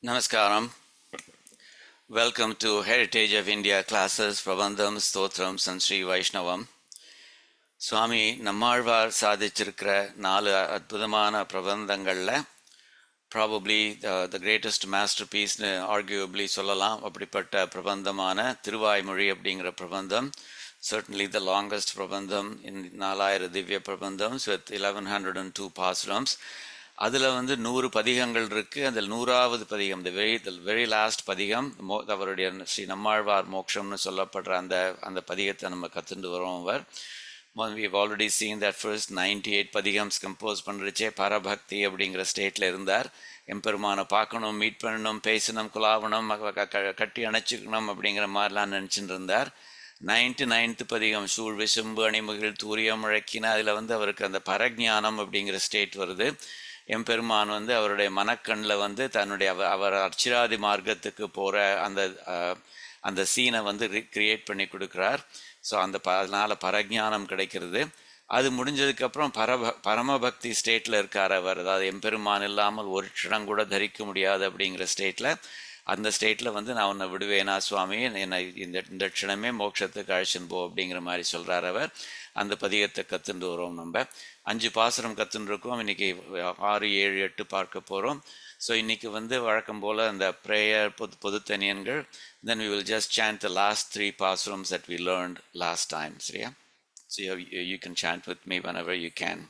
Namaskaram. Welcome to Heritage of India classes, Prabandham, Stotrams and Sri Vaishnavam. சுவாமி நம்மாழ்வார் சாதிச்சிருக்கிற நாலு அற்புதமான பிரபந்தங்களில் ப்ராபப்ளி த கிரேட்டஸ்ட் மாஸ்டர் பீஸ்னு arguably சொல்லலாம் அப்படிப்பட்ட பிரபந்தமான திருவாய்மொழி அப்படிங்கிற பிரபந்தம் certainly the longest Prabandham in நாலாயிர திவ்ய பிரபந்தம் with eleven hundred and two பாசுரம்ஸ் அதில் வந்து நூறு பதிகங்கள் இருக்குது அதில் நூறாவது பதிகம் the very the very last பதிகம் மோ அவருடைய ஸ்ரீ நம்மாழ்வார் மோட்சம்னு சொல்லப்படுற அந்த அந்த பதிகத்தை நம்ம கற்றுண்டு வரோம் அவர் we have already seen that first 98 பதிகம்ஸ் கம்போஸ் பண்ணுறச்சே பரபக்தி அப்படிங்கிற ஸ்டேட்டில் இருந்தார் எம்பெருமானை பார்க்கணும் மீட் பண்ணணும் பேசணும் குலாவணும் கட்டி அணைச்சிக்கணும் அப்படிங்கிற மாதிரிலாம் நினச்சிட்டு இருந்தார் நைன்த்து நைன்த்து பதிகம் சூழ் விசும்பு அணிமுகில் தூரியம் முழக்கின அதில் வந்து அவருக்கு அந்த பரஜானம் அப்படிங்கிற ஸ்டேட் வருது எம்பெருமான் வந்து அவருடைய மனக்கண்ணில் வந்து தன்னுடைய அவ அவர் அர்ச்சிராதி மார்க்கத்துக்கு போகிற அந்த அந்த சீனை வந்து கிரியேட் பண்ணி கொடுக்குறார் ஸோ அந்த ப அதனால் பரஜானம் கிடைக்கிறது அது முடிஞ்சதுக்கப்புறம் பரப பரமபக்தி ஸ்டேட்டில் இருக்கார் அவர் அதாவது எம்பெருமான் இல்லாமல் ஒரு க்ஷணம் கூட தரிக்க முடியாது அப்படிங்கிற ஸ்டேட்டில் அந்த ஸ்டேட்டில் வந்து நான் உன்னை விடுவேனா சுவாமி என்னை இந்த இந்த க்ஷணமே மோட்சத்துக்கு அழைச்சின்னு போ அப்படிங்கிற மாதிரி சொல்கிறார் அவர் அந்த பதிகத்தை கற்றுண்டு வரோம் நம்ம அஞ்சு பாசுரம் கற்றுன்னு இருக்கோம் இன்றைக்கி ஆறு ஏழு எட்டு பார்க்க போகிறோம் ஸோ இன்றைக்கி வந்து வழக்கம் போல் அந்த ப்ரேயர் பொது பொதுத்தனியன்கள் then we will just chant the last three பாசுரம்ஸ் that we learnt last time சரியா so you can chant with me whenever you can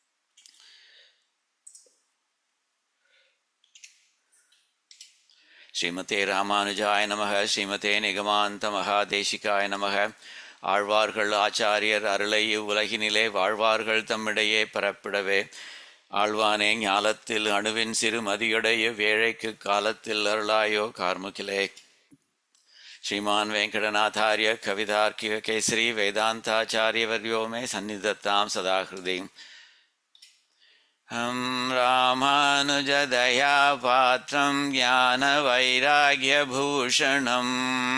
ஸ்ரீமதே ராமானுஜாய நமக ஸ்ரீமதே நிகமாந்த மகாதேசிகாய நமக ஆழ்வார்கள் ஆச்சாரியர் அருளை இவ்வுலகினிலே வாழ்வார்கள் தம்மிடையே பரப்பிடவே ஆழ்வானே ஞாலத்தில் அணுவின் சிறு மதியுடைய வேழைக்கு காலத்தில் அருளாயோ கார்முகிலே ஸ்ரீமான் வெங்கடநாதாரிய கவிதார்க்கிக கேசரி வேதாந்தாச்சாரியவர்யோ மே சந்நிதத்தாம் சதாஹிருதி हम रामानुजदया पात्रं ज्ञानवैराग्यभूषणं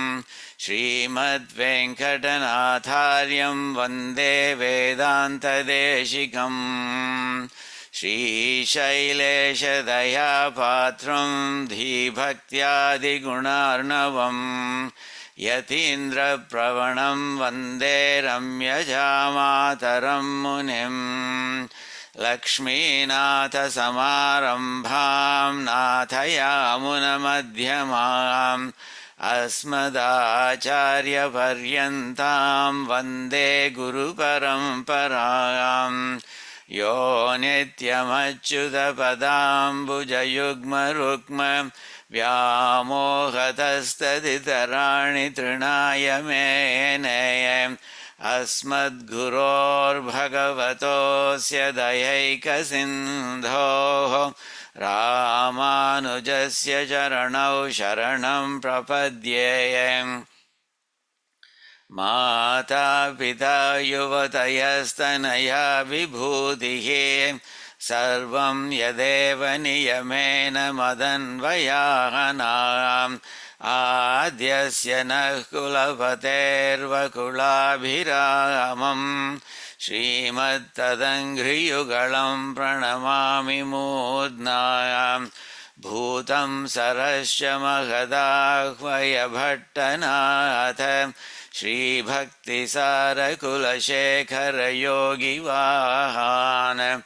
श्रीमद्वेङ्कटनाथार्यं वन्दे वेदान्तदेशिकम् श्रीशैलेशदया पात्रं धीभक्त्यादिगुणार्णवम् यतीन्द्रप्रवणं वन्दे रम्यजामातरं मुनिम् लक्ष्मीनाथसमारम्भां नाथयामुनमध्यमाम् अस्मदाचार्यपर्यन्तां वन्दे गुरुपरम्पराम् यो नित्यमच्युतपदाम्बुजयुग्मरुक्म व्यामोहतस्तदितराणि तृणाय मेनय अस्मद्गुरोर्भगवतोऽस्य दयैकसिन्धोः रामानुजस्य चरणौ शरणं प्रपद्ये मातापिता युवतयस्तनया विभूतिः सर्वं यदेव नियमेन मदन्वयानाम् आद्यस्य नः कुलपतेर्वकुलाभिरामम् श्रीमत्तदङ्घ्रियुगलं प्रणमामि मूर्ध्नायाम् भूतं सरश्च महदाह्वयभट्टनाथ श्रीभक्तिसारकुलशेखरयोगिवाहान्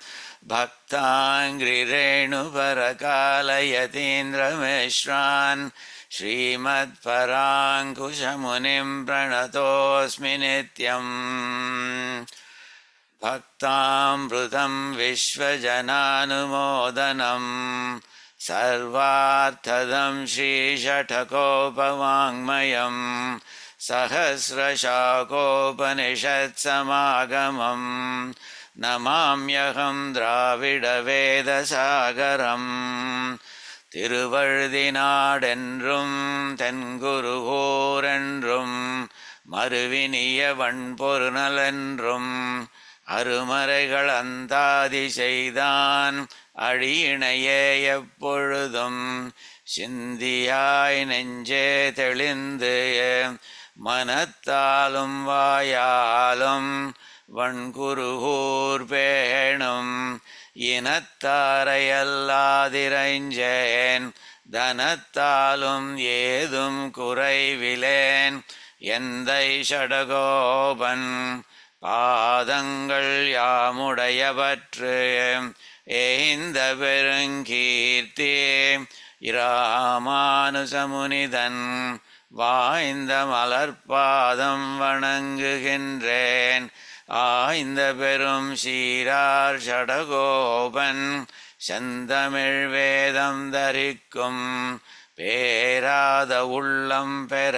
भक्ताङ्घ्रिरेणुपरकालयतीन्द्रमिश्रान् श्रीमत्पराङ्कुशमुनिं प्रणतोऽस्मि नित्यम् भक्तामृतं विश्वजनानुमोदनं सर्वार्थदं श्रीषठकोपवाङ्मयं सहस्रशाकोपनिषत्समागमम् नमाम्यहं द्राविडवेदसागरम् திருவழுதினாடென்றும் தென்குருகூரென்றும் மறுவினிய வன்பொருநலென்றும் அருமறைகள் அந்தாதி செய்தான் அழியினையே எப்பொழுதும் சிந்தியாய் நெஞ்சே தெளிந்து மனத்தாலும் வாயாலும் வன்குருகூர் பேணும் இனத்தாரையல்லாதிரைஞ்சேன் தனத்தாலும் ஏதும் குறைவிலேன் எந்தை ஷடகோபன் பாதங்கள் யாமுடையவற்று ஏந்த பெருங்கீர்த்தி இராமானுசமுனிதன் வாய்ந்த மலர்பாதம் வணங்குகின்றேன் ஆய்ந்த பெரும் சீரார் ஷடகோபன் செந்தமிழ் வேதம் தரிக்கும் பேராத உள்ளம் பெற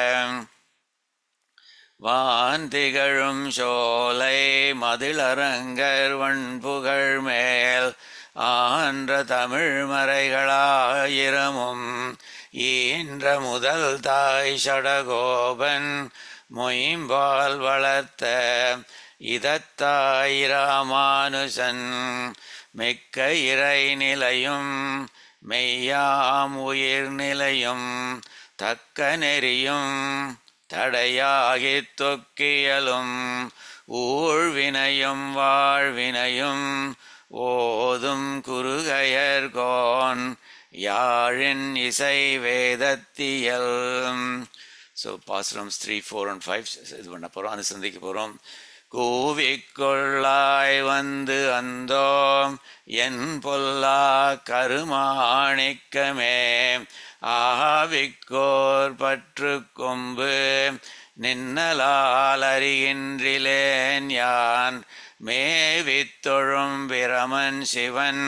வான் திகழும் சோலை மதிலரங்கர் வண்புகழ் மேல் ஆன்ற தமிழ் மறைகளாயிரமும் ஈன்ற முதல் தாய் சடகோபன் மொயம்பால் வளர்த்த இதத்தாய் ராமானுசன் மிக்க இறை நிலையும் மெய்யாம் உயிர் நிலையும் தக்க நெறியும் தடையாகித் தொக்கியலும் ஊழ்வினையும் வாழ்வினையும் ஓதும் குறுகையர்கோன் யாழின் இசை வேதத்தியல் ஸோ பாசுரம்ஸ் த்ரீ ஃபோர் அண்ட் ஃபைவ் இது பண்ண போகிறோம் அனுசந்திக்க போகிறோம் கூவிக்கொள்ளாய் வந்து அந்தோ என் பொல்லா கருமாணிக்கமே ஆவிக்கோர் பற்று கொம்பு நின்னலால் அறிகின்றிலேன் யான் மேவித்தொழும் பிரமன் சிவன்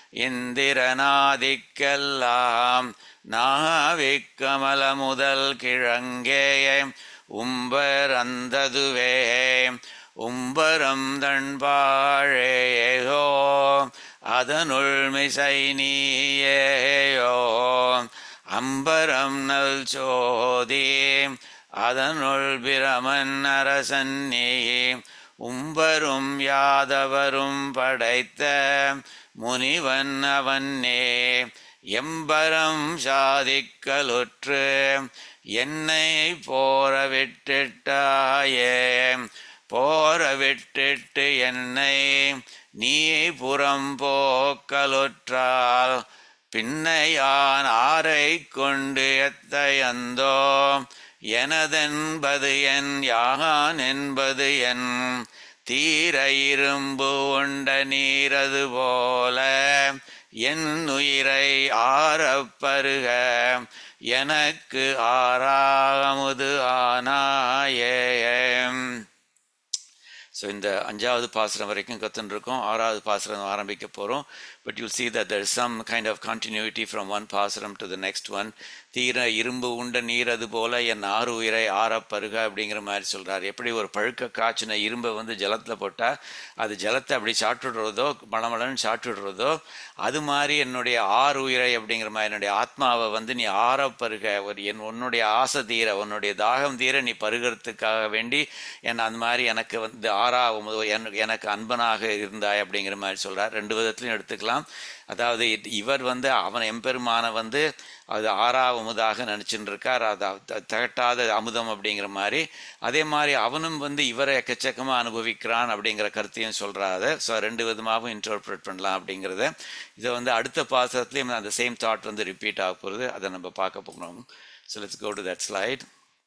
இந்திரநாதிக்கெல்லாம் நாவிக்கமல முதல் கிழங்கே உம்பர் அந்ததுவே உம்பரம் தண்பாழேயோ அதனுள் மிசை நீயேயோ அம்பரம் நல் சோதி அதனுள் பிரமன் அரசன் நீ உம்பரும் யாதவரும் படைத்த முனிவன் அவன்னே எம்பரம் சாதிக்கலுற்று என்னை போர விட்டுட்டாயே போர விட்டுட்டு என்னை நீ புறம் போக்கலுற்றால் பின்னையான் ஆரை கொண்டு எத்தையந்தோ எனதென்பது என் யான் என்பது என் தீர இரும்பு உண்ட நீரது போல என் உயிரை ஆறப்பருக எனக்கு ஆறாமுது ஆனாயே ஸோ இந்த அஞ்சாவது பாசுரம் வரைக்கும் கற்றுருக்கோம் ஆறாவது பாசுரம் ஆரம்பிக்க போகிறோம் but you see that there is some kind of continuity from one பாசுரம் to the next one தீர இரும்பு உண்ட நீர் அது போல என் ஆறு உயிரை ஆறப்பருக அப்படிங்கிற மாதிரி சொல்கிறார் எப்படி ஒரு பழுக்க காய்ச்சின இரும்பை வந்து ஜலத்தில் போட்டால் அது ஜலத்தை அப்படி சாப்பிட்டுடுறதோ மளமளன்னு சாப்பிட்டுடுறதோ அது மாதிரி என்னுடைய ஆறு உயிரை அப்படிங்கிற மாதிரி என்னுடைய ஆத்மாவை வந்து நீ ஆறப்பருக ஒரு என் உன்னுடைய ஆசை தீர உன்னுடைய தாகம் தீர நீ பருகிறதுக்காக வேண்டி என் அந்த மாதிரி எனக்கு வந்து ஆறாகும் எனக்கு அன்பனாக இருந்தாய் அப்படிங்கிற மாதிரி சொல்கிறார் ரெண்டு விதத்துலையும் எடுத்துக்கலாம் அதாவது இவர் வந்து அவன் எம்பெருமான வந்து அது ஆறாவமுதாக நினச்சிட்டு இருக்கார் அது திகட்டாத அமுதம் அப்படிங்கிற மாதிரி அதே மாதிரி அவனும் வந்து இவரை எக்கச்சக்கமாக அனுபவிக்கிறான் அப்படிங்கிற கருத்தையும் சொல்கிறாரு ஸோ ரெண்டு விதமாகவும் இன்டர்பிரேட் பண்ணலாம் அப்படிங்கிறத இதை வந்து அடுத்த பாசத்துலேயும் அந்த சேம் தாட் வந்து ரிப்பீட் ஆக போகிறது அதை நம்ம பார்க்க போகிறோம் so let's go to that slide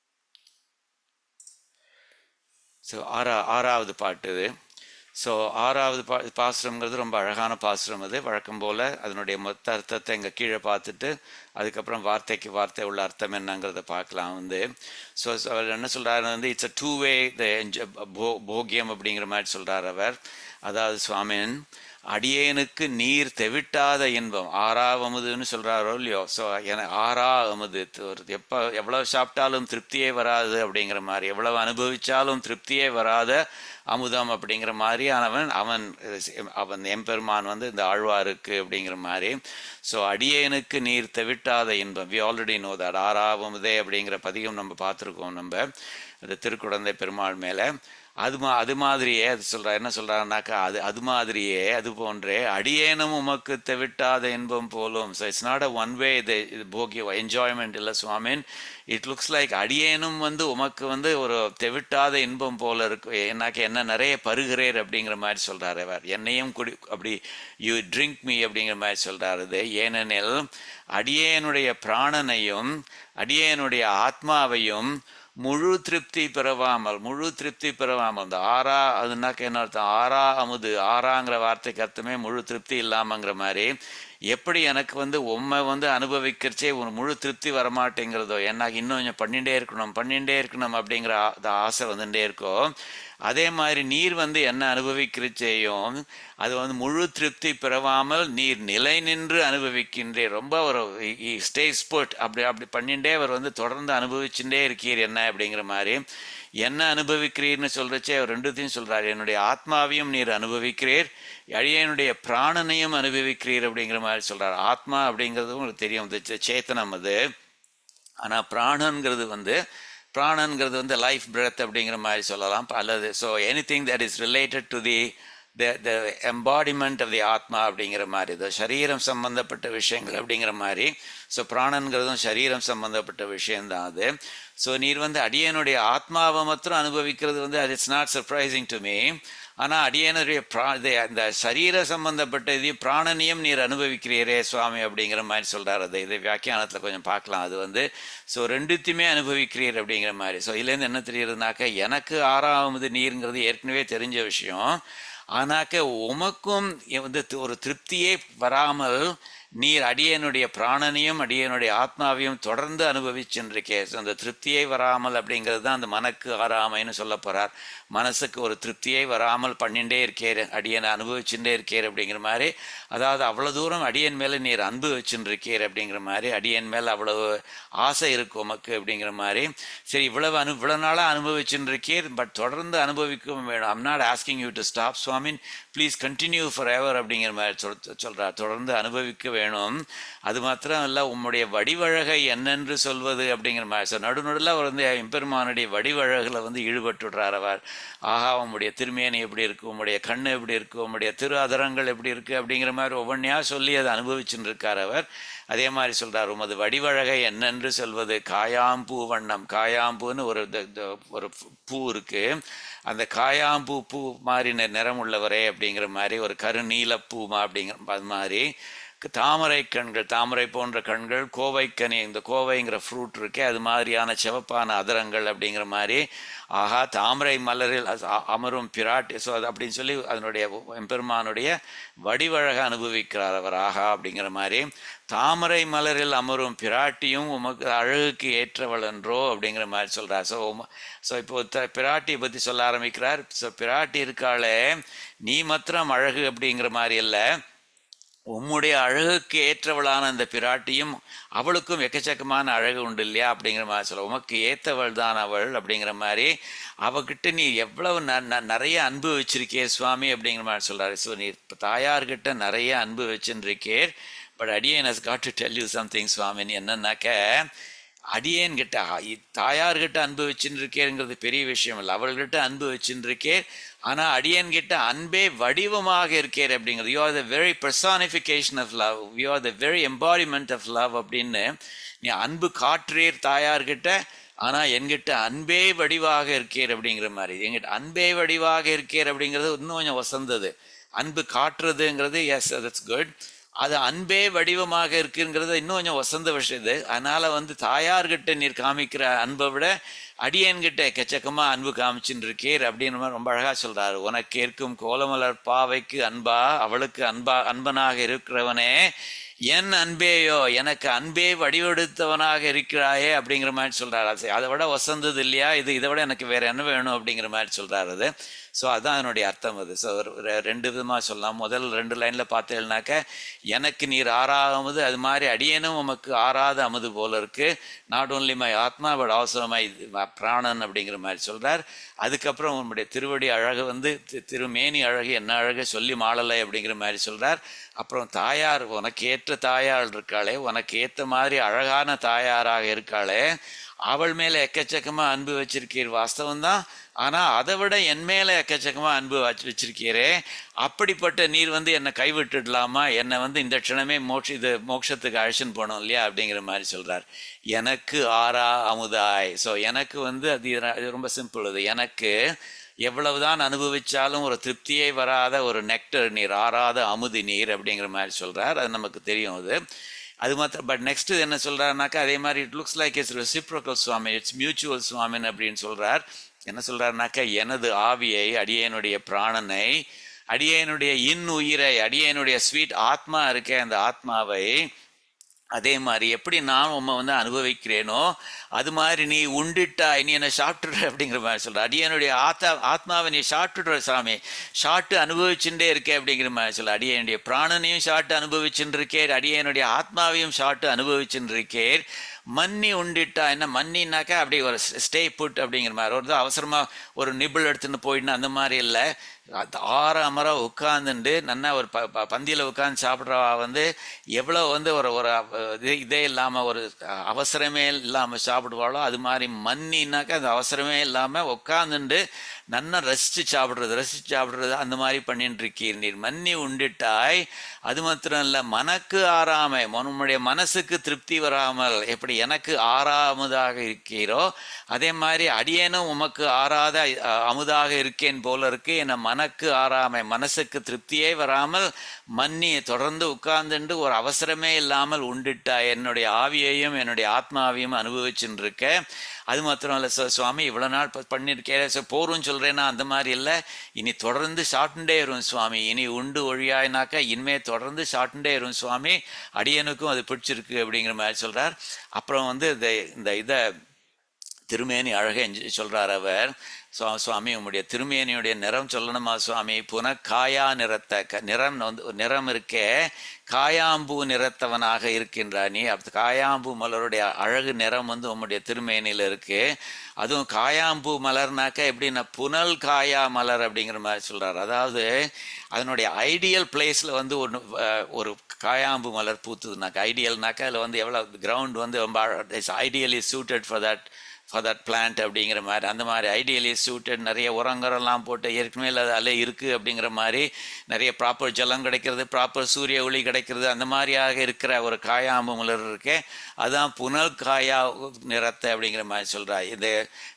so ஆறா ஆறாவது பாட்டு இது ஸோ ஆறாவது பா பாசுரங்கிறது ரொம்ப அழகான பாசுரம் அது வழக்கம் போல் அதனுடைய மொத்த அர்த்தத்தை இங்கே கீழே பார்த்துட்டு அதுக்கப்புறம் வார்த்தைக்கு வார்த்தை உள்ள அர்த்தம் என்னங்கிறத பார்க்கலாம் வந்து ஸோ அவர் என்ன சொல்கிறாரு வந்து இட்ஸ் அ டூ வே த போ போகியம் அப்படிங்கிற மாதிரி சொல்கிறார் அவர் அதாவது சுவாமின் அடியேனுக்கு நீர் தெவிட்டாத இன்பம் ஆறா அமுதுன்னு சொல்கிறாரோ இல்லையோ ஸோ என ஆறா அமுது ஒரு எப்போ எவ்வளோ சாப்பிட்டாலும் திருப்தியே வராது அப்படிங்கிற மாதிரி எவ்வளவு அனுபவித்தாலும் திருப்தியே வராத அமுதம் அப்படிங்கிற மாதிரி அவன் அவன் அவன் எம்பெருமான் வந்து இந்த ஆழ்வாருக்கு அப்படிங்கிற மாதிரி ஸோ அடியேனுக்கு நீர் தெவிட்டாத இன்பம் வி ஆல்ரெடி நோ தட் ஆறாவமுதே அப்படிங்கிற பதிகம் நம்ம பார்த்துருக்கோம் நம்ம இந்த திருக்குழந்தை பெருமாள் மேலே அது மா அது மாதிரியே அது சொல்கிறார் என்ன சொல்கிறாருனாக்கா அது அது மாதிரியே அது போன்றே அடியேனும் உமக்கு தெவிட்டாத இன்பம் போலும் so it's not a one way இது இது போகிய என்ஜாய்மெண்ட் இல்லை சுவாமின் இட் லுக்ஸ் லைக் அடியேனும் வந்து உமக்கு வந்து ஒரு தெவிட்டாத இன்பம் போல இருக்கு என்னாக்க என்ன நிறைய பருகிறேர் அப்படிங்கிற மாதிரி சொல்கிறாரு அவர் என்னையும் குடி அப்படி யூ ட்ரிங்க் மீ அப்படிங்கிற மாதிரி சொல்கிறாரு இது ஏனெனில் அடியேனுடைய பிராணனையும் அடியேனுடைய ஆத்மாவையும் முழு திருப்தி பெறவாமல் முழு திருப்தி பெறவாமல் இந்த ஆறா அதுனாக்க என்ன அர்த்தம் ஆறா அமுது ஆறாங்கிற வார்த்தைக்கு அர்த்தமே முழு திருப்தி இல்லாமங்கிற மாதிரி எப்படி எனக்கு வந்து உண்மை வந்து அனுபவிக்கிறச்சே ஒரு முழு திருப்தி வரமாட்டேங்கிறதோ என்ன இன்னும் கொஞ்சம் பண்ணிகிட்டே இருக்கணும் பண்ணிகிட்டே இருக்கணும் அப்படிங்கிற ஆ- அந்த ஆசை வந்துட்டே இருக்கோ அதே மாதிரி நீர் வந்து என்ன அனுபவிக்கிறச்சேயும் அது வந்து முழு திருப்தி பெறவாமல் நீர் நிலை நின்று அனுபவிக்கின்றே ரொம்ப ஒரு ஸ்டே ஸ்போர்ட் அப்படி அப்படி பண்ணிட்டே அவர் வந்து தொடர்ந்து அனுபவிச்சுட்டே இருக்கீர் என்ன அப்படிங்கிற மாதிரி என்ன அனுபவிக்கிறீர்னு சொல்றச்சே அவர் ரெண்டுத்தையும் சொல்றாரு என்னுடைய ஆத்மாவையும் நீர் அனுபவிக்கிறீர் அழியனுடைய பிராணனையும் அனுபவிக்கிறீர் அப்படிங்கிற மாதிரி சொல்றார் ஆத்மா அப்படிங்கிறது உங்களுக்கு தெரியும் இந்த சே- சேத்தனம் அது ஆனால் பிராணங்கிறது வந்து பிராணங்கிறது வந்து லைஃப் பிரெத் அப்படிங்கிற மாதிரி சொல்லலாம் அல்லது so anything that is related to the the the embodiment of the ஆத்மா அப்படிங்கிற மாதிரி இது சரீரம் சம்பந்தப்பட்ட விஷயங்கள் அப்படிங்கிற மாதிரி ஸோ பிராணங்கிறதும் சரீரம் சம்பந்தப்பட்ட விஷயம்தான் அது ஸோ நீர் வந்து அடியனுடைய ஆத்மாவை மாத்திரம் அனுபவிக்கிறது வந்து அது it's not surprising to me ஆனால் அடியனுடைய பிரா இது அந்த சரீர சம்பந்தப்பட்ட இது பிராணனையும் நீர் அனுபவிக்கிறீரே சுவாமி அப்படிங்கிற மாதிரி சொல்கிறார் அது இது வியாக்கியானத்தில் கொஞ்சம் பார்க்கலாம் அது வந்து ஸோ ரெண்டுத்தையுமே அனுபவிக்கிறீர் அப்படிங்கிற மாதிரி ஸோ இதுலேருந்து என்ன தெரியுதுனாக்கா எனக்கு ஆறாவது நீருங்கிறது ஏற்கனவே தெரிஞ்ச விஷயம் ஆனாக்க உமக்கும் வந்து ஒரு திருப்தியே வராமல் நீர் அடியனுடைய பிராணனையும் அடியனுடைய ஆத்மாவையும் தொடர்ந்து அனுபவிச்சுருக்கே அந்த திருப்தியே வராமல் அப்படிங்கிறது தான் அந்த மனக்கு ஆறாமைன்னு சொல்ல போகிறார் மனசுக்கு ஒரு திருப்தியே வராமல் பண்ணிகிட்டே இருக்கேர் அடியனை அனுபவிச்சுட்டே இருக்கேர் அப்படிங்கிற மாதிரி அதாவது அவ்வளோ தூரம் அடியன் மேலே நீர் அன்பு வச்சுருக்கீர் அப்படிங்கிற மாதிரி அடியன் மேலே அவ்வளவு ஆசை இருக்கு உமக்கு அப்படிங்கிற மாதிரி சரி இவ்வளவு அனு இவ்வளோ நாளாக அனுபவிச்சுட்டு இருக்கீர் பட் தொடர்ந்து அனுபவிக்கவும் வேணும் I'm not asking you to stop சுவாமின் ப்ளீஸ் கண்டினியூ ஃபார் எவர் அப்படிங்கிற மாதிரி சொல் சொல்கிறார் தொடர்ந்து அனுபவிக்க வேணும் அது மாத்திரம் இல்லை உம்முடைய வடிவழகை என்னென்று சொல்வது அப்படிங்கிற மாதிரி ஸோ நடுநடுல அவர் வந்து எம்பெருமானுடைய வடிவழகில் வந்து ஈடுபட்டுடுறார் அவர் ஆஹா உம்முடைய திருமேனி எப்படி இருக்கு உம்முடைய கண்ணு எப்படி இருக்கு உம்முடைய திரு அதரங்கள் எப்படி இருக்கு அப்படிங்கிற மாதிரி ஒவ்வொன்றையா சொல்லி அதை அனுபவிச்சுட்டு இருக்கார் அவர் அதே மாதிரி சொல்றார் உமது வடிவழகை என்னென்று சொல்வது காயாம்பூ வண்ணம் காயாம்பூன்னு ஒரு த- த- ஒரு பூ இருக்கு அந்த காயாம்பூ பூ மாதிரி நி- நிறம் உள்ளவரே அப்படிங்கிற மாதிரி ஒரு கருநீலப்பூ மா அப்படிங்கிற அது மாதிரி தாமரை கண்கள் தாமரை போன்ற கண்கள் கோவைக்கனி இந்த கோவைங்கிற ஃப்ரூட் இருக்கே அது மாதிரியான சிவப்பான அதரங்கள் அப்படிங்கிற மாதிரி ஆஹா தாமரை மலரில் அ- அ- அமரும் பிராட்டி ஸோ அது அப்படின்னு சொல்லி அதனுடைய எம்பெருமானுடைய வடிவழக அனுபவிக்கிறார் அவர் ஆஹா அப்படிங்கிற மாதிரி தாமரை மலரில் அமரும் பிராட்டியும் உமக்கு அழகுக்கு ஏற்றவள் என்றோ அப்படிங்கிற மாதிரி சொல்றார் ஸோ ஸோ இப்போ த பிராட்டியை பற்றி சொல்ல ஆரம்பிக்கிறார் ஸோ பிராட்டி இருக்காளே நீ மாத்திரம் அழகு அப்படிங்கிற மாதிரி இல்லை உம்முடைய அழகுக்கு ஏற்றவளான அந்த பிராட்டியும் அவளுக்கும் எக்கச்சக்கமான அழகு உண்டு இல்லையா அப்படிங்கிற மாதிரி சொல்ல உமக்கு ஏத்தவள் தான் அவள் அப்படிங்கிற மாதிரி அவகிட்ட நீ எவ்வளவு ந ந- நிறைய அன்பு வச்சிருக்கே சுவாமி அப்படிங்கிற மாதிரி சொல்றாரு ஸோ நீ இப்போ தாயார்கிட்ட நிறைய அன்பு வச்சுருக்கேர் பட் அடியன் has got to tell you something சுவாமின்னு என்னன்னாக்க அடியேன் கிட்ட இ- தாயார்கிட்ட அன்பு வச்சுன்னு இருக்கேங்கிறது பெரிய விஷயம் இல்லை அவள்கிட்ட அன்பு வச்சுன்னு இருக்கேன் ஆனா அடியேன் கிட்ட அன்பே வடிவமாக இருக்கேர் அப்படிங்கிறது you are the very personification of love you are the very embodiment of love அப்படின்னு நீ அன்பு காற்றீர் தாயார்கிட்ட ஆனா என்கிட்ட அன்பே வடிவாக இருக்கேர் அப்படிங்கிற மாதிரி என்கிட்ட அன்பே வடிவாக இருக்கேர் அப்படிங்கிறது இன்னும் கொஞ்சம் வசந்தது அன்பு காட்டுறதுங்கிறது எஸ் தட்ஸ் குட் அது அன்பே வடிவமாக இருக்குங்கிறது இன்னும் கொஞ்சம் வசந்த விஷயம் இது அதனால வந்து தாயார்கிட்ட நீர் காமிக்கிற அன்பை விட அடியன்கிட்ட எக்கச்சக்கமா அன்பு காமிச்சுன்னு இருக்கீர் அப்படின்னு மாதிரி ரொம்ப அழகா சொல்றாரு உனக்கு ஏற்கும் கோலமலர் பாவைக்கு அன்பா அவளுக்கு அன்பா அன்பனாக இருக்கிறவனே என் அன்பேயோ எனக்கு அன்பே வடிவெடுத்தவனாக இருக்கிறாயே அப்படிங்கிற மாதிரி சொல்றாரு அது அதை விட வசந்தது இல்லையா இது இதை விட எனக்கு வேற என்ன வேணும் அப்படிங்கிற மாதிரி சொல்றாரு அது ஸோ அதுதான் அதனுடைய அர்த்தம் அது ஸோ ரெண்டு விதமாக சொல்லலாம் முதல் ரெண்டு லைனில் பார்த்தேன்னாக்க எனக்கு நீர் ஆறாவது அது மாதிரி அடியேனும் உமக்கு ஆறாத அமுது போல இருக்கு நாட் ஓன்லி மை ஆத்மா பட் ஆல்சோ மை பிராணன் அப்படிங்கிற மாதிரி சொல்றார் அதுக்கப்புறம் உன்னுடைய திருவடி அழகு வந்து தி- திருமேனி அழகு என்ன அழகு சொல்லி மாளலை அப்படிங்கிற மாதிரி சொல்றார் அப்புறம் தாயார் உனக்கு ஏற்ற தாயார் இருக்காளே உனக்கு ஏற்ற மாதிரி அழகான தாயாராக இருக்காளே அவள் மேலே எக்கச்சக்கமாக அன்பு வச்சிருக்கீர் வாஸ்தவம் தான் ஆனால் அதை விட என் மேலே எக்கச்சக்கமாக அன்பு வச்சு வச்சிருக்கீரே அப்படிப்பட்ட நீர் வந்து என்னை கைவிட்டுடலாமா என்னை வந்து இந்த க்ஷணமே மோட்ச இது மோட்சத்துக்கு அழைச்சின்னு போனோம் இல்லையா அப்படிங்கிற மாதிரி சொல்கிறார் எனக்கு ஆறா அமுதாய் ஸோ எனக்கு வந்து அது இது ரொம்ப சிம்பிள் இது எனக்கு எவ்வளவுதான் அனுபவிச்சாலும் ஒரு திருப்தியே வராத ஒரு நெக்டர் நீர் ஆறாத அமுதி நீர் அப்படிங்கிற மாதிரி சொல்கிறார் அது நமக்கு தெரியும் அது அது மாத்திரம் பட் நெக்ஸ்ட் என்ன சொல்றாருனாக்கா அதே மாதிரி it looks like it's reciprocal சுவாமி இட்ஸ் மியூச்சுவல் சுவாமின் அப்படின்னு சொல்றார் என்ன சொல்றாருனாக்கா எனது ஆவியை அடியனுடைய பிராணனை அடியனுடைய இன் உயிரை அடியனுடைய ஸ்வீட் ஆத்மா இருக்கே அந்த ஆத்மாவை அதே மாதிரி எப்படி நான் உண்மை வந்து அனுபவிக்கிறேனோ அது மாதிரி நீ உண்டிட்டாய் நீ என்னை சாப்பிட்டுடுற அப்படிங்கிற மாதிரி சொல்ற அடியனுடைய ஆத்தா ஆத்மாவை நீ சாப்பிட்டுடுற சாமி சாப்பிட்டு அனுபவிச்சுட்டே இருக்கே அப்படிங்கிற மாதிரி சொல்ல அடியனுடைய பிராணனையும் சாப்பிட்டு அனுபவிச்சுட்டு இருக்கேன் அடியனுடைய ஆத்மாவையும் சாப்பிட்டு அனுபவிச்சுட்டு இருக்கேன் மன்னி உண்டிட்டா என்ன மன்னினாக்கா அப்படி ஒரு ஸ்டே புட் அப்படிங்கிற மாதிரி ஒரு அவசரமாக ஒரு நிபிள் எடுத்துன்னு போயிடணும் அந்த மாதிரி இல்லை ஆற அமர உட்காந்துண்டு நல்லா ஒரு ப ப பந்தியில் உட்காந்து சாப்பிட்றவா வந்து எவ்வளோ வந்து ஒரு ஒரு இது இதே இல்லாமல் ஒரு அவசரமே இல்லாமல் சாப்பிடுவாளோ அது மாதிரி மன்னினாக்கா அது அவசரமே இல்லாமல் உட்காந்துண்டு நன்னா ரசித்து சாப்பிட்றது ரசித்து சாப்பிட்றது அந்த மாதிரி பண்ணிட்டு இருக்கீர் நீர் மன்னி உண்டிட்டாய் அது மாத்திரம் இல்லை மனக்கு ஆறாமை உன்னுடைய மனசுக்கு திருப்தி வராமல் எப்படி எனக்கு ஆறாமதாக இருக்கீரோ அதே மாதிரி அடியேனும் உமக்கு ஆறாத அமுதாக இருக்கேன் போல இருக்கு என மனக்கு ஆறாமை மனசுக்கு திருப்தியே வராமல் மன்னி தொடர்ந்து உட்கார்ந்துட்டு ஒரு அவசரமே இல்லாமல் உண்டிட்டாய் என்னுடைய ஆவியையும் என்னுடைய ஆத்மாவையும் அனுபவிச்சுட்டு இருக்க அது மாத்திரம் இல்லை சார் சுவாமி இவ்வளோ நாள் பண்ணியிருக்கேன் சார் போரும்னு சொல்கிறேன்னா அந்த மாதிரி இல்லை இனி தொடர்ந்து சாப்பிட்டுட்டே இருக்கும் சுவாமி இனி உண்டு ஒழியாயினாக்கா இனிமே தொடர்ந்து சாப்பிட்டுட்டே இருக்கும் சுவாமி அடியனுக்கும் அது பிடிச்சிருக்கு அப்படிங்கிற மாதிரி சொல்கிறார் அப்புறம் வந்து இந்த இந்த இதை திருமேனி அழகை சொல்கிறார் அவர் சுவாமி உம்முடைய திருமேனியுடைய நிறம் சொல்லணுமா சுவாமி புன காயா நிறத்த க நிறம் வந்து நிறம் இருக்கே காயாம்பூ நிறத்தவனாக இருக்கின்றார் நீ அப்போ காயாம்பூ மலருடைய அழகு நிறம் வந்து உம்முடைய திருமேனியில் இருக்கு அதுவும் காயாம்பூ மலர்னாக்கா எப்படின்னா புனல் காயா மலர் அப்படிங்கிற மாதிரி சொல்கிறார் அதாவது அதனுடைய ஐடியல் பிளேஸில் வந்து ஒன்று ஒரு காயாம்பு மலர் பூத்துதுனாக்கா ஐடியல்னாக்கா அதில் வந்து எவ்வளோ கிரவுண்ட் வந்து ரொம்ப it's ideally suited for that for that plant அப்படிங்கிற மாதிரி அந்த மாதிரி ஐடியலி சூட்டட் நிறைய உரங்கரெல்லாம் போட்டு ஏற்கனவே அது அலை இருக்குது அப்படிங்கிற மாதிரி நிறைய ப்ராப்பர் ஜலம் கிடைக்கிறது ப்ராப்பர் சூரிய ஒளி கிடைக்கிறது அந்த மாதிரியாக இருக்கிற ஒரு காயாம்பு மலர் இருக்கே அதுதான் புனல் காயா நிறத்தை அப்படிங்கிற மாதிரி சொல்கிறா இது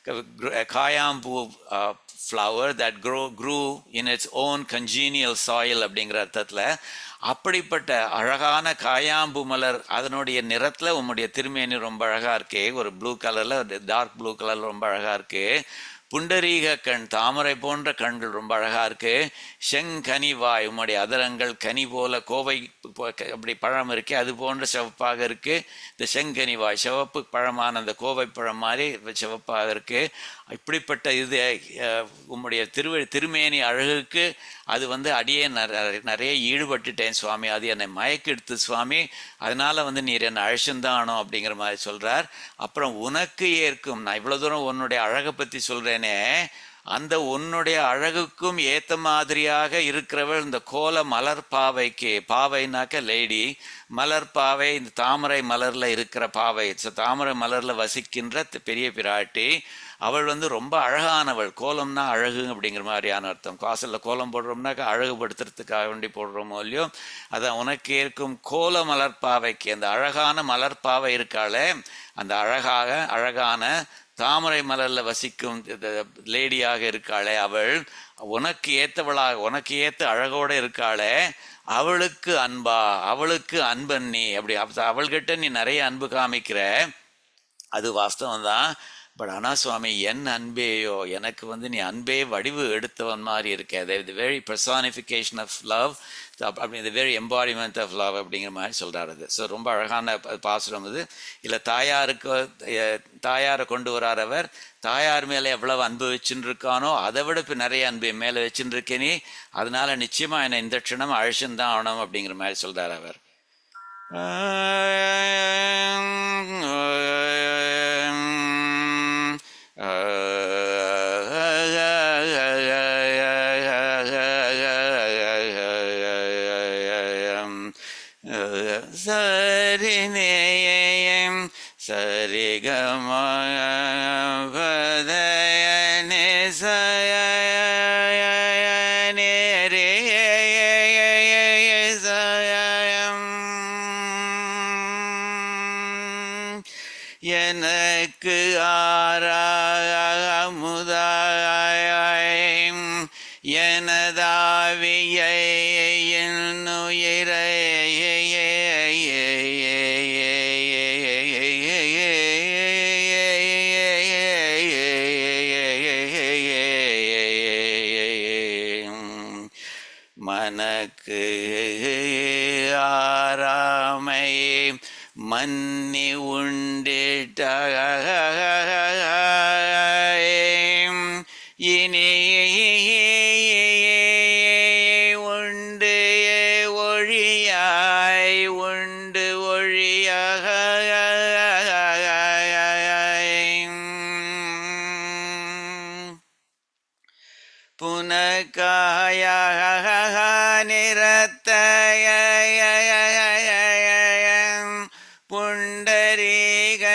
காயாம்பூ flower that grow grew in its own congenial soil அப்படிங்கிற அர்த்தத்தில் அப்படிப்பட்ட அழகான காயாம்பு மலர் அதனுடைய நிறத்தில் உம்முடைய திருமேனி ரொம்ப அழகாக இருக்கே ஒரு ப்ளூ கலரில் டார்க் ப்ளூ கலரில் ரொம்ப அழகாக இருக்குது புண்டரீக கண் தாமரை போன்ற கண்கள் ரொம்ப அழகாக இருக்கு செங்கனி வாய் உம்முடைய அதரங்கள் கனி போல கோவை அப்படி பழம் இருக்கே அது போன்ற சிவப்பாக இருக்கு இந்த செங்கனி வாய் சிவப்பு பழமான அந்த கோவை பழம் மாதிரி சிவப்பாக இருக்கு இப்படிப்பட்ட இது உம்முடைய திருவ திருமேனி அழகுக்கு அது வந்து அடியே நிறைய ஈடுபட்டுட்டேன் சுவாமி அது என்னை மயக்கெடுத்து சுவாமி அதனால வந்து நீர் என்னை அழைச்சுந்தானோ அப்படிங்கிற மாதிரி சொல்றார் அப்புறம் உனக்கு ஏற்கும் நான் இவ்வளோ தூரம் உன்னுடைய அழகை பற்றி சொல்றேனே அந்த உன்னுடைய அழகுக்கும் ஏத்த மாதிரியாக இருக்கிறவள் இந்த கோல மலர் பாவைக்கு பாவைனாக்க லேடி மலர் பாவை இந்த தாமரை மலர்ல இருக்கிற பாவை தாமரை மலர்ல வசிக்கின்ற பெரிய பிராட்டி அவள் வந்து ரொம்ப அழகானவள் கோலம்னா அழகு அப்படிங்கிற மாதிரியான அர்த்தம் காசலில் கோலம் போடுறோம்னாக்கா அழகுபடுத்துறதுக்காக வேண்டி போடுறோமோ இல்லையோ அதான் உனக்கு இருக்கும் கோல மலர்பாவைக்கு அந்த அழகான மலர்பாவை இருக்காளே அந்த அழகாக அழகான தாமரை மலர்ல வசிக்கும் லேடியாக இருக்காளே அவள் உனக்கு ஏத்தவளாக உனக்கு ஏத்த அழகோட இருக்காளே அவளுக்கு அன்பா அவளுக்கு அன்பன் நீ அப்படி அவள்கிட்ட நீ நிறைய அன்பு காமிக்கிற அது வாஸ்தவம் தான் பட் ஆனால் சுவாமி என் அன்பேயோ எனக்கு வந்து நீ அன்பே வடிவு எடுத்தவன் மாதிரி இருக்க the very personification of love அப்படி இந்த வெரி எம்பாடிமெண்ட் ஆஃப் லவ் அப்படிங்கிற மாதிரி சொல்கிறார் அது ஸோ ரொம்ப அழகான பாசுரம் இது இல்லை தாயாருக்கு தாயாரை கொண்டு வரார் அவர் தாயார் மேலே எவ்வளவு அன்பு வச்சுன்னு இருக்கானோ அதை விட இப்போ நிறைய அன்பு மேலே வச்சுன்னு இருக்கேனே அதனால நிச்சயமாக என்னை இந்த க்ஷணம் அழிச்சுன்னு தான் ஆகணும் அப்படிங்கிற மாதிரி சொல்கிறார் அவர் சரிநேயம் சரிகம பதய நிசய நேரே சயம் எனக்கு ஆறாமுதாயம் எனதாவியை என்னுயிரை மனக்கு ஆறாமை மன்னி உண்டிட்ட இனி உண்டு ஒழியாய் உண்டு ஒழியாய் புனகாய நிறத்தய புண்டரீக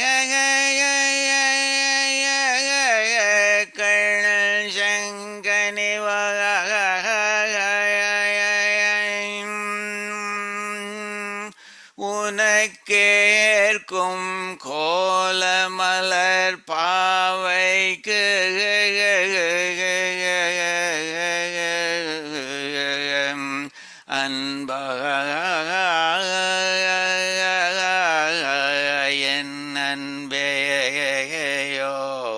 கண் சங்கனிவ உனக்கேற்கும் கோலமலர் பாவைக்கு அன்ப என் அன்பேயோ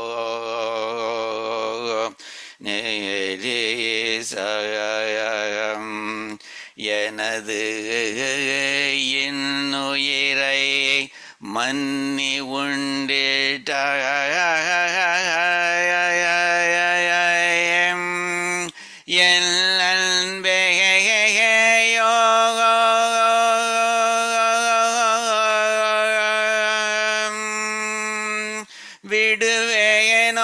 நேரீசயம் எனது இன்னுயிரை மன்னி உண்டிட்ட என் அன்பேயோ விடுவேனோ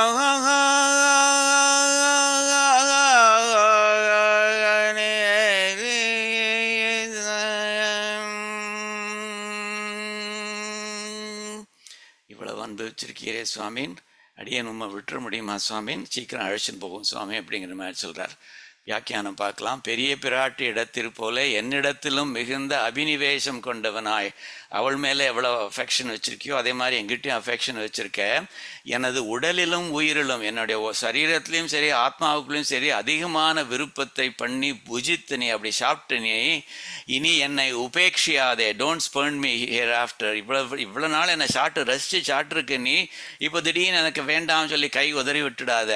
இவ்வளவு அனுபவிச்சிருக்கீரே சுவாமின் அடியேன் உண்மை விட்டுற முடியுமா சுவாமின் சீக்கிரம் அழைச்சின்னு போகும் சுவாமி அப்படிங்கிற மாதிரி சொல்றார் வியாக்கியானம் பார்க்கலாம் பெரிய பிராட்டி இடத்தில் போல என்னிடத்திலும் மிகுந்த அபினிவேசம் கொண்டவனாய் அவள் மேலே எவ்வளோ அஃபெக்ஷன் வச்சிருக்கியோ அதே மாதிரி எங்கிட்டயும் அஃபெக்ஷன் வச்சிருக்க எனது உடலிலும் உயிரிலும் என்னுடைய ஒ- சரீரத்திலையும் சரி ஆத்மாவுக்குள்ளேயும் சரி அதிகமான விருப்பத்தை பண்ணி புஜித்து நீ அப்படி சாப்பிட்டு நீ இனி என்னை உபேட்சியாதே don't spurn me here after இவ்வளவு இவ்வளோ நாள் என்னை சாப்பிட்டு ரசித்து சாப்பிட்ருக்கு நீ இப்போ திடீர்னு எனக்கு வேண்டாம்னு சொல்லி கை உதறி விட்டுடாத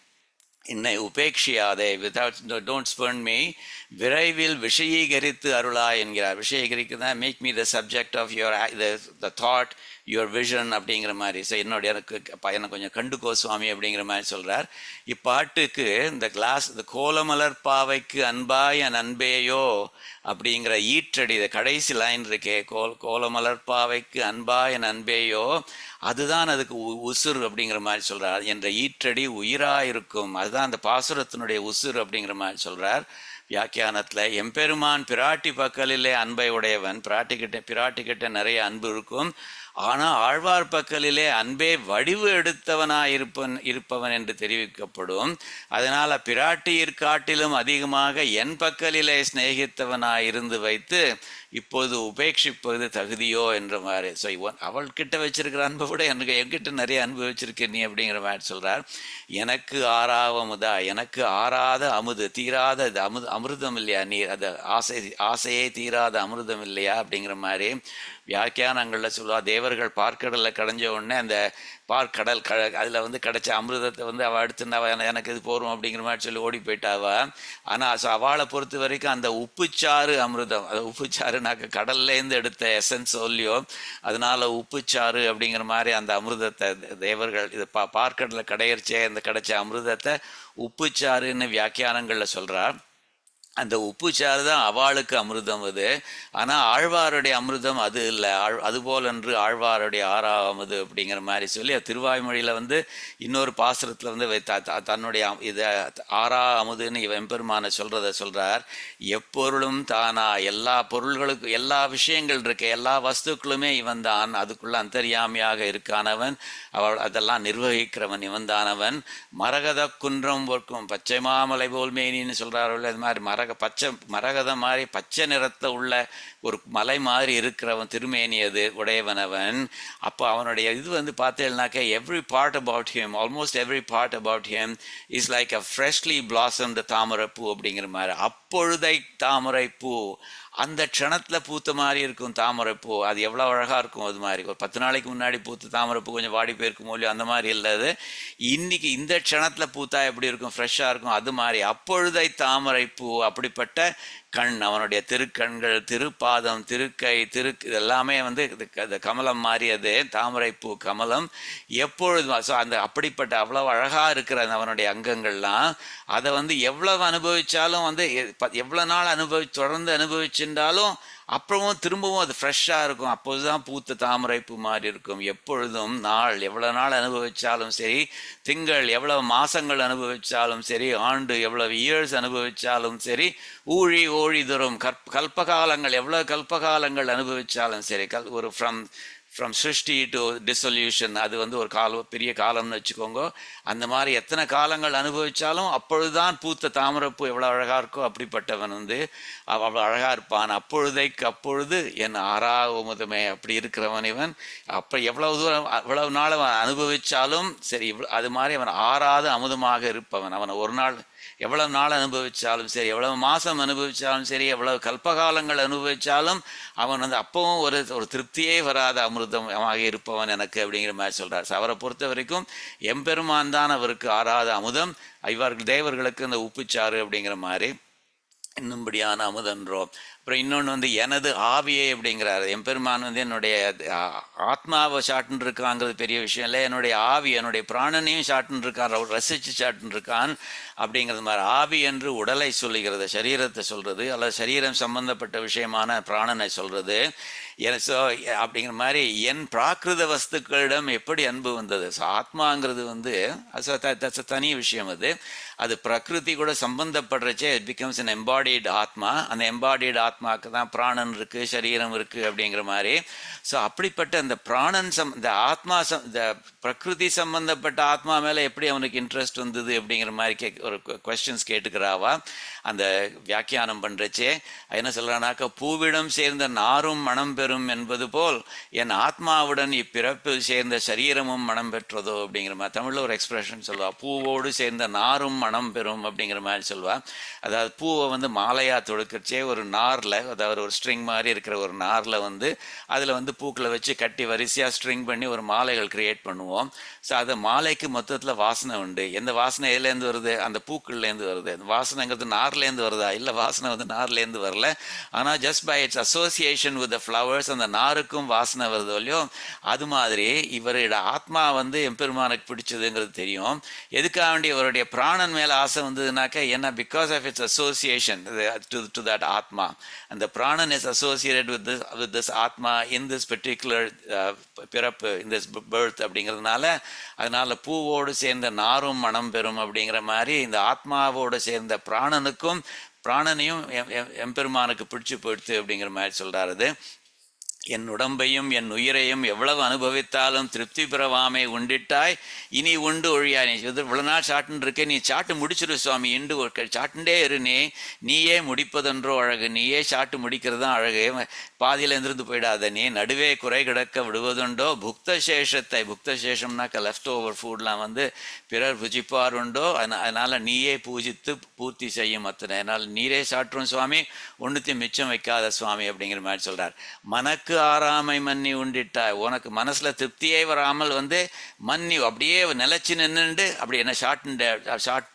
என்னை உபேட்சியாதே வித்வுட் டோன்ட் ஸ்பர்ன் மீ விரைவில் விஷயீகரித்து அருளாய் என்கிறார் விஷயீகரிக்கிறதா make me the subject of your the thought your vision அப்படிங்கிற மாதிரி ஸோ என்னோட எனக்கு அப்ப என்னை கொஞ்சம் கண்டுக்கோ சுவாமி அப்படிங்கிற மாதிரி சொல்கிறார் இப்பாட்டுக்கு இந்த கிளாஸ் இந்த கோலமலர் பாவைக்கு அன்பாய் என் அன்பேயோ அப்படிங்கிற ஈற்றடி இந்த கடைசி லைன் இருக்கே கோல் கோலமலர் பாவைக்கு அன்பாய் என் அன்பேயோ அதுதான் அதுக்கு உ- உசுர் அப்படிங்கிற மாதிரி சொல்றார் என்ற ஈற்றடி உயிராக இருக்கும் அதுதான் அந்த பாசுரத்தினுடைய உசுர் அப்படிங்கிற மாதிரி சொல்றார் வியாக்கியானத்தில் எம்பெருமான் பிராட்டி பக்கலிலே அன்பை உடையவன் பிராட்டி கிட்ட பிராட்டி கிட்ட நிறைய அன்பு இருக்கும் ஆனால் ஆழ்வார் பக்கலிலே அன்பே வடிவு எடுத்தவனாய் இருப்பன் இருப்பவன் என்று தெரிவிக்கப்படும் அதனால் பிராட்டியிற் காட்டிலும் அதிகமாக என் பக்கலிலே சிநேகித்தவனாய் இருந்து வைத்து இப்போது உபேட்சிப்பது தகுதியோ என்ற மாதிரி ஸோ அவள்கிட்ட வச்சிருக்கிற அன்பை விட எனக்கு என்கிட்ட நிறைய அன்பு வச்சிருக்க நீ அப்படிங்கிற மாதிரி சொல்றார் எனக்கு ஆறாவமுதா எனக்கு ஆறாத அமுது தீராத இது அமுது அமிர்தம் இல்லையா நீர் அது ஆசை ஆசையே தீராத அமிர்தம் இல்லையா அப்படிங்கிற மாதிரி வியாக்கியானங்களில் சொல்லுவா தேவர்கள் பார்க்கடலில் கடைஞ்ச உடனே அந்த பார்க்கடல் க அதில் வந்து கிடைச்ச அமிர்தத்தை வந்து அவள் அடுத்து அவ என- எனக்கு இது போரும் அப்படிங்கிற மாதிரி சொல்லி ஓடி போயிட்டாவா ஆனால் ஸோ அவளை பொறுத்த வரைக்கும் அந்த உப்புச்சாறு அமிர்தம் அது உப்புச்சாறுனாக்க கடல்லேருந்து எடுத்த எசன்ஸ் சொல்லியோ அதனால உப்புச்சாறு அப்படிங்கிற மாதிரி அந்த அமிர்தத்தை தேவர்கள் இது பா பார்க்கடலில் கடையரிச்சே அந்த கிடைச்ச அமிர்தத்தை உப்புச்சாறுன்னு வியாக்கியானங்களில் சொல்கிறார் அந்த உப்பு சாறு தான் அவளுக்கு அமிர்தம் அது ஆனால் ஆழ்வாருடைய அமிர்தம் அது இல்லை ஆழ் அதுபோல் என்று ஆழ்வாருடைய ஆறாவது அப்படிங்கிற மாதிரி சொல்லி திருவாய்மொழியில் வந்து இன்னொரு பாசுரத்தில் வந்து வை- த- த- தன்னுடைய அம்- இதை ஆறா அமுதுன்னு இவன் பெருமான சொல்கிறத சொல்கிறார் எப்பொருளும் தானா எல்லா பொருள்களுக்கும் எல்லா விஷயங்கள் இருக்கு எல்லா வஸ்துக்களுமே இவன் தான் அதுக்குள்ள அந்தர்யாமியாக இருக்கானவன் அவள் அதெல்லாம் நிர்வகிக்கிறவன் இவன் தானவன் மரகத குன்றம் பொற்கும் பச்சை மாமலை போல் மேனின்னு சொல்கிறார்கள் அது மாதிரி மரக பச்சை மரகத மாதிரி பச்சை நிறத்தில் உள்ள ஒரு மலை மாதிரி இருக்கிறவன் திருமேனி அது உடையவனவன் அப்போ அவனுடைய இது வந்து பார்த்தேன்னாக்க every part about him almost every part about him is like a freshly blossom the தாமரைப்பூ அப்படிங்கிற மாதிரி அப்பொழுதை தாமரைப்பூ அந்த க்ஷணத்தில் பூத்த மாதிரி இருக்கும் தாமரைப்பூ அது எவ்வளோ அழகாக இருக்கும் அது மாதிரி ஒரு பத்து நாளைக்கு முன்னாடி பூத்த தாமரைப்பூ கொஞ்சம் வாடி போயிருக்கும் இல்லையோ அந்த மாதிரி இல்லை அது இன்னைக்கு இந்த க்ஷணத்தில் பூத்தா எப்படி இருக்கும் ஃப்ரெஷ்ஷாக இருக்கும் அது மாதிரி அப்பொழுதை தாமரைப்பூ அப்படிப்பட்ட கண் அவனுடைய திருக்கண்கள் திருப்பாதம் திருக்கை திரு இது எல்லாமே வந்து இது க- இந்த கமலம் மாதிரி அது தாமரைப்பூ கமலம் எப்பொழுதும் ஸோ அந்த அப்படிப்பட்ட அவ்வளவு அழகாக இருக்கிற அந்த அவனுடைய அங்கங்கள்லாம் அதை வந்து எவ்வளவு அனுபவிச்சாலும் வந்து எ- ப- எவ்வளவு நாள் அனுபவி தொடர்ந்து அனுபவிச்சிருந்தாலும் அப்புறமும் திரும்பவும் அது ஃப்ரெஷ்ஷாக இருக்கும் அப்போதுதான் பூத்த தாமரைப்பூ மாதிரி இருக்கும் எப்பொழுதும் நாள் எவ்வளவு நாள் அனுபவிச்சாலும் சரி திங்கள் எவ்வளவு மாசங்கள் அனுபவிச்சாலும் சரி ஆண்டு எவ்வளவு இயர்ஸ் அனுபவிச்சாலும் சரி ஊழி ஓழி தரும் கற்ப கல்பகாலங்கள் எவ்வளவு கல்பகாலங்கள் அனுபவிச்சாலும் சரி கல் ஒரு ஃப்ரம் ஃப்ரம் சிருஷ்டி டு டிசொல்யூஷன் அது வந்து ஒரு காலம் பெரிய காலம்னு வச்சுக்கோங்க அந்த மாதிரி எத்தனை காலங்கள் அனுபவிச்சாலும் அப்பொழுதுதான் பூத்த தாமரைப்பூ எவ்வளோ அழகாக இருக்கோ அப்படிப்பட்டவன் வந்து அவ- அவ்வளோ அழகாக இருப்பான் அப்பொழுதைக்கு அப்பொழுது என் ஆறாவதுமே அப்படி இருக்கிறவன் இவன் அப்போ எவ்வளவு தூரம் எவ்வளவு நாள் அவன் அனுபவிச்சாலும் சரி இவ்வளவு- அது மாதிரி அவன் ஆறாத அமுதமாக இருப்பவன் அவனை ஒரு நாள் எவ்வளவு நாள் அனுபவிச்சாலும் சரி எவ்வளவு மாசம் அனுபவிச்சாலும் சரி எவ்வளவு கல்பகாலங்கள் அனுபவிச்சாலும் அவன் வந்து அப்பவும் ஒரு ஒரு திருப்தியே வராத அமிர்தமாக இருப்பவன் எனக்கு அப்படிங்கிற மாதிரி சொல்றார் So, அவரை பொறுத்த வரைக்கும் எம்பெருமான் தான் அவருக்கு ஆறாத அமுதம் இவர்கள் தேவர்களுக்கு இந்த உப்புச்சாறு அப்படிங்கிற மாதிரி இன்னும்படியான அமுதன்றோம் அப்புறம் இன்னொன்று வந்து எனது ஆவியே அப்படிங்கிறாரு எம்பெருமான் வந்து என்னுடைய ஆ, ஆத்மாவை சாட்டுன்னு இருக்காங்கிறது பெரிய விஷயம் இல்லை என்னுடைய ஆவி என்னுடைய பிராணனையும் சாட்டுன்னு இருக்கான் அவர் ரசித்து சாட்டுன்னு இருக்கான் அப்படிங்கிறது மாதிரி ஆவி என்று உடலை சொல்லுகிறது சரீரத்தை சொல்றது அல்லது சரீரம் சம்பந்தப்பட்ட விஷயமான பிராணனை சொல்றது என ஸோ அப்படிங்கிற மாதிரி என் பிராகிருத வஸ்துக்களிடம் எப்படி அன்பு வந்தது ஸோ ஆத்மாங்கிறது வந்து அது so that- that's a தனி விஷயம் அது அது பிரகிருதி கூட சம்பந்தப்படுறச்சே இட் பிகம்ஸ் an embodied ஆத்மா அந்த embodied ஆத்மாக்கு தான் பிராணன் இருக்கு சரீரம் இருக்கு அப்படிங்கிற மாதிரி ஸோ அப்படிப்பட்ட அந்த பிராணன் சம் இந்த ஆத்மா சம் இந்த பிரகிருதி சம்பந்தப்பட்ட ஆத்மா மேலே எப்படி அவனுக்கு இன்ட்ரெஸ்ட் வந்தது அப்படிங்கிற மாதிரி கே ஒரு கொஸ்டின்ஸ் கேட்டுக்கிறாவா அந்த வியாக்கியானம் பண்ணுறச்சே என்ன சொல்கிறானாக்கா பூவிடம் சேர்ந்த நாரும் மனம் பெறும் என்பது போல் என் ஆத்மாவுடன் இப்பிறப்பில் சேர்ந்த சரீரமும் மனம் பெற்றதோ அப்படிங்கிற மாதிரி தமிழில் ஒரு எக்ஸ்பிரஷன் சொல்லுவா பூவோடு சேர்ந்த நாரும் மனம் பெறும் அப்படிங்கிற மாதிரி சொல்லுவா அதாவது பூவை வந்து மாலையாக தொடுக்கச்சே ஒரு நாரில் அதாவது ஒரு ஸ்ட்ரிங் மாதிரி இருக்கிற ஒரு நாரில் வந்து அதில் வந்து பூக்களை வச்சு கட்டி வரிசையாக ஸ்ட்ரிங் பண்ணி ஒரு மாலைகள் கிரியேட் பண்ணுவோம் ஸோ அது மாலைக்கு மொத்தத்தில் வாசனை உண்டு எந்த வாசனை எதுலேருந்து வருது அந்த பூக்கள்லேருந்து வருது அந்த வாசனைங்கிறது நார்லேருந்து வருதா இல்லை வாசனை வந்து நார்லேருந்து வரல ஆனால் just by its association with the flowers அந்த நாருக்கும் வாசனை வருதோ இல்லையோ அது மாதிரி இவரோட ஆத்மா வந்து எம்பெருமானுக்கு பிடிச்சதுங்கிறது தெரியும் எதுக்காக வேண்டி இவருடைய பிராணன் மேலே ஆசை வந்ததுனாக்கா என்ன because of its association to to that ஆத்மா அந்த பிராணன் is associated with this with this ஆத்மா இன் திஸ் பர்டிகுலர் பிறப்பு இன் திஸ் பேர்த் அப்படிங்கிறதுனால அதனால பூவோடு சேர்ந்த நாரும் மனம் பெறும் அப்படிங்கிற மாதிரி இந்த ஆத்மாவோடு சேர்ந்த பிராணனுக்கும் பிராணனையும் எம்- எம்- எம்பெருமானுக்கு பிடிச்சு போயிடுத்து அப்படிங்கிற மாதிரி சொல்றாரு அது என் உடம்பையும் என் உயிரையும் எவ்வளவு அனுபவித்தாலும் திருப்தி பெறவாமை உண்டிட்டாய் இனி உண்டு ஒழியா நீ இது இவ்வளவு நாள் சாட்டுன்னு இருக்க நீ சாட்டு முடிச்சிரு சுவாமி இண்டு ஒரு சாட்டுண்டே இரு நீ நீயே முடிப்பதென்றோ அழகு நீயே சாட்டு முடிக்கிறது தான் அழகு பாதியில எந்திருந்து போயிடாத நீ நடுவே குறை கிடக்க விடுவதுண்டோ புக்த சேஷத்தை புக்த சேஷம்னாக்க லெஃப்ட் ஓவர் ஃபுட்லாம் வந்து பிறர் புஜிப்பார் உண்டோ அதனா- அதனால நீயே பூஜித்து பூர்த்தி செய்யும் அத்தனை அதனால் நீரே சாற்றும் சுவாமி ஒன்றுத்தையும் மிச்சம் வைக்காத சுவாமி அப்படிங்கிற மாதிரி சொல்றார் மனக்கு ஆறாமை மன்னி உண்டிட்டாய் உனக்கு மனசுல திருப்தியே வராமல் வந்து மன்னி அப்படியே நிலைச்சு நின்னுண்டு அப்படி என்ன ஷார்ட் ஷார்ட்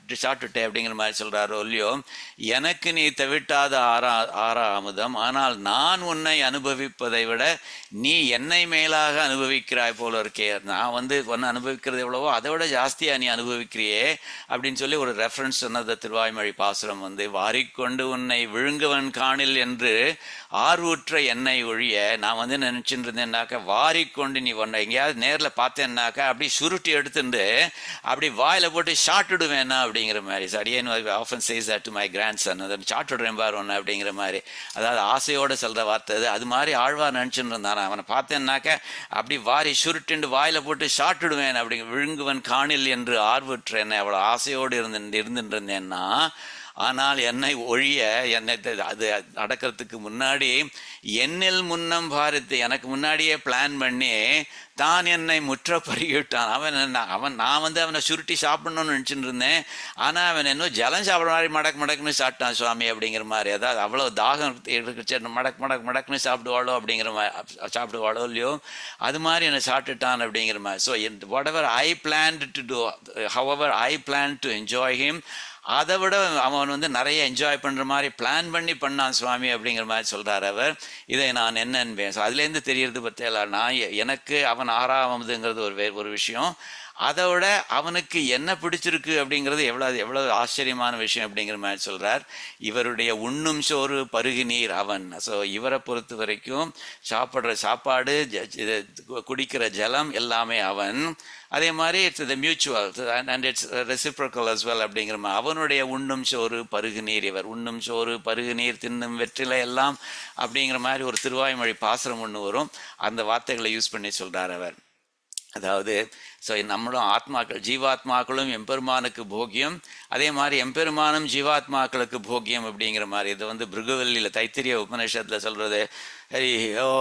சாப்பிட்டு சாப்பிட்டுட்டே அப்படிங்கிற மாதிரி சொல்கிறாரோ இல்லையோ எனக்கு நீ தவிட்டாத ஆறா ஆறா அமுதம் ஆனால் நான் உன்னை அனுபவிப்பதை விட நீ என்னை மேலாக அனுபவிக்கிறாய் போல இருக்கே நான் வந்து ஒன்று அனுபவிக்கிறது எவ்வளவோ அதை விட ஜாஸ்தியாக நீ அனுபவிக்கிறியே அப்படின்னு சொல்லி ஒரு ரெஃபரன்ஸ் சொன்னது திருவாய்மொழி பாசுரம் வந்து வாரிக்கொண்டு உன்னை விழுங்குவன் காணில் என்று ஆர்வூற்ற எண்ணெய் ஒழிய நான் வந்து நினச்சிட்டு இருந்தேன்னாக்கா வாரிக்கொண்டு நீ ஒன்றை எங்கேயாவது நேரில் பார்த்தேன்னாக்கா அப்படி சுருட்டி எடுத்துட்டு அப்படி வாயில் போட்டு ஷார்ட் விடுவேன்னா அப்படிங்கிற மாதிரி அடியேன் often says that to my grandson அதை ஷார்ட் விடுறேன் பாரு ஒன்று அப்படிங்கிற மாதிரி அதாவது ஆசையோடு சொல்கிற வார்த்தை அது அது மாதிரி ஆழ்வார் நினச்சிட்டு இருந்தான் அவனை பார்த்தேன்னாக்க அப்படி வாரி சுருட்டுண்டு வாயில் போட்டு ஷார்ட் விடுவேன் அப்படி விழுங்குவன் காணில் என்று ஆர்வற்றேன் அவ்வளோ ஆசையோடு இருந்து இருந்துட்டு இருந்தேன்னா ஆனால் என்னை ஒழிய என்னை த- அது நடக்கிறதுக்கு முன்னாடி என்னில் முன்னம் பாரித்து எனக்கு முன்னாடியே பிளான் பண்ணி தான் என்னை முற்ற பருகிவிட்டான் அவன் என்ன அவன் நான் வந்து அவனை சுருட்டி சாப்பிடணும்னு நினச்சிட்டு இருந்தேன் ஆனால் அவன் இன்னும் ஜலம் சாப்பிட்ற மாதிரி மடக்கு மடக்குன்னு சாப்பிட்டான் சுவாமி அப்படிங்கிற மாதிரி அதாவது அவ்வளோ தாகம் இருக்கு மடக்கு மடக்கு மடக்குன்னு சாப்பிடுவாளோ அப்படிங்கிற மாதிரி சாப்பிடுவாளோ இல்லையோ அது மாதிரி என்னை சாப்பிட்டுட்டான் அப்படிங்கிற மாதிரி so whatever I plan to do however I plan to enjoy him அதை விட அவன் வந்து நிறைய என்ஜாய் பண்ணுற மாதிரி பிளான் பண்ணி பண்ணான் சுவாமி அப்படிங்கிற மாதிரி சொல்கிறார் அவர் இதை நான் என்ன என்பேன் ஸோ அதுலேருந்து தெரியறது பற்றியல நான் எ- எனக்கு அவன் ஆறாவதுங்கிறது ஒரு வே ஒரு விஷயம் அதை விட அவனுக்கு என்ன பிடிச்சிருக்கு அப்படிங்கிறது எவ்வளோ எவ்வளோ ஆச்சரியமான விஷயம் அப்படிங்கிற மாதிரி சொல்கிறார் இவருடைய உண்ணும் சோறு பருகு நீர் அவன் ஸோ இவரை பொறுத்த வரைக்கும் சாப்பிட்ற சாப்பாடு ஜ- இது குடிக்கிற ஜலம் எல்லாமே அவன் அதே மாதிரி it's the mutual and it's reciprocal as well அப்படிங்கிற மாதிரி அவனுடைய உண்ணும் சோறு பருகு நீர் இவர் உண்ணும் சோறு பருகு நீர் தின்னும் வெற்றிலை எல்லாம் அப்படிங்கிற மாதிரி ஒரு திருவாய்மொழி பாசுரம் ஒன்று வரும் அந்த வார்த்தைகளை யூஸ் பண்ணி சொல்றார் அவர் அதாவது ஸோ நம்மளும் ஆத்மாக்கள் ஜீவாத்மாக்களும் எம்பெருமானுக்கு போக்கியம் அதே மாதிரி எம்பெருமானும் ஜீவாத்மாக்களுக்கு போக்கியம் அப்படிங்கிற மாதிரி இது வந்து பிருகுவல்லியில் தைத்திரிய உபநிஷத்தில் சொல்கிறது ஹரி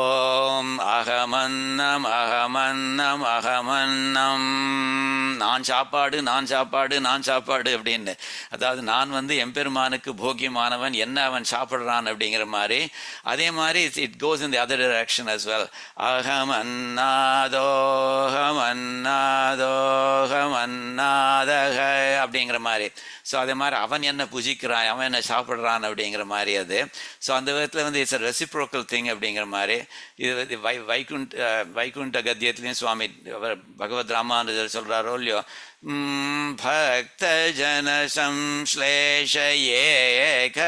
ஓம் அகமன்னம் அகமன்னம் அகமன்னம் நான் சாப்பாடு நான் சாப்பாடு நான் சாப்பாடு அப்படின்னு அதாவது நான் வந்து எம்பெருமானுக்கு போக்கியமானவன் என்ன அவன் சாப்பிட்றான் அப்படிங்கிற மாதிரி அதே மாதிரி it goes in the other direction as well அகம் அன்னாதோகம் அன்னாதோகம் அன்னாதக அப்படிங்கிற மாதிரி ஸோ அதே மாதிரி அவன் என்ன புஜிக்கிறான் அவன் என்ன சாப்பிட்றான் அப்படிங்கிற மாதிரி அது ஸோ அந்த விதத்தில் வந்து இட்ஸ் ரெசிப்ரோக்கல் திங் அப்படிங்கிற மாதிரி இது வந்து வை வைகுண்ட் அஹ், வைகுண்ட கத்தியத்துலேயும் சுவாமி அவர் பகவத் ராமானுஜர் சொல்கிறாரோ இல்லையோ ம், பக்த ஜன சம்ஸ்லேஷ ஏக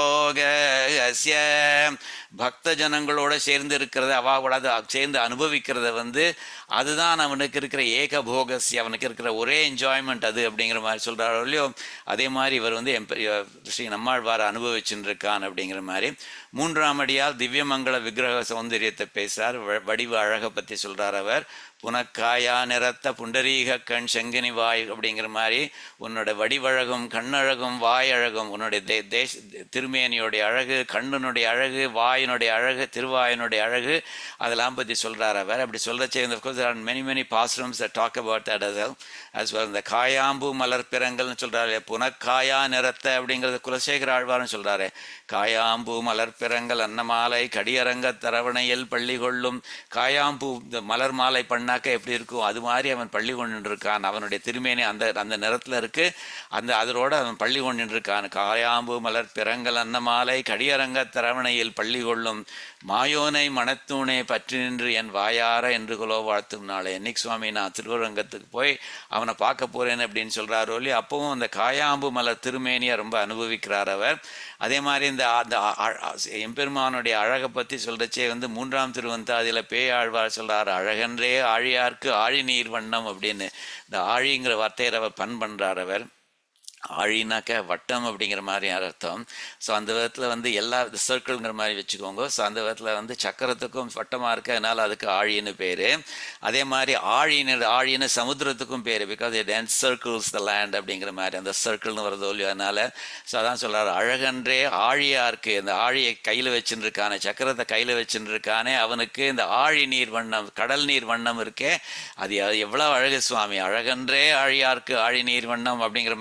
போகஸ்ய பக்த ஜனங்களோட சேர்ந்து இருக்கிறத அவாவோட அது சேர்ந்து அனுபவிக்கிறத வந்து அதுதான் அவனுக்கு இருக்கிற ஏக போகஸ்ய அவனுக்கு இருக்கிற ஒரே என்ஜாய்மெண்ட் அது அப்படிங்கிற மாதிரி சொல்கிறாரோ இல்லையோ அதே மாதிரி இவர் வந்து எம் பெரிய ஸ்ரீ நம்மாழ்வார் அனுபவிச்சுட்டு இருக்கான் அப்படிங்கிற மாதிரி மூன்றாம் அடியால் திவ்யமங்கள விக்கிரக சௌந்தரியத்தை பேசுகிறார் வ- வடிவ அழகை பற்றி சொல்கிறார் அவர் புனக்காயா நிறத்த புண்டரீக கண் செங்கனி வாய் அப்படிங்கிற மாதிரி உன்னோட வடிவழகும் கண்ணழகும் வாய் அழகும் உன்னுடைய தே தேச திருமேனியோடைய அழகு கண்ணனுடைய அழகு வாயினுடைய அழகு திருவாயினுடைய அழகு அதெல்லாம் பற்றி சொல்கிறார் அவர் அப்படி சொல்கிறச்சே இந்த course are many many pasurams talk about that as well as well இந்த காயாம்பூ மலர் பிறங்கல்னு சொல்கிறாரு புனக்காயா நிறத்த அப்படிங்கிறது குலசேகர ஆழ்வார்னு சொல்கிறாரு காயாம்பூ மலர் பிறங்கல் அன்னமாலை கடியரங்க தரவணையில் பள்ளி கொள்ளும் காயாம்பூ இந்த மலர் மாலை பண்ணாக்க எப்படி இருக்கும் அது மாதிரி அவன் பள்ளி கொண்டு இருக்கான் அவனுடைய திருமேனி அந்த அந்த நிறத்தில் இருக்கு அந்த அதனோட அவன் பள்ளி கொண்டு இருக்கான் காயாம்பூ மலர் பிறங்கல் அன்னமாலை கடியரங்க தரவணையில் பள்ளி கொள்ளும் மாயோனை மணத்தூணே பற்றி நின்று என் வாயார என்று குலோ வாழ்த்தும் நாளே என்னைக்கு சுவாமி நான் திருவரங்கத்துக்கு போய் அவனை பார்க்க போறேன் அப்படின்னு சொல்றாரோ இல்லையா அப்பவும் அந்த காயாம்பு மலர் திருமேனியை ரொம்ப அனுபவிக்கிறார் அவர் அதே மாதிரி இந்த அந்த அ- அ- எம்பெருமானுடைய அழகை பற்றி சொல்றச்சே வந்து மூன்றாம் திருவந்தாதியில் பேய் ஆழ்வார் சொல்றாரு அழகன்றே ஆழியார்க்கு ஆழி நீர் வண்ணம் அப்படின்னு இந்த ஆழிங்கிற வார்த்தையை அவர் பண் பண்றார் அவர் ஆழினாக்க வட்டம் அப்படிங்கிற மாதிரி அர்த்தம் ஸோ அந்த விதத்தில் வந்து எல்லா சர்க்கிள்ங்கிற மாதிரி வச்சுக்கோங்க ஸோ அந்த விதத்தில் வந்து சக்கரத்துக்கும் வட்டமாக இருக்கு அதனால அதுக்கு ஆழின்னு பேர் அதே மாதிரி ஆழின்னு ஆழின்னு சமுத்திரத்துக்கும் பேர் because it encircles the land அப்படிங்கிற மாதிரி அந்த சர்க்கிள்னு வருதோ இல்லையோ அதனால ஸோ அதான் சொல்றாரு அழகன்றே ஆழியா இருக்கு இந்த ஆழியை கையில் வச்சுட்டு இருக்கானே சக்கரத்தை கையில் வச்சுட்டு இருக்கானே அவனுக்கு இந்த ஆழி நீர் வண்ணம் கடல் நீர் வண்ணம் இருக்கே அது எ- எவ்வளவு அழகு சுவாமி அழகன்றே ஆழியார்க்கு ஆழி நீர் வண்ணம் அப்படிங்கிற மாதிரி ரொம்ப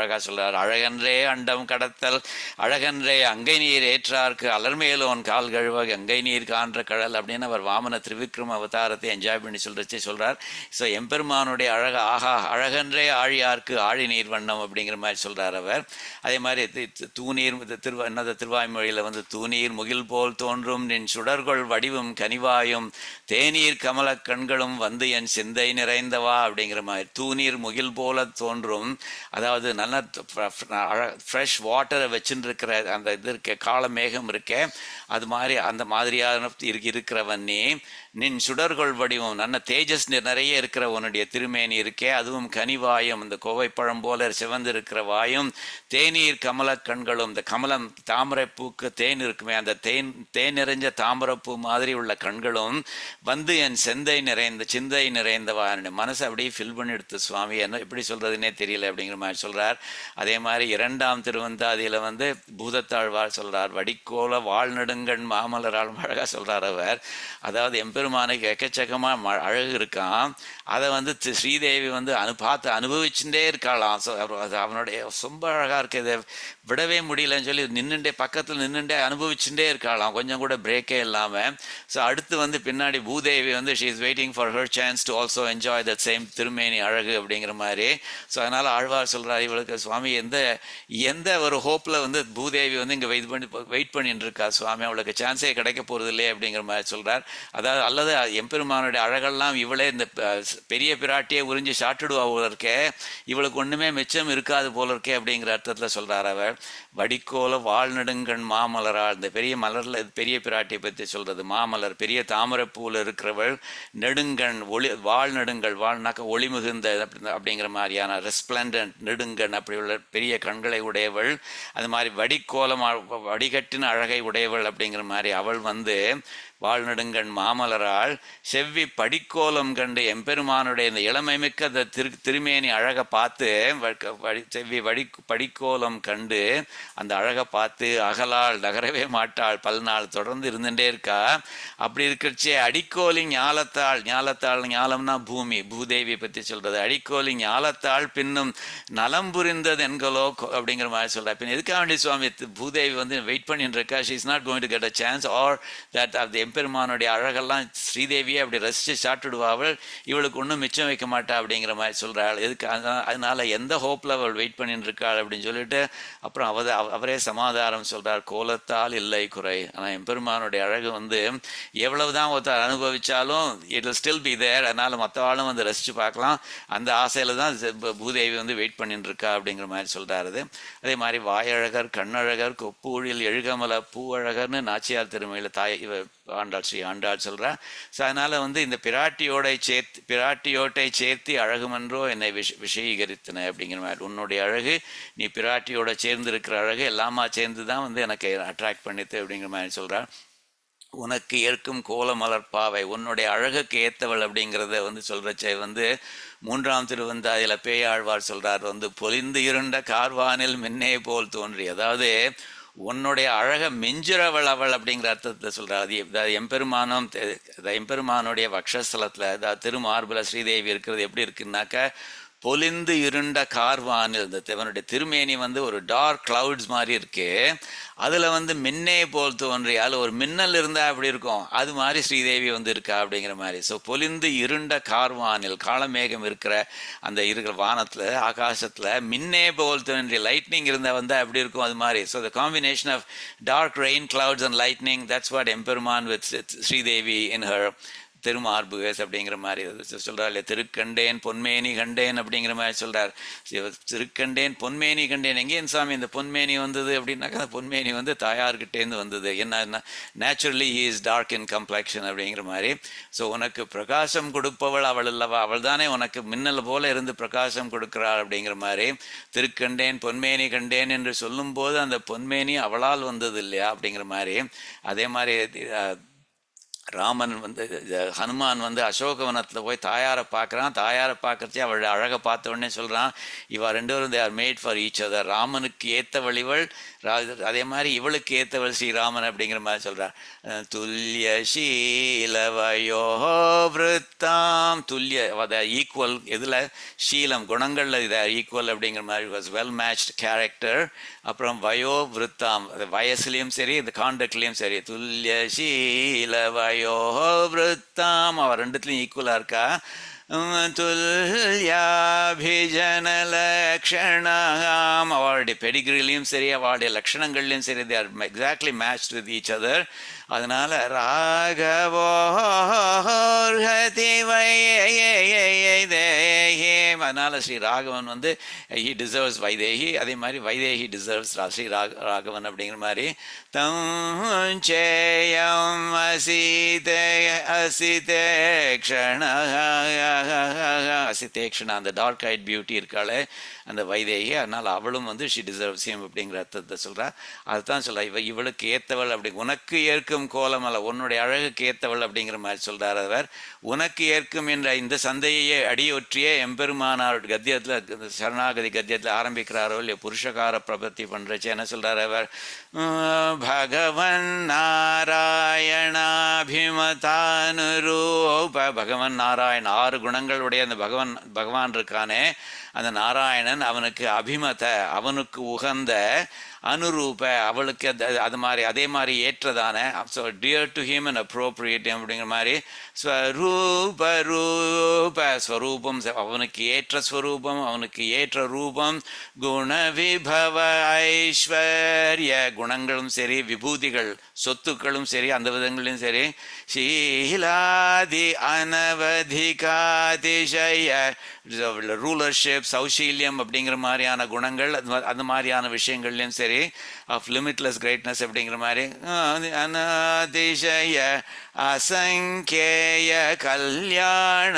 அழகா சொல்றார் அழகன்றே அண்டம் கடத்தல் அழகன்றே அங்கை நீர் ஏற்றார்க்கு அலர்மேலோன் கால் கழுவ கங்கை நீர் காண்ற கடல் அப்படின்னு அவர் வாமன திரிவிக்ரம அவதாரத்தை என்ஜாய் பண்ணி சொல்றச்சே சொல்றார் ஸோ எம்பெருமானுடைய அழக ஆஹா அழகன்றே ஆழியார்க்கு ஆழி நீர் வண்ணம் அப்படிங்கிற மாதிரி சொல்றார் அவர் அதே மாதிரி தி- தி- தூநீர் இது திருவா என்னது திருவாய்மொழியில் வந்து தூநீர் முகில் போல் தோன்றும் நின் சுடர்கொள் வடிவும் கனிவாயும் தேநீர் கமலக் கண்களும் வந்து என் சிந்தை நிறைந்தவா அப்படிங்கிற மாதிரி தூநீர் முகில் போல தோன்றும் அதாவது நல்ல ஃப்ரெஷ் வாட்டரை வச்சுட்டு இருக்கிற அந்த இது இருக்க கால மேகம் இருக்கே அது மாதிரி அந்த மாதிரியான இருக்கு இருக்கிறவன் நீ நின் சுடர்கொள் வடிவம் நல்ல தேஜஸ் நி- நிறைய இருக்கிற உன்னுடைய திருமேனி இருக்கே அதுவும் கனிவாயும் இந்த கோவைப்பழம் போல சிவந்து இருக்கிற வாயும் தேநீர் கமல கண்களும் இந்த கமலம் தாமரை பூக்கு தேன் இருக்குமே அந்த தேன் தேன் நிறைஞ்ச தாமரைப்பூ மாதிரி உள்ள கண்களும் வந்து என் செந்தை நிறைந்த சிந்தை நிறைந்தவா என்னுடைய மனசை அப்படியே ஃபில் பண்ணி எடுத்து சுவாமி என்ன எப்படி சொல்றதுன்னே தெரியல அப்படிங்கிற மாதிரி சொல்றார் அதே மாதிரி இரண்டாம் திருவந்தாதியில வந்து பூதத்தாழ்வார் சொல்றார் வடிக்கோல வாழ்நெடுங்கண் மாமலரால் அழகா சொல்றார் அவர் அதாவது எம்பெருமானுக்கு எக்கச்சக்கமா ம- அழகு இருக்கான் அதை வந்து தி- ஸ்ரீதேவி வந்து அனு பார்த்து அனுபவிச்சுட்டே இருக்காளாம் ஸோ அது அவனுடைய ரொம்ப அழகா இருக்கு இதை விடவே முடியலன்னு சொல்லி நின்னுண்டே பக்கத்தில் நின்னுண்டே அனுபவிச்சுட்டே இருக்காளாம் கொஞ்சம் கூட பிரேக்கே இல்லாம ஸோ அடுத்து வந்து பின்னாடி பூதேவி வந்து she is waiting for her chance to also enjoy that same திருமேனி அழகு அப்படிங்கிற மாதிரி ஸோ அதனால ஆழ்வார் சொல்றார் இவளுக்கு சுவாமி எந்த எந்த ஒரு ஹோப்ல வந்து பூதேவி வந்து இங்க வெயிட் பண்ணி வெயிட் பண்ணிட்டு இருக்கா சுவாமி அவளுக்கு சான்ஸே கிடைக்க போறது இல்லையே அப்படிங்கிற மாதிரி சொல்றார் அதாவது அல்லது எம்பெருமானுடைய அழகெல்லாம் இவளே இந்த ப- பெரிய பிராட்டியை உறிஞ்சி சாப்பிட்டுடுவா போல இருக்கே இவளுக்கு ஒண்ணுமே மிச்சம் இருக்காது போல இருக்கே அப்படிங்கிற அர்த்தத்துல சொல்றார் அவர் வடிக்கோல வாழ்நெடுங்கண் மாமலரால் இந்த பெரிய மலர்ல பெரிய பிராட்டியை பற்றி சொல்றது மாமலர் பெரிய தாமரைப்பூவில் இருக்கிறவள் நெடுங்கண் ஒளி வாழ் நெடுங்கள் வாழ்னாக்க ஒளி மிகுந்த அப்படி- அப்படிங்கிற மாதிரியான ரெஸ்பிளண்டன்ட் நெடுங்கண் அப்படி உள்ள பெரிய கண்களை உடையவள் அது மாதிரி வடிக்கோலம் அ- வடிகட்டின அழகை உடையவள் அப்படிங்கிற மாதிரி அவள் வந்து வாழ்நெடுங்கண் மாமலரால் செவ்வி படிக்கோலம் கண்டு எம்பெருமானுடைய இந்த இளமை மிக்க அந்த திரு திருமேனி அழகை பார்த்து வ- வடி- செவ்வி வடி படிக்கோலம் கண்டு அந்த அழகை பார்த்து அகலாள் நகரவே மாட்டாள் பல்நாள் தொடர்ந்து இருந்துட்டே இருக்கா அப்படி இருக்கிறச்சே அடிக்கோலி ஞாலத்தாள் ஞாலத்தாள் ஞாலம்னா பூமி பூதேவி பற்றி சொல்றது அடிக்கோலி ஞாலத்தாள் பின்னும் நலம் புரிந்தது என்களோ கொ- அப்படிங்கிற மாதிரி சொல்றா பின் எதுக்காக வேண்டி சுவாமி தி- பூதேவி வந்து வெயிட் பண்ணிட்டு இருக்கா she is not going to get a chance or that அந்த எம்பெருமானுடைய அழகெல்லாம் ஸ்ரீதேவியை அப்படி ரசித்து சாப்பிட்டுடுவா அவள் இவளுக்கு ஒன்றும் மிச்சம் வைக்க மாட்டா அப்படிங்கிற மாதிரி சொல்றாள் எதுக்கு அதனால- அதனால எந்த ஹோப்பில் அவள் வெயிட் பண்ணிட்டு இருக்காள் அப்படின்னு சொல்லிட்டு அப்புறம் அவ அவரே சமாதானம் சொல்றார் கோலத்தால் இல்லை குறை ஆனால் எம்பெருமானுடைய அழகு வந்து எவ்வளவுதான் ஒருத்தர் அனுபவிச்சாலும் it will still be there அதனால மற்றவாளும் வந்து ரசிச்சு பார்க்கலாம் அந்த ஆசையில தான் செ- பூ- பூதேவி வந்து வெயிட் பண்ணிட்டு இருக்கா அப்படிங்கிற மாதிரி சொல்றாரு இது. அதே மாதிரி வாயழகர் கண்ணழகர் கொப்பூழில் எழுகமல பூவழகர்னு நாச்சியார் திருமையில தாய் இவ ஆண்டாள் ஸ்ரீ ஆண்டாள் சொல்றா ஸோ அதனால வந்து இந்த பிராட்டியோட சேர்த்து பிராட்டியோட்டை சேர்த்து அழகுமன்றோ என்னை விஷ விஷயீகரித்தன அப்படிங்கிற மாதிரி உன்னுடைய அழகு நீ பிராட்டியோட சேர்ந்து இருக்கிற அழகு எல்லாமா சேர்ந்து தான் வந்து எனக்கு அட்ராக்ட் பண்ணித்து அப்படிங்கிற மாதிரி சொல்றா உனக்கு ஏற்கும் கோலமலர் பாவை உன்னுடைய அழகுக்கு ஏத்தவள் அப்படிங்கிறத வந்து சொல்றச்சே வந்து மூன்றாம் திருவந்தாதியில பேயாழ்வார் சொல்றார் வந்து பொலிந்து இருண்ட கார்வானில் மின்னே போல் தோன்றி அதாவது உன்னுடைய அழக மிஞ்சுறவள் அவள் அப்படிங்கிற அர்த்தத்தை சொல்றார் அது அதாவது எம்பெருமானம் தெ- அதாவது எம்பெருமானுடைய வக்ஷஸ்தலத்துல அதாவது திருமார்புல ஸ்ரீதேவி இருக்கிறது எப்படி இருக்குன்னாக்க பொலிந்து இருண்ட கார்வானில் இந்த தேவனுடைய திருமேனி வந்து ஒரு டார்க் கிளவுட்ஸ் மாதிரி இருக்கு அதுல வந்து மின்னே போல் தோன்றி அதுல ஒரு மின்னல் இருந்தா அப்படி இருக்கும் அது மாதிரி ஸ்ரீதேவி வந்து இருக்கா அப்படிங்கிற மாதிரி ஸோ பொலிந்து இருண்ட கார்வானில் காலமேகம் இருக்கிற அந்த இருக்கிற வானத்துல ஆகாசத்துல மின்னே போல் தோன்றி லைட்னிங் இருந்தா வந்து அப்படி இருக்கும் அது மாதிரி so the combination of dark rain clouds and lightning that's what Emperuman with Sridevi in her திருமார்புகஸ் அப்படிங்கிற மாதிரி அது சொ- சொல்றார் இல்லையா திருக்கண்டேன் பொன்மேனி கண்டேன் அப்படிங்கிற மாதிரி சொல்றார் சிவ- திருக்கண்டேன் பொன்மேனி கண்டேன் எங்கேயும் சாமி இந்த பொன்மேனி வந்தது அப்படின்னாக்கா அந்த பொன்மேனி வந்து தாயார்கிட்டேருந்து வந்தது என்ன naturally is dark in complexion அப்படிங்கிற மாதிரி ஸோ உனக்கு பிரகாசம் கொடுப்பவள் அவள் அல்லவா அவள் தானே உனக்கு மின்னல் போல இருந்து பிரகாசம் கொடுக்கிறாள் அப்படிங்கிற மாதிரி திருக்கண்டேன் பொன்மேனி கண்டேன் என்று சொல்லும்போது அந்த பொன்மேனி அவளால் வந்தது இல்லையா அப்படிங்கிற மாதிரி அதே மாதிரி அஹ், ராமன் வந்து இது ஹனுமான் வந்து அசோகவனத்தில் போய் தாயாரை பார்க்குறான் தாயாரை பார்க்கறச்சே அவள் அழகை பார்த்த உடனே சொல்கிறான் இவா ரெண்டு பேரும் they are made for each other ராமனுக்கு ஏற்ற வழிவள் ரா- அதே மாதிரி இவளுக்கு ஏற்றவள் ஸ்ரீராமன் அப்படிங்கிற மாதிரி சொல்கிறார் துல்லிய சீலவயோ விருத்தாம் துல்லிய அத ஈக்குவல் இதில் சீலம் குணங்களில் இதை ஈக்குவல் அப்படிங்கிற மாதிரி வாஸ் வெல் மேட்ச்ட் கேரக்டர் அப்புறம் வயோ விருத்தாம் அது வயசுலேயும் சரி இந்த காண்டக்ட்லேயும் சரி துல்லிய சீல வயோ விருத்தாம் அவ ரெண்டுத்துலையும் ஈக்குவலாக இருக்கா துல்யாபிஜன லக்ஷணாம் அவளுடைய பெடிகிரிலையும் சரி அவளுடைய லக்ஷணங்கள்லையும் சரி they are exactly match with each other அதனால ராகவோர்ஹதி வைதேஹேம் அதனால ஸ்ரீ ராகவன் வந்து ஹி டிசர்வ்ஸ் வைதேகி அதே மாதிரி வைதேகி டிசர்வ்ஸ் ஸ்ரீ ராக ராகவன் அப்படிங்கிற மாதிரி தம் சேயம் அசிதே அசிதேக்ஷண அசிதேக்ஷணா அந்த டார்க் ஐட் பியூட்டி இருக்காளே அந்த வைதேகி அதனால் அவளும் வந்து ஷி டிசர்வ்ஸ் ஹிம் அப்படிங்கிற அர்த்தத்தை சொல்கிறா அதுதான் சொல்கிறா இவ இவளுக்கு ஏற்றவள் அப்படி உனக்கு ஏற்கும் கோலம் அல்ல உன்னுடைய அழகுக்கு ஏற்றவள் அப்படிங்கிற மாதிரி சொல்கிறார் அவர் உனக்கு ஏற்கும் என்ற இந்த சந்தையே அடியொற்றியே எம்பெருமானார் கத்தியத்தில் சரணாகதி கத்தியத்தில் ஆரம்பிக்கிறாரோ இல்லையோ புருஷகார பிரபத்தி பண்ணுறச்சு என்ன சொல்கிறார் அவர் உம், பகவன் நாராயணாபிமதானுரூப பகவன் நாராயண் ஆறு குணங்களுடைய அந்த பகவான் பகவான் இருக்கானே அந்த நாராயணன் அவனுக்கு அபிமத அவனுக்கு உகந்த அனுரூப அவளுக்கு அது அது மாதிரி அதே மாதிரி ஏற்றதான so dear to him and appropriate அப்படிங்கிற மாதிரி ஸ்வரூப ரூப ஸ்வரூபம் அவனுக்கு ஏற்ற ஸ்வரூபம் அவனுக்கு ஏற்ற ரூபம் குண விபவ ஐஸ்வர்ய குணங்களும் சரி விபூதிகள் சொத்துக்களும் சரி அந்த விதங்களிலும் சரி ஷீலாதி அனவதிகாதிசய ரூலர்ஷிப் சௌசீல்யம் அப்படிங்கிற மாதிரியான குணங்கள் அது மா- அந்த மாதிரியான விஷயங்கள்லையும் சரி ஆஃப் லிமிட்லெஸ் கிரேட்னஸ் அப்படிங்கிற மாதிரி அஹ், அனாதிசய அசங்கேய கல்யாண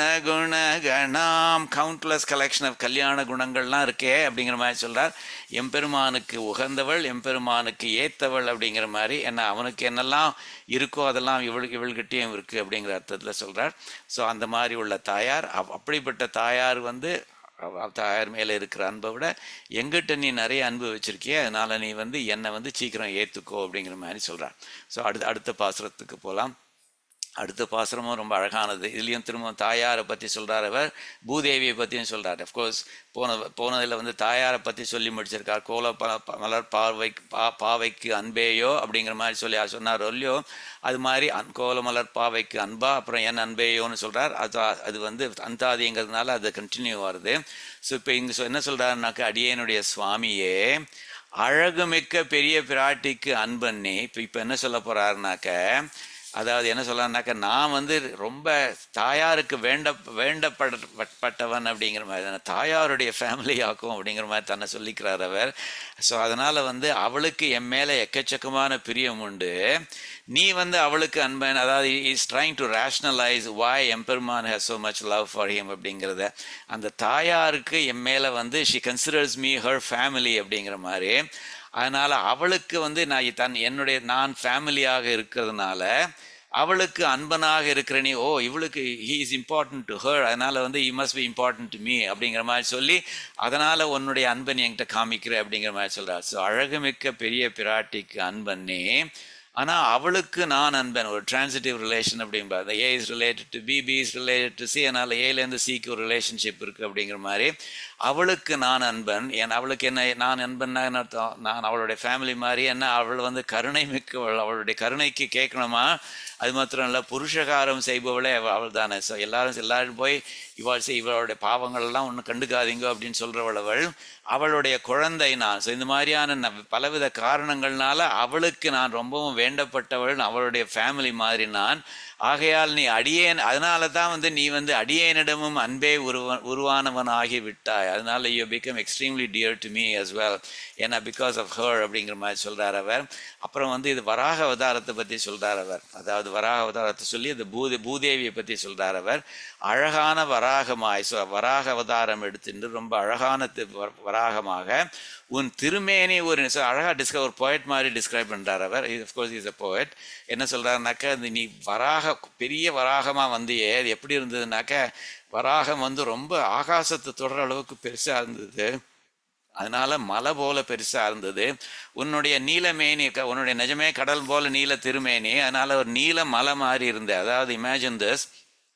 குணகணாம் கவுண்ட்லெஸ் கலெக்ஷன் ஆஃப் கல்யாண குணங்கள்லாம் இருக்கே அப்படிங்கிற மாதிரி சொல்றார் எம்பெருமானுக்கு உகந்தவள் எம்பெருமானுக்கு ஏத்தவள் அப்படிங்கிற மாதிரி என்ன அவனுக்கு என்னெல்லாம் இருக்கோ அதெல்லாம் இவளுக்கு இவள்கிட்டயும் இருக்கு அப்படிங்கிற அர்த்தத்தில் சொல்றார் ஸோ அந்த மாதிரி உள்ள தாயார் அவ்- அப்படிப்பட்ட தாயார் வந்து அவ- அவ தாயார் மேலே இருக்கிற அன்பை விட எங்கிட்ட நீ நிறைய அன்பு வச்சிருக்கிய அதனால நீ வந்து என்னை வந்து சீக்கிரம் ஏத்துக்கோ அப்படிங்கிற மாதிரி சொல்றார் ஸோ அடுத்த அடுத்த பாசுரத்துக்கு போகலாம் அடுத்த பாசுரமும் ரொம்ப அழகானது இதுலேயும் திரும்ப தாயாரை பற்றி சொல்கிறார் அவர் பூதேவியை பற்றியும் சொல்கிறார் அஃப்கோர்ஸ் போன போனதில் வந்து தாயாரை பற்றி சொல்லி முடிச்சிருக்கார் கோல ப ப- மலர் பார்வை பா பாவைக்கு அன்பேயோ அப்படிங்கிற மாதிரி சொல்லி அவர் சொன்னார் இல்லையோ அது மாதிரி அன் கோல மலர் பாவைக்கு அன்பா அப்புறம் என் அன்பேயோன்னு சொல்கிறார் அது அது வந்து அந்தாதிங்கிறதுனால அது கண்டினியூ வருது ஸோ இப்போ இங்கே என்ன சொல்கிறாருனாக்கா அடியேனுடைய சுவாமியே அழகுமிக்க பெரிய பிராட்டிக்கு அன்பண்ணி இப்போ இப்போ என்ன சொல்ல போகிறாருனாக்க அதாவது என்ன சொல்லலாம்னாக்க நான் வந்து ரொம்ப தாயாருக்கு வேண்ட வேண்டப்படப்பட்டவன் அப்படிங்கிற மாதிரி தானே தாயாருடைய ஃபேமிலி ஆக்கும் அப்படிங்கிற மாதிரி தன்னை சொல்லிக்கிறார் அவர் ஸோ அதனால் வந்து அவளுக்கு என் மேலே எக்கச்சக்கமான பிரியம் உண்டு நீ வந்து அவளுக்கு அன்பன் அதாவது is trying to rationalise why Emperuman has so much love for him அப்படிங்கிறத அந்த தாயாருக்கு என் மேலே வந்து she considers me her family அப்படிங்கிற மாதிரி அதனால் அவளுக்கு வந்து நான் தன் என்னுடைய நான் ஃபேமிலியாக இருக்கிறதுனால அவளுக்கு அன்பனாக இருக்கிற நீ ஓ இவளுக்கு he is important to her அதனால் வந்து you must be important to me அப்படிங்கிற மாதிரி சொல்லி அதனால் உன்னுடைய அன்பன் என்கிட்ட காமிக்கிற அப்படிங்கிற மாதிரி சொல்கிறார் ஸோ அழகுமிக்க பெரிய பிராட்டிக்கு அன்பன்னே ஆனால் அவளுக்கு நான் அன்பன் ஒரு டிரான்சிட்டிவ் ரிலேஷன் அப்படிங்கிறது A is related to B B is related to C அதனால் ஏலேருந்து சிக்கு ஒரு ரிலேஷன்ஷிப் இருக்குது அப்படிங்கிற மாதிரி அவளுக்கு நான் அன்பன் என் அவளுக்கு என்ன நான் அன்பன்னா என்ன அர்த்தம் நான் அவளுடைய ஃபேமிலி மாதிரி என்ன அவள் வந்து கருணை மிக்கவள் அவளுடைய கருணைக்கு கேட்கணுமா அது மாத்திரம் இல்லை புருஷகாரம் செய்பவளே அவ- அவள் தானே ஸோ எல்லாரும் எல்லாரும் போய் இவாள் செய் இவளுடைய பாவங்கள் எல்லாம் ஒன்றும் கண்டுக்காதீங்க அப்படின்னு சொல்கிறவள் அவள் அவளுடைய குழந்தை நான் ஸோ இந்த மாதிரியான ந- பலவித காரணங்கள்னால அவளுக்கு நான் ரொம்பவும் வேண்டப்பட்டவள் அவளுடைய ஃபேமிலி மாதிரி நான் ஆகையால் நீ அடியேன் அதனால தான் வந்து நீ வந்து அடியேனிடமும் அன்பே உருவ உருவானவன் ஆகி விட்டாய் அதனால you become extremely dear to me as well ஏன்னா பிகாஸ் ஆஃப் ஹர் அப்படிங்கிற மாதிரி சொல்றார் அவர் அப்புறம் வந்து இது வராக அவதாரத்தை பற்றி சொல்றார் அவர் அதாவது அது வராக அவதாரத்தை சொல்லி அந்த பூதே பூதேவியை பற்றி சொல்றார் அவர் அழகான வராகமாய் ஸோ வராக அவதாரம் எடுத்துட்டு ரொம்ப அழகான தி- வ- வராகமாக உன் திருமேனி ஒரு so அழகா டிஸ்க ஒரு போயட் மாதிரி டிஸ்கிரைப் பண்றார் அவர் கோர்ஸ் இஸ் அ போயட் என்ன சொல்றாருனாக்கா இந்த நீ வராக பெரிய வராகமா வந்தியே அது எப்படி இருந்ததுனாக்க வராகம் வந்து ரொம்ப ஆகாசத்தை தொடர அளவுக்கு பெருசா இருந்தது அதனால மலை போல பெருசா இருந்தது உன்னுடைய நீலமேனி க- உன்னுடைய நிஜமே கடல் போல நீல திருமேனி அதனால ஒரு நீல மலை மாதிரி இருந்த அதாவது இமேஜின் திஸ்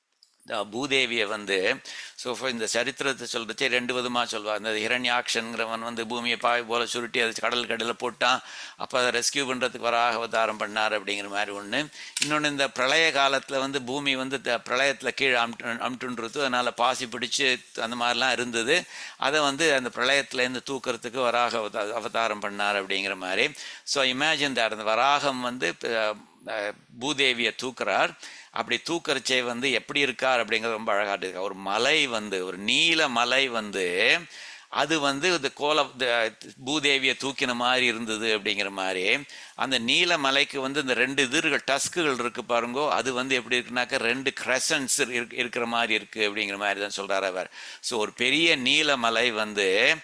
பூதேவியை வந்து ஸோ இந்த சரித்திரத்தை சொல்றச்சே ரெண்டு விதமாக சொல்லுவாள் இந்த ஹிரண்யாக்ஷன்கிறவன் வந்து பூமியை பாய் போல சுருட்டி அது கடல் கடலில் போட்டான் அப்போ அதை ரெஸ்கியூ பண்ணுறதுக்கு வராக அவதாரம் பண்ணார் அப்படிங்கிற மாதிரி ஒன்று இன்னொன்று இந்த பிரளய காலத்தில் வந்து பூமி வந்து த- பிரளயத்தில் கீழே அம்ட்டு அம்ட்டுன்றது அதனால் பாசி பிடிச்சு அந்த மாதிரிலாம் இருந்தது அதை வந்து அந்த பிரளயத்துலேருந்து தூக்கிறதுக்கு வராக அவதா- அவதாரம் பண்ணார் அப்படிங்கிற மாதிரி ஸோ இமேஜின் that அந்த வராகம் வந்து அஹ், அஹ், பூதேவியை தூக்குறார் அப்படி தூக்கரிச்சை வந்து எப்படி இருக்கார் அப்படிங்கிறது ரொம்ப அழகா இருக்கு ஒரு மலை வந்து ஒரு நீல மலை வந்து அது வந்து இந்த கோல இந்த பூதேவியை தூக்கின மாதிரி இருந்தது அப்படிங்கிற மாதிரி அந்த நீல மலைக்கு வந்து இந்த ரெண்டு இதுகள் டஸ்குகள் இருக்கு பாருங்கோ அது வந்து எப்படி இருக்குனாக்கா ரெண்டு கிரசன்ஸ் இருக்கிற மாதிரி இருக்கு அப்படிங்கிற மாதிரி தான் சொல்றாரு அவர் ஸோ ஒரு பெரிய நீல மலை வந்து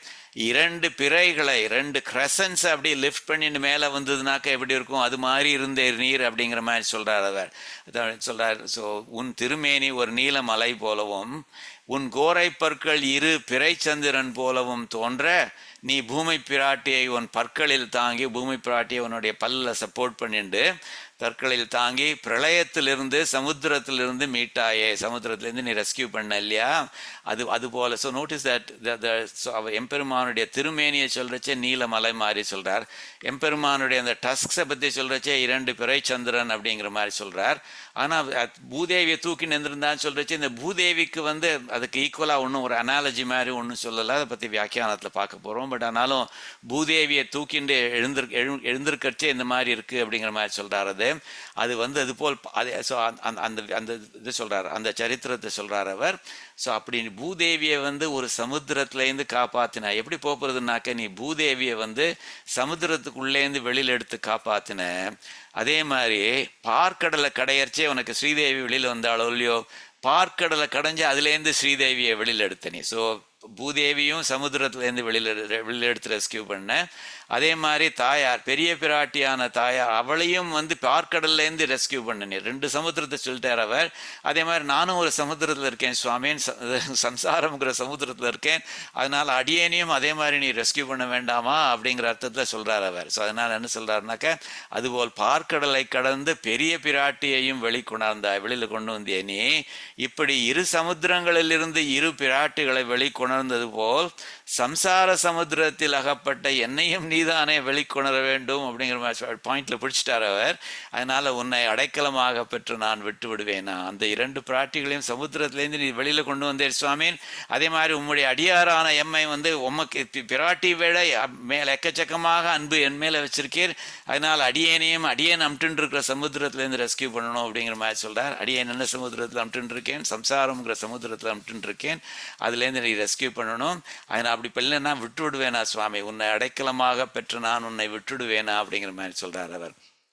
இரண்டு பிறைகளை ரெண்டு கிரசன்ஸ் அப்படி லிஃப்ட் பண்ணிட்டு மேலே வந்ததுனாக்கா எப்படி இருக்கும் அது மாதிரி இருந்த நீர் அப்படிங்கிற மாதிரி சொல்றார் அவர் அதான் சொல்றார் ஸோ உன் திருமேனி ஒரு நீல மலை போலவும் உன் கோரை பற்கள் இரு பிறைச்சந்திரன் போலவும் தோன்ற நீ பூமி பிராட்டியை உன் பற்களில் தாங்கி பூமி பிராட்டியை உன்னுடைய பல்ல சப்போர்ட் பண்ணிண்டு பற்களில் தாங்கி பிரளயத்திலிருந்து சமுத்திரத்திலிருந்து மீட்டாயே சமுத்திரத்திலிருந்து நீ ரெஸ்கியூ பண்ண இல்லையா அது அது போல ஸோ நோட்டீஸ் தட் அவ எம்பெருமானுடைய திருமேனியை சொல்றச்சே நீல மலை மாதிரி சொல்றார் எம்பெருமானுடைய அந்த டஸ்க்ஸை பற்றி சொல்றச்சே இரண்டு பிறை சந்திரன் அப்படிங்கிற மாதிரி சொல்றார் ஆனால் பூதேவியை தூக்கி நின்றிருந்தான்னு சொல்றச்சே இந்த பூதேவிக்கு வந்து அதுக்கு ஈக்குவலாக ஒன்றும் ஒரு அனாலஜி மாதிரி ஒன்றும் சொல்லலை அதை பற்றி வியாக்கியானத்தில் பார்க்க போகிறோம் பட் ஆனாலும் பூதேவியை தூக்கிண்டு எழுந்திரு எழு எழுந்திருக்கச்சே இந்த மாதிரி இருக்குது அப்படிங்கிற மாதிரி சொல்றார் அது அது வந்து அது போல் ப- அது ஸோ அந்த அந்த அந்த இது சொல்றார் அந்த சரித்திரத்தை சொல்றார் அவர் ஸோ அப்படி நீ பூதேவியை வந்து ஒரு சமுத்திரத்துலேருந்து காப்பாத்தின எப்படி போகிறதுனாக்க நீ பூதேவியை வந்து சமுத்திரத்துக்குள்ளேருந்து வெளியில் எடுத்து காப்பாத்தின அதே மாதிரி பார்க்கடலை கடையர்ச்சே உனக்கு ஸ்ரீதேவி வெளியில் வந்தாலோ இல்லையோ பார்க்கடலை கடைஞ்சு அதுலேருந்து ஸ்ரீதேவியை வெளியில் எடுத்த நீ ஸோ பூதேவியும் சமுத்திரத்துலேருந்து வெளியில் வெளியில் எடுத்து ரெஸ்கியூ பண்ண அதே மாதிரி தாயார் பெரிய பிராட்டியான தாயார் அவளையும் வந்து பார்க்கடல்லேருந்து ரெஸ்கியூ பண்ண நீ ரெண்டு சமுத்திரத்தை சொல்லிட்டார் அவர் அதே மாதிரி நானும் ஒரு சமுத்திரத்தில் இருக்கேன் சுவாமின் சம்சாரம்ங்கிற சமுத்திரத்தில் இருக்கேன் அதனால் அடியேனையும் அதே மாதிரி நீ ரெஸ்கியூ பண்ண வேண்டாமா அப்படிங்கிற அர்த்தத்தில் சொல்றார் அவர் ஸோ அதனால் என்ன சொல்றாருனாக்க அதுபோல் பார்க்கடலை கடந்து பெரிய பிராட்டியையும் வெளிக்கொணர்ந்தாய் வெளியில் கொண்டு வந்திய நீ இப்படி இரு சமுத்திரங்களிலிருந்து இரு பிராட்டிகளை வெளிக்கொணர்ந்தது போல் சம்சார சமுத்திரத்தில் அகப்பட்ட என்னையும் நீதானே வெளிக்கொணர வேண்டும் அப்படிங்கிற மாதிரி பாயிண்ட்ல பிடிச்சிட்டார் அவர் அதனால உன்னை அடைக்கலமாக பெற்று நான் விட்டு விடுவேனா அந்த இரண்டு பிராட்டிகளையும் சமுத்திரத்திலேருந்து நீ வெளியில கொண்டு வந்தேன் சுவாமின் அதே மாதிரி உம்முடைய அடியாரான எம்மை வந்து உமக்கு பி- பிராட்டி விட மேல எக்கச்சக்கமாக அன்பு என் மேல வச்சிருக்கீர் அதனால் அடியேனையும் அடியேன் அம்ட்டுன்னு இருக்கிற சமுத்திரத்திலேருந்து ரெஸ்கியூ பண்ணணும் அப்படிங்கிற மாதிரி சொல்றார் அடியேன் என்ன சமுத்திரத்தில் அம்ட்டுன்னு இருக்கேன் சம்சாரம்ங்கிற சமுத்திரத்தில் அம்ட்டுன்னு இருக்கேன் அதுலேருந்து நீ ரெஸ்கியூ பண்ணணும் அதனால் அப்படி இல்லைன்னா விட்டு விடுவேனா சுவாமி உன்னை அடைக்கலமாக பெற்று நான் உன்னை விட்டுடுவேனா அப்படிங்கிற மாதிரி சொல்றார் அவர்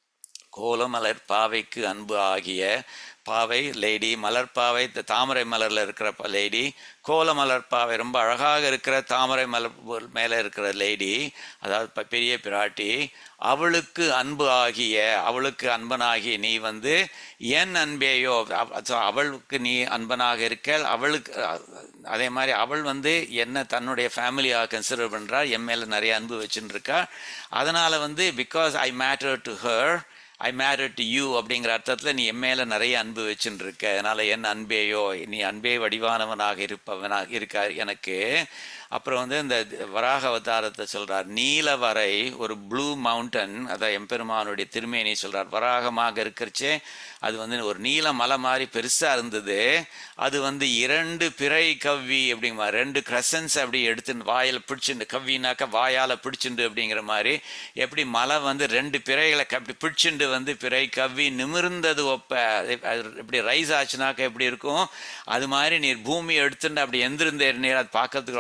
கோலமலர் பாவைக்கு அன்பு ஆகிய பாவை லேடி மலர்பாவை இந்த தாமரை மலர்ல இருக்கிற ப- லேடி கோலமலர் பாவை ரொம்ப அழகாக இருக்கிற தாமரை மலர் மேலே இருக்கிற லேடி அதாவது ப- பெரிய பிராட்டி அவளுக்கு அன்பு ஆகிய அவளுக்கு அன்பனாகி நீ வந்து என் அன்பேயோ அவ- so அவளுக்கு நீ அன்பனாக இருக்க அவளுக்கு அ- அதே மாதிரி அவள் வந்து என்ன தன்னுடைய ஃபேமிலியாக கன்சிடர் பண்றா என் மேல நிறைய அன்பு வச்சுட்டு இருக்கா அதனால வந்து because I matter to her I married to you அப்படிங்கிற அர்த்தத்தில் நீ என் மேலே நிறைய அன்பு வச்சுட்டு இருக்க அதனால என் அன்பேயோ நீ அன்பே வடிவானவனாக இருப்பவனாக இருக்க எனக்கு அப்புறம் வந்து இந்த வராக அவதாரத்தை சொல்றார் நீலவரை ஒரு ப்ளூ மவுண்டன் அதான் எம்பெருமானுடைய திருமேனி சொல்றார் வராகமாக இருக்கிறச்சே அது வந்து ஒரு நீல மலை மாதிரி பெருசா இருந்தது அது வந்து இரண்டு பிறை கவ்வி அப்படிங்கிற ரெண்டு கிரசன்ஸ் அப்படி எடுத்து வாயில பிடிச்சுண்டு கவ்வினாக்க வாயால பிடிச்சுண்டு அப்படிங்கிற மாதிரி எப்படி மலை வந்து ரெண்டு பிறைகளை க- அப்படி பிடிச்சுண்டு வந்து பிறை கவ்வி நிமிர்ந்தது ஒப்ப அது அது இப்படி ரைஸ் ஆச்சுனாக்க எப்படி இருக்கும் அது மாதிரி நீர் பூமி எடுத்துட்டு அப்படி எந்திருந்த நீர் அது பார்க்கறதுக்கு அவ்வளோ அழகா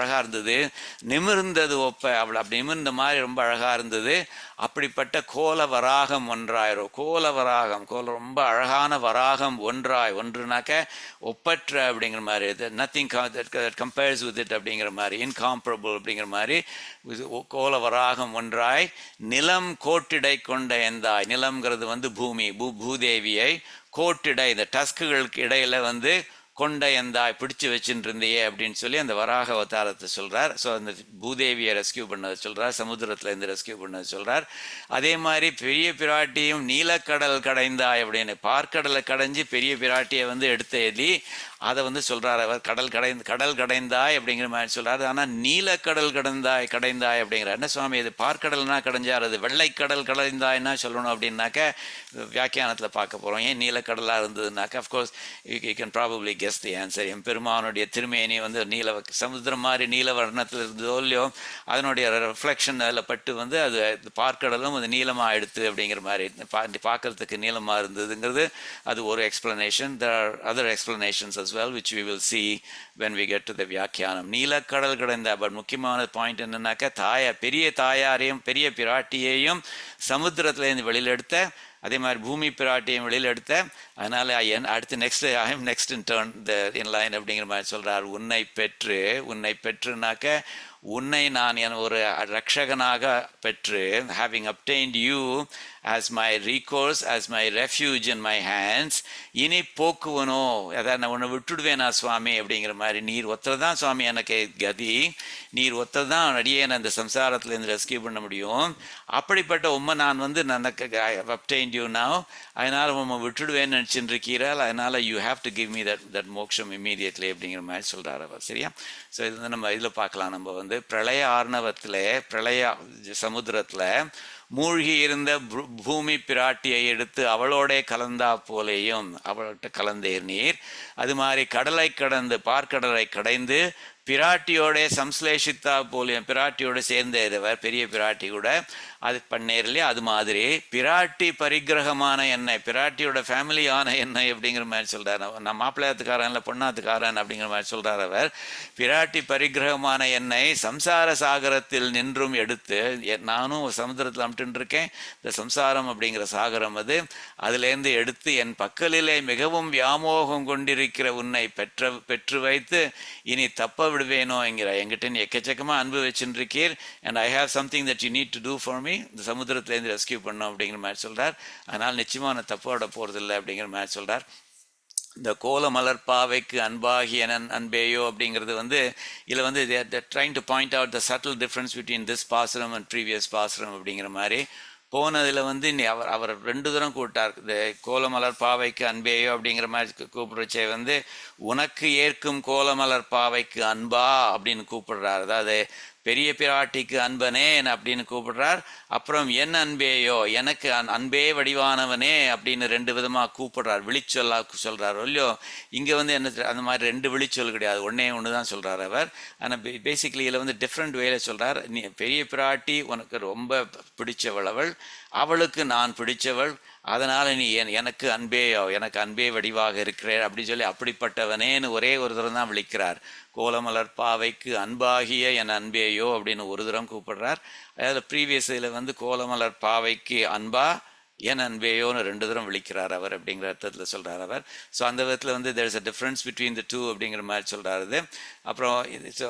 அழகாக இருந்தது நிமிர்ந்தது ஒப்ப அவள் அப்படி நிமிர்ந்த மாதிரி ரொம்ப அழகாக இருந்தது அப்படிப்பட்ட கோல வராகம் ஒன்றாயிரும் கோல வராகம் கோல ரொம்ப அழகான வராகம் ஒன்றாய் ஒன்றுனாக்க ஒப்பற்ற அப்படிங்கிற மாதிரி இது நத்திங் கம்பேர்ஸ் வித் இட் அப்படிங்கிற மாதிரி இன்காம்பரபிள் அப்படிங்கிற மாதிரி இது ஒ- கோல வராகம் ஒன்றாய் நிலம் கோட்டிடை கொண்ட எந்தாய் நிலம்ங்கிறது வந்து பூமி பூ பூதேவியை கோட்டிடை இந்த டஸ்குகளுக்கு இடையில வந்து கொண்ட எந்தாய் பிடிச்சு வச்சுட்டு இருந்தியே அப்படின்னு சொல்லி அந்த வராக அவதாரத்தை சொல்றார் ஸோ அந்த பூதேவியை ரெஸ்கியூ பண்ணதை சொல்றார் சமுத்திரத்துல இருந்து ரெஸ்கியூ பண்ணதை சொல்றார் அதே மாதிரி பெரிய பிராட்டியும் நீலக்கடல் கடைந்தாய் அப்படின்னு பார்க்கடலை கடைஞ்சு பெரிய பிராட்டியை வந்து எடுத்த எலி அதை வந்து சொல்றார் அவர் கடல் கடைந்து கடல் கடைந்தாய் அப்படிங்கிற மாதிரி சொல்றாரு ஆனால் நீலக்கடல் கடந்தாய் கடைந்தாய் அப்படிங்கிறார் என்ன சுவாமி இது பார்க்கடல்னா கடைஞ்சார் அது வெள்ளைக்கடல் கடைந்தாய்னா சொல்லணும் அப்படின்னாக்க வியாக்கியானத்தில் பார்க்க போகிறோம் ஏன் நீலக்கடலாக இருந்ததுனாக்க of course you can probably guess the answer என் பெருமானுடைய திருமேனி வந்து நீல சமுத்திரம் மாதிரி நீல வர்ணத்தில் இருந்ததோ இல்லையோ அதனுடைய ரிஃப்ளெக்ஷன் அதில் பட்டு வந்து அது அது பார்க்கடலும் அது நீளமாக எடுத்து அப்படிங்கிற மாதிரி பா பார்க்கறதுக்கு நீளமாக இருந்ததுங்கிறது அது ஒரு explanation there are other explanations as well which we will see when we get to the வியாக்கியானம் நீலக்கடல் கடந்த பட் முக்கியமான பாயிண்ட் என்னன்னாக்கா தாயா பெரிய தாயாரையும் பெரிய பிராட்டியையும் சமுத்திரத்துலேருந்து வெளியில் எடுத்த அதே மாதிரி பூமி பிராட்டியும் வெளியில் எடுத்த அதனால என் அடுத்து next I am next in turn the in line அப்படிங்கிற மாதிரி சொல்றார் உன்னை பெற்று உன்னை பெற்றுனாக்க உன்னை நான் என் ஒரு ரட்சகனாக பெற்று having obtained you as my recourse as my refuge in my hands இனி போக்குவனோ அதான் நான் உன்னை விட்டுடுவேனா சுவாமி அப்படிங்கிற மாதிரி நீர் ஒத்தர் தான் சுவாமி எனக்கு கதி நீர் ஒத்தர் தான் அடியேன் அந்த சம்சாரத்துலேருந்து ரெஸ்கியூ பண்ண முடியும் அப்படிப்பட்ட உண்மை நான் வந்து எனக்கு அப்டைன்ட் யூ now அதனால் உண்மை விட்டுடுவேன்னு நினச்சிட்டு இருக்கிறாள் அதனால் you have to give me that that moksham immediately அப்படிங்கிற மாதிரி சொல்கிறார் அவர் சரியா ஸோ இது வந்து நம்ம இதில் பார்க்கலாம் நம்ம வந்து பிரளய ஆர்ணவத்தில் பிரளய சமுத்திரத்தில் மூழ்கி இருந்த பூ- பூமி பிராட்டியை எடுத்து அவளோடே கலந்தா போலேயும் அவள்கிட்ட கலந்தேர் நீர் அது மாதிரி கடலை கடந்து பார்க்கடலை கடைந்து பிராட்டியோட சம்ஸ்லேஷித்தா போலியும் பிராட்டியோட சேர்ந்த இருவர் பெரிய பிராட்டி கூட அது பண்ணேர் இல்லையா அது மாதிரி பிராட்டி பரிகிரகமான எண்ணெய் பிராட்டியோட ஃபேமிலியான எண்ணெய் அப்படிங்கிற மாதிரி சொல்றாரு அவர். நான் மாப்பிள்ளையாத்துக்காரன் இல்லை பொண்ணாத்துக்காரன் அப்படிங்கிற மாதிரி சொல்றார் அவர் பிராட்டி பரிகிரகமான எண்ணெய் சம்சார சாகரத்தில் நின்றும் எடுத்து எ- நானும் சமுத்திரத்தில் அமிட்டு இருக்கேன் இந்த சம்சாரம் அப்படிங்கிற சாகரம் அது அதுலேருந்து எடுத்து என் பக்கலிலே மிகவும் வியாமோகம் கொண்டிருக்கிற உன்னை பெற்ற பெற்று வைத்து இனி தப்ப விடுவேனோ என்கிற என்கிட்ட நீ எக்கச்சக்கமாக அன்பு வச்சுருக்கீர் and I have something that you need to do for me இந்த சமுத்திரத்துலேருந்து ரெஸ்கியூ பண்ணோம் அப்படிங்கிற மாதிரி சொல்றார் அதனால் நிச்சயமாக நான் தப்போட போகிறதில்ல அப்படிங்கிற மாதிரி சொல்றார் இந்த கோல மலர்பாவைக்கு அன்பாகிய நன் அன்பேயோ அப்படிங்கிறது வந்து இதில் வந்து trying to point out the subtle difference between this pasuram and previous pasuram அப்படிங்கிற மாதிரி போனதில் வந்து நீ அவர் அவர் ரெண்டு தூரம் கூப்பிட்டார் இந்த கோலமலர் பாவைக்கு அன்பேயோ அப்படிங்கிற மாதிரி கூ- கூப்பிடுறச்சே வந்து உனக்கு ஏற்கும் கோலமலர் பாவைக்கு அன்பா அப்படின்னு கூப்பிடுறார் அதாவது பெரிய பிராட்டிக்கு அன்பனே அப்படின்னு கூப்பிடுறார் அப்புறம் என் அன்பேயோ எனக்கு அன்- அன்பே வடிவானவனே அப்படின்னு ரெண்டு விதமாக கூப்பிடுறார் விழிச்சொல்லா சொல்றார் இல்லையோ இங்கே வந்து என்ன தெ- அந்த மாதிரி ரெண்டு விழிச்சொல் கிடையாது ஒண்ணே ஒன்று தான் சொல்றார் அவர் ஆனால் பேசிக்கலி இதில் வந்து டிஃப்ரெண்ட் வேல சொல்றார் நீ பெரிய பிராட்டி உனக்கு ரொம்ப பிடிச்சவள் அவள் அவளுக்கு நான் பிடிச்சவள் அதனால நீ என் எனக்கு அன்பேயோ எனக்கு அன்பே வடிவாக இருக்கிறேன் அப்படி சொல்லி அப்படிப்பட்டவனேன்னு ஒரே ஒரு தரம் தான் விழிக்கிறார் கோலமலர் பாவைக்கு அன்பாகிய என் அன்பேயோ அப்படின்னு ஒரு தரம் கூப்பிடுறார் அதில் ப்ரீவியஸ் இதில் வந்து கோலமலர் பாவைக்கு அன்பா என் அன்பேயோன்னு ரெண்டு தரம் விழிக்கிறார் அவர் அப்படிங்கிற அர்த்தத்தில் சொல்றார் அவர் ஸோ அந்த விதத்தில் வந்து there is a difference between the two அப்படிங்கிற மாதிரி சொல்றாரு அப்புறம் இது ஸோ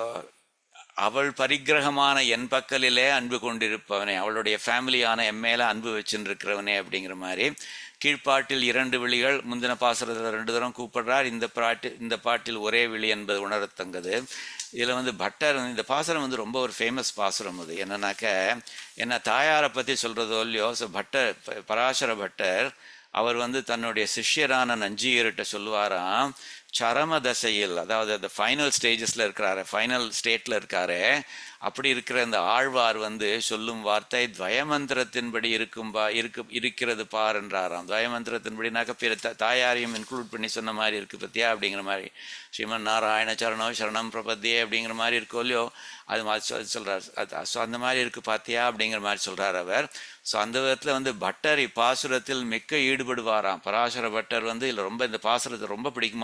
அவள் பரிக்கிரகமான என் பக்கலிலே அன்பு கொண்டிருப்பவனே அவளுடைய ஃபேமிலியான என் மேல அன்பு வச்சுன்னு இருக்கிறவனே அப்படிங்கிற மாதிரி கீழ்ப்பாட்டில் இரண்டு விழிகள் முந்தின பாசுரத்தில் ரெண்டு தரம் கூப்பிடுறார் இந்த பாட்டு இந்த பாட்டில் ஒரே விழி என்பது உணரத்தங்கது இதில் வந்து பட்டர் வந்து- இந்த பாசுரம் வந்து ரொம்ப ஒரு ஃபேமஸ் பாசுரம் அது என்னன்னாக்க என்ன தாயாரை பற்றி சொல்கிறதோ இல்லையோ ஸோ பட்டர் ப- பராசர பட்டர் அவர் வந்து தன்னுடைய சிஷ்யரான நஞ்சியர்கிட்ட சொல்லுவாராம் சரம தசையில் அதாவது அந்த ஃபைனல் ஸ்டேஜஸில் இருக்கிறாரு ஃபைனல் ஸ்டேட்டில் இருக்காரு அப்படி இருக்கிற அந்த ஆழ்வார் வந்து சொல்லும் வார்த்தை துவயமந்திரத்தின்படி இருக்கும் பா இருக்கு இருக்கிறது பார் என்றாராம் துவயமந்திரத்தின்படினாக்க பிற த- தாயாரையும் இன்க்ளூட் பண்ணி சொன்ன மாதிரி இருக்கு பத்தியா அப்படிங்கிற மாதிரி ஸ்ரீமன் நாராயண சரணோ சரணம் பிரபத்தியே அப்படிங்கிற மாதிரி இருக்கோ இல்லையோ அது மாதிரி சொல் சொல்றார் ஸோ அந்த மாதிரி இருக்கு பாத்தியா அப்படிங்கிற மாதிரி சொல்றார் அவர் ஸோ அந்த விதத்தில் வந்து பட்டர் இப்பாசுரத்தில் மிக்க ஈடுபடுவாராம் பராசர பட்டர் வந்து இதில் ரொம்ப இந்த பாசுரத்தை ரொம்ப பிடிக்குமாம் அவருக்கு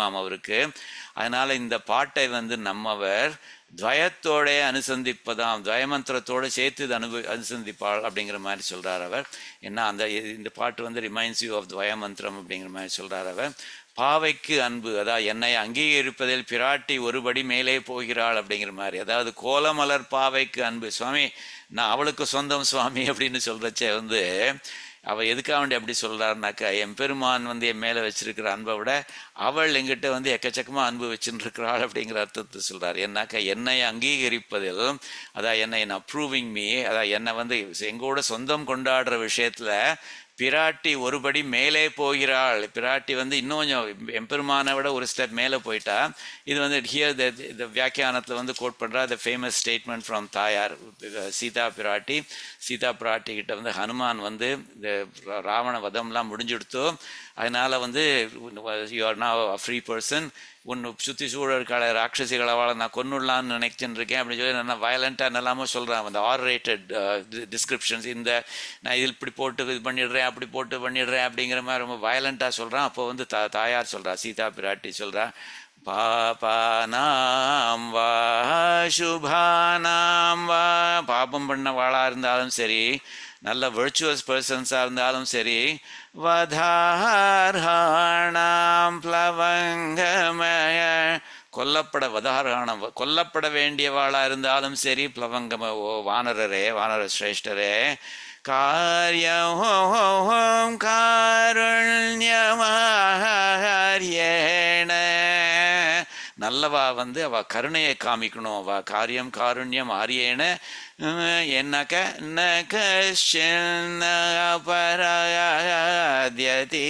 இருக்கு அதனால இந்த பாட்டை வந்து நம்மவர் துவயத்தோட அனுசந்திப்பதாம் துவயமந்திரத்தோடு சேர்த்து இது அனுபவி அனுசந்திப்பாள் அப்படிங்கிற மாதிரி சொல்றார் அவர் ஏன்னா அந்த இது- இந்த பாட்டு வந்து ரிமைண்ட்ஸ் யூ ஆஃப் துவயமந்திரம் அப்படிங்கிற மாதிரி சொல்றார் அவர் பாவைக்கு அன்பு அதாவது என்னை அங்கீகரிப்பதில் பிராட்டி ஒருபடி மேலே போகிறாள் அப்படிங்கிற மாதிரி அதாவது கோலமலர் பாவைக்கு அன்பு சுவாமி நான் அவளுக்கு சொந்தம் சுவாமி அப்படின்னு சொல்றச்சே வந்து அவ எதுக்காக வேண்டி அப்படி சொல்றாருனாக்கா என் பெருமான் வந்து என் மேல வச்சிருக்கிற அன்பை விட அவள் எங்கிட்ட வந்து எக்கச்சக்கமா அன்பு வச்சுட்டு இருக்கிறாள் அப்படிங்கிற அர்த்தத்தை சொல்றாரு என்னாக்கா என்னை அங்கீகரிப்பதில் அதான் என்னை அப்ரூவிங் மீ அதான் என்னை வந்து எங்கூட சொந்தம் கொண்டாடுற விஷயத்துல பிராட்டி ஒருபடி மேலே போகிறாள் பிராட்டி வந்து இன்னும் கொஞ்சம் எம்பெருமானை விட ஒரு ஸ்டெப் மேலே போயிட்டா இது வந்து ஹியர் த வியாக்கியானத்தில் வந்து கோட் பண்ணுறா த ஃபேமஸ் ஸ்டேட்மெண்ட் ஃப்ரம் தாயார் சீதா பிராட்டி சீதா பிராட்டி கிட்ட வந்து ஹனுமான் வந்து இந்த ராவண வதம்லாம் முடிஞ்சுடுத்தோ அதனால வந்து you are now a free person உன் சுற்றி சூழல் இருக்காள ராட்சசிகளை வாழ நான் கொன்னுடலான்னு நினைச்சிட்டு இருக்கேன் அப்படின்னு சொல்லி நான் வயலண்ட்டாக என்னெல்லாமோ சொல்கிறேன் அந்த ஆர் ரேட்டட் டிஸ்கிரிப்ஷன்ஸ் இந்த நான் இதில் இப்படி போட்டு இது பண்ணிடுறேன் அப்படி போட்டு பண்ணிடுறேன் அப்படிங்கிற மாதிரி ரொம்ப வயலண்ட்டாக சொல்கிறான் அப்போ வந்து தா தாயார் சொல்கிறா சீதா பிராட்டி சொல்கிறா பாபானாம் வா சுபானாம் வா பாபம் பண்ணவாளாக இருந்தாலும் சரி நல்ல விர்ச்சுவஸ் பர்சன்ஸாக இருந்தாலும் சரி வதார்ஹாணாம் பிளவங்கமய கொல்லப்பட வதாரணம் கொல்லப்பட வேண்டியவாளாக இருந்தாலும் சரி பிளவங்கம ஓ வானரரே வானர சிரேஷ்டரே காரியம் காருண்யமாரியேண நல்லவா வந்து அவ கருணையை காமிக்கணும் அவ காரியம் காருண்யம் ஆரியேன என்னக்க ந கஷ்டின் அபராத்யதி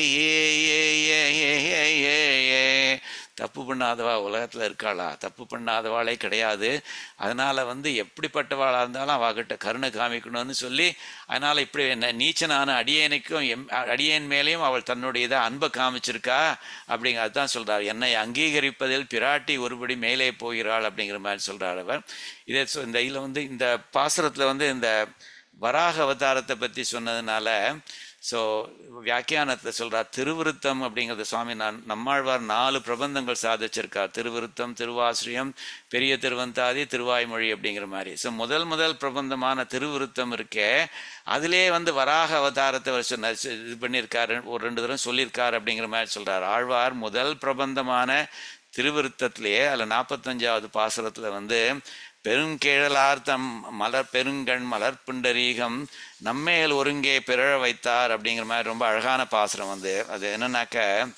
தப்பு பண்ணாதவா உலகத்தில் இருக்காளா தப்பு பண்ணாதவாளே கிடையாது அதனால வந்து எப்படிப்பட்டவாளாக இருந்தாலும் அவகிட்ட கருணை காமிக்கணும்னு சொல்லி அதனால இப்படி என்ன நீச்சனான அடியேனுக்கும் எம் அடியேன் மேலேயும் அவள் தன்னுடைய இதை அன்பை காமிச்சிருக்கா அப்படிங்க அதுதான் சொல்றார் என்னை அங்கீகரிப்பதில் பிராட்டி ஒருபடி மேலே போகிறாள் அப்படிங்கிற மாதிரி சொல்றார் அவர் இதே சொ- இந்த இதில் வந்து இந்த பாசுரத்தில் வந்து இந்த வராக அவதாரத்தை பற்றி சொன்னதுனால ஸோ வியாக்கியானத்தில் சொல்றார் திருவிருத்தம் அப்படிங்கிறது சுவாமி நான் நம்மாழ்வார் நாலு பிரபந்தங்கள் சாதிச்சிருக்கார் திருவிருத்தம் திருவாசிரியம் பெரிய திருவந்தாதி திருவாய்மொழி அப்படிங்கிற மாதிரி ஸோ முதல் முதல் பிரபந்தமான திருவிருத்தம் இருக்கே அதிலே வந்து வராக அவதாரத்தை அவர் சொன்ன இது பண்ணியிருக்காரு ஒரு ரெண்டு தடவை சொல்லியிருக்கார் அப்படிங்கிற மாதிரி சொல்றார் ஆழ்வார் முதல் பிரபந்தமான திருவிருத்தத்திலேயே அதில் நாற்பத்தஞ்சாவது பாசுரத்தில் வந்து பெருங்கேழலார்த்தம் மலர் பெருங்கண் மலர் புண்டரீகம் நம்மேல் ஒருங்கே பிறழ வைத்தார் அப்படிங்கிற மாதிரி ரொம்ப அழகான பாசுரம் வந்து அது என்னன்னாக்க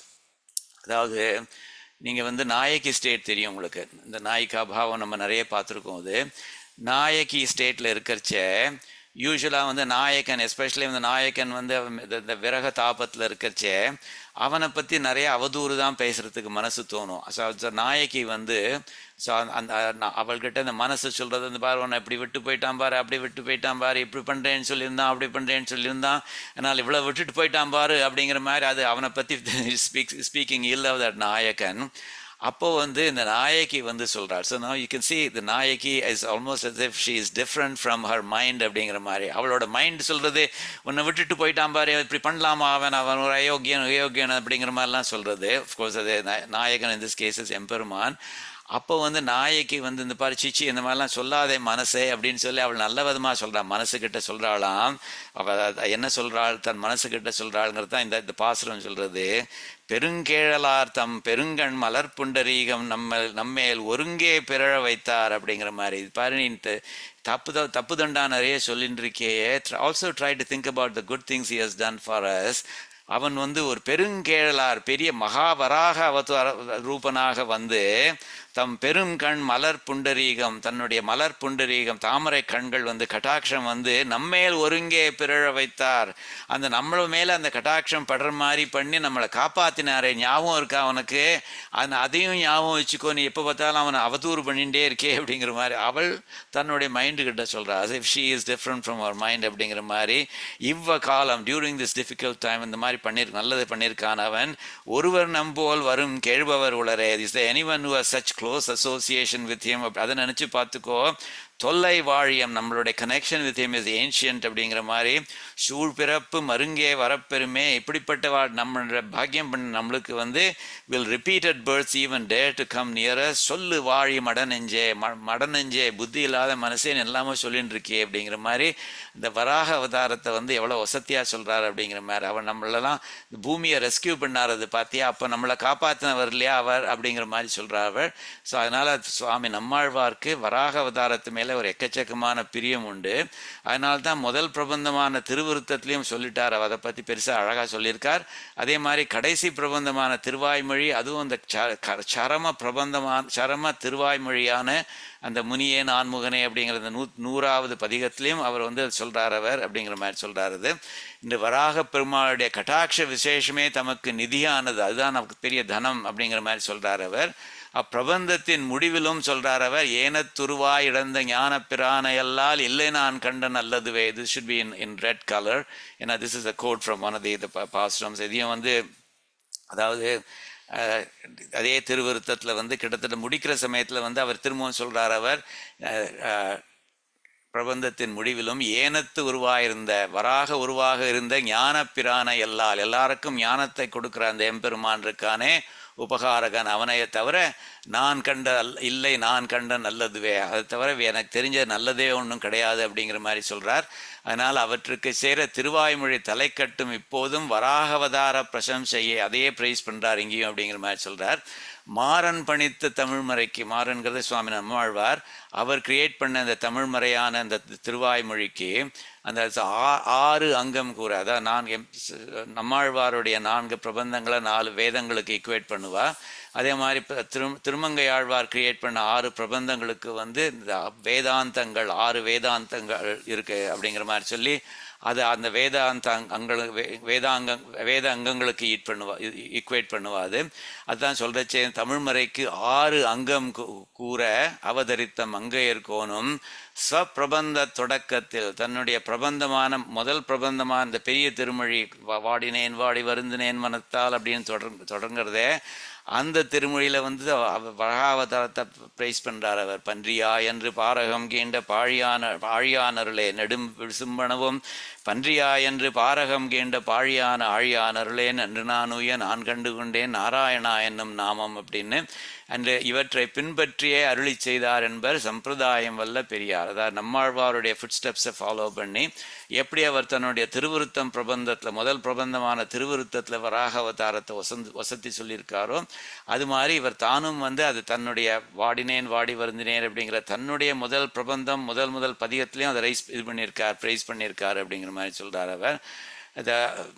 அதாவது நீங்கள் வந்து நாயகி ஸ்டேட் தெரியும் உங்களுக்கு இந்த நாயிகா பாவம் நம்ம நிறைய பார்த்துருக்கோம் அது நாயகி ஸ்டேட்டில் இருக்கிறச்ச யூஸ்வலாக வந்து நாயக்கன் எஸ்பெஷலி வந்து நாயக்கன் வந்து அவன் இந்த- இந்த விரக தாபத்தில் இருக்கிறச்சே அவனை பற்றி நிறைய அவதூறு தான் பேசுறதுக்கு மனசு தோணும் ஸோ நாயகி வந்து ஸோ அந்த நா- அவள்கிட்ட இந்த மனசு சொல்கிறது இந்த பாரு உன்னை இப்படி விட்டு போயிட்டான் பாரு அப்படி விட்டு போயிட்டான் பாரு இப்படி பண்ணுறேன்னு சொல்லியிருந்தான் அப்படி பண்ணுறேன்னு சொல்லியிருந்தான் அதனால் இவ்வளோ விட்டுட்டு போயிட்டான் பாரு அப்படிங்கிற மாதிரி அது அவனை பற்றி ஸ்பீக் ஸ்பீக்கிங் இல் ஆஃப் தட் நாயக்கன் அப்போ வந்து இந்த நாயகி வந்து சொல்றாள் so now you can see the nayaki is almost as if she is different from her mind அப்படிங்கிற மாதிரி அவளோட மைண்ட் சொல்றது உன்னை விட்டுட்டு போயிட்டான் பாரு இப்படி பண்ணலாமா அவன் அவன் ஒரு அயோக்கியன் அயோக்கியன் அப்படிங்கிற மாதிரிலாம் சொல்றது கோர்ஸ் அது நா- நாயகன் in this case is எம்பெருமான் அப்போ வந்து நாயகி வந்து இந்த பாரு சிச்சி இந்த மாதிரிலாம் சொல்லாதே மனசே அப்படின்னு சொல்லி அவள் நல்ல விதமாக சொல்கிறாள் மனசுக்கிட்ட சொல்கிறாளாம் அவள் அத- என்ன சொல்கிறாள் தன் மனசுக்கிட்ட சொல்கிறாளுங்கிறது தான் இந்த இந்த பாசுரம் சொல்கிறது பெருங்கேழலார் தம் பெருங்கண் மலர் புண்டரீகம் நம்ம நம்மேல் ஒருங்கே பிறழ வைத்தார் அப்படிங்கிற மாதிரி இது பாரு நீ இந்த தப்பு த- தப்பு தண்டா நிறைய சொல்லிட்டு இருக்கியே also try to think about the good things he has done for us அவன் வந்து ஒரு பெருங்கேழலார் பெரிய மகாவராக அவதார ரூபனாக வந்து தம் பெருங்கண் மலர் புண்டரீகம் தன்னுடைய மலர் புண்டரீகம் தாமரை கண்கள் வந்து கட்டாட்சம் வந்து நம்மேல் ஒருங்கே பிறழ வைத்தார் அந்த நம்மள மேல அந்த கட்டாட்சம் படுற மாதிரி பண்ணி நம்மளை காப்பாத்தினாரே ஞாபகம் இருக்கா அவனுக்கு அந்த அதையும் ஞாபகம் வச்சுக்கோ நீ எப்போ பார்த்தாலும் அவனை அவதூறு பண்ணிட்டே இருக்கே அப்படிங்கிற மாதிரி அவள் தன்னுடைய மைண்டு கிட்ட சொல்றா as if she is different from our mind அப்படிங்கிற மாதிரி இவ்வ காலம் டியூரிங் திஸ் டிஃபிகல்ட் டைம் இந்த மாதிரி பண்ணிரு நல்லது பண்ணியிருக்கான் அவன் ஒருவர் நம்போல் வரும் கேழ்பவர் உளரே is the any one who such close association with him அதை நினச்சி பார்த்துக்கோ தொல்லை வாழியம் நம்மளுடைய connection with him is ancient அப்படிங்கிற மாதிரி சூழ் பிறப்பு மருங்கே வரப்பெருமே இப்படிப்பட்ட வா நம்மளோட பாக்கியம் பண்ண நம்மளுக்கு வந்து will repeated birds even day to come near சொல்லு வாழி மடநெஞ்சே ம மடநெஞ்சே புத்தி இல்லாத மனசேன்னு எல்லாமே சொல்லிட்டு இருக்கே அப்படிங்கிற மாதிரி இந்த வராக அவதாரத்தை வந்து எவ்வளோ வசதியாக சொல்கிறாரு அப்படிங்கிற மாதிரி அவர் நம்மளெல்லாம் இந்த பூமியை ரெஸ்கியூ பண்ணாரது பார்த்தியா அப்போ நம்மளை காப்பாற்றினவர் இல்லையா அவர் அப்படிங்கிற மாதிரி சொல்கிறார் அவர் ஸோ அதனால் சுவாமி நம்மாழ்வார்க்கு வராக அவதாரத்து மேலே ஒரு எக்கச்சக்கமான பிரியம் உண்டு அதனால தான் முதல் பிரபந்தமான திருவிருத்தத்திலையும் சொல்லிட்டார் அவர் அதை பற்றி பெருசாக அழகாக சொல்லியிருக்கார் அதே மாதிரி கடைசி பிரபந்தமான திருவாய்மொழி அதுவும் அந்த ச- க- சரம பிரபந்தமான சரம திருவாய்மொழியான அந்த முனியே நான்முகனே அப்படிங்கிற அந்த நூ நூறாவது பதிகத்திலையும் அவர் வந்து சொல்றார் அவர் அப்படிங்கிற மாதிரி சொல்றாரு இது. இந்த வராக பெருமாளுடைய கட்டாட்ச விசேஷமே தமக்கு நிதியானது அதுதான் நமக்கு பெரிய தனம் அப்படிங்கிற மாதிரி சொல்றார் அவர் அப்பிரபந்தத்தின் முடிவிலும் சொல்றார் அவர் ஏனத்துருவாய் இழந்த ஞான பிரானையல்லால் இல்லை நான் கண்ட நல்லதுவே இது should be in in red colour ஏன்னா this is a quote from one of the பாஸ்டம்ஸ் இதையும் வந்து அதாவது அஹ், அதே திருவிருத்தத்தில் வந்து கிட்டத்தட்ட முடிக்கிற சமயத்தில் வந்து அவர் திரும்பவும் சொல்றார் அவர் அஹ், அஹ், பிரபந்தத்தின் முடிவிலும் ஏனத்து உருவாயிருந்த வராக உருவாக இருந்த ஞான பிரானை எல்லால் எல்லாருக்கும் ஞானத்தை கொடுக்கிற அந்த எம்பெருமான் இருக்கானே உபகாரகன் அவனையே தவிர நான் கண்ட அல்- இல்லை நான் கண்ட நல்லதுவே அது தவிர வே- எனக்கு தெரிஞ்ச நல்லதே ஒன்றும் கிடையாது அப்படிங்கிற மாதிரி சொல்றார் அதனால் அவற்றுக்கு சேர திருவாய்மொழி தலை கட்டும் இப்போதும் வராகவதார பிரசம்சையை அதையே பிரைஸ் பண்றார் இங்கேயும் அப்படிங்கிற மாதிரி சொல்றார் மாறன் பணித்த தமிழ்மறைக்கு மாறன்கிறது சுவாமி நம்மாழ்வார் அவர் கிரியேட் பண்ண அந்த தமிழ்மறையான அந்த திருவாய்மொழிக்கு அந்த ஆ- ஆறு அங்கம் கூற அதான் நான்கு நம்மாழ்வாருடைய நான்கு பிரபந்தங்களை நாலு வேதங்களுக்கு ஈக்குவேட் பண்ணுவா அதே மாதிரி இப்ப திரு திருமங்கை ஆழ்வார் கிரியேட் பண்ண ஆறு பிரபந்தங்களுக்கு வந்து இந்த வேதாந்தங்கள் ஆறு வேதாந்தங்கள் இருக்கு அப்படிங்கிற மாதிரி சொல்லி அது அந்த வேதாந்த அங்- அங்களுக்கு வே- வேதாங்க வேத அங்கங்களுக்கு ஈட் பண்ணுவா ஈக்குவேட் பண்ணுவா அது அதுதான் சொல்றச்சே தமிழ்மறைக்கு ஆறு அங்கம் கூ- கூற அவதரித்த மங்கையர்கோனும் ஸ்வப்பிரபந்த தொடக்கத்தில் தன்னுடைய பிரபந்தமான முதல் பிரபந்தமான இந்த பெரிய திருமொழி வா- வாடினேன் வாடி வருந்தினேன் மனத்தால் அப்படின்னு தொடர் தொடங்குறதே அந்த திருமொழியில வந்து அவ- வராவதாரத்தை பிரைஸ் பண்றார் அவர் பன்றியா என்று பாரகம் கீண்ட பாழியான பாழியானருளே நெடும் சிம்பனவும் பன்றியா என்று பாரகம் கீண்ட பாழியான ஆழியானருளே நன்று நானுய நான் கண்டு கொண்டேன் நாராயணா என்னும் நாமம் அப்படின்னு அன்று இவற்றை பின்பற்றியே அருளி செய்தார் என்பர் சம்பிரதாயம் வல்ல பெரியார் அதாவது நம்மாழ்வாருடைய ஃபுட் ஸ்டெப்ஸை ஃபாலோ பண்ணி எப்படி அவர் தன்னுடைய திருவிருத்தம் பிரபந்தத்தில் முதல் பிரபந்தமான திருவிருத்தத்தில் வராக அவதாரத்தை வசந்த் வசத்தி சொல்லியிருக்காரோ அது மாதிரி இவர் தானும் வந்து அது தன்னுடைய வாடினேன் வாடி வருந்தினேன் அப்படிங்கிற தன்னுடைய முதல் பிரபந்தம் முதல் முதல் பதிகத்திலையும் அதை ரைஸ் இது பண்ணியிருக்கார் ப்ரைஸ் பண்ணியிருக்கார் அப்படிங்கிற மாதிரி சொல்றார் அவர் அதை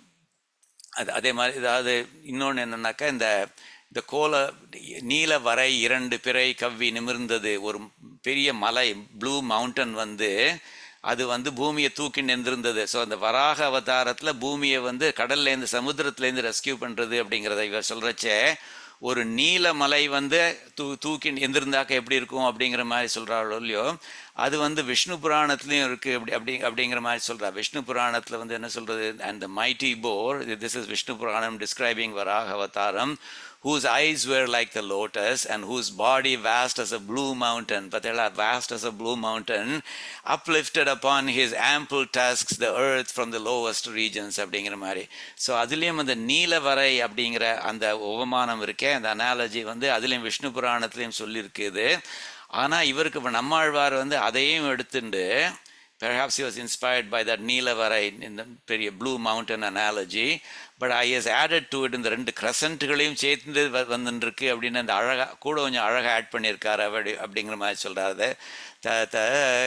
அது அதே மாதிரி அதாவது இன்னொன்று என்னன்னாக்கா இந்த இந்த கோல நீல வரை இரண்டு பிறை கவ்வி நிமிர்ந்தது ஒரு பெரிய மலை ப்ளூ மவுண்டன் வந்து அது வந்து பூமியை தூக்கி நின்றிருந்தது ஸோ அந்த வராக அவதாரத்தில் பூமியை வந்து கடல்லேருந்து சமுத்திரத்துலேருந்து ரெஸ்கியூ பண்ணுறது அப்படிங்கிறத இவர் சொல்கிறச்சே ஒரு நீல மலை வந்து தூ தூக்கி எந்திருந்தாக்க எப்படி இருக்கும் அப்படிங்கிற மாதிரி சொல்கிறாளோ இல்லையோ அது வந்து விஷ்ணு புராணத்துலேயும் இருக்குது அப்படி அப்படி அப்படிங்கிற மாதிரி சொல்கிறா விஷ்ணு புராணத்தில் வந்து என்ன சொல்கிறது and the mighty boar this is Vishnu Puranam describing Varaha avataram whose eyes were like the lotus and whose body vast as a blue mountain, Patela vast as a blue mountain, uplifted upon his ample tusks the earth from the lowest regions அப்படிங்கிற மாதிரி so அதுலேயும் அந்த நீலவரை அப்படிங்கிற அந்த உபமானம் இருக்கே அந்த analogy வந்து அதுலேயும் விஷ்ணு புராணத்துலேயும் சொல்லியிருக்குது ஆனால் இவருக்கு இப்போ நம்மாழ்வார் வந்து அதையும் எடுத்துட்டு Perhaps he was inspired by that Neelavarai in the பெரிய blue mountain analogy, but I has added to it இந்த ரெண்டு கிரசன்ட்டுகளையும் சேர்ந்து வ- வந்துருக்கு அப்படின்னு அந்த அழகா கூட கொஞ்சம் அழகா ஆட் பண்ணியிருக்காரு அப்படி அப்படிங்கிற மாதிரி சொல்றாரு தத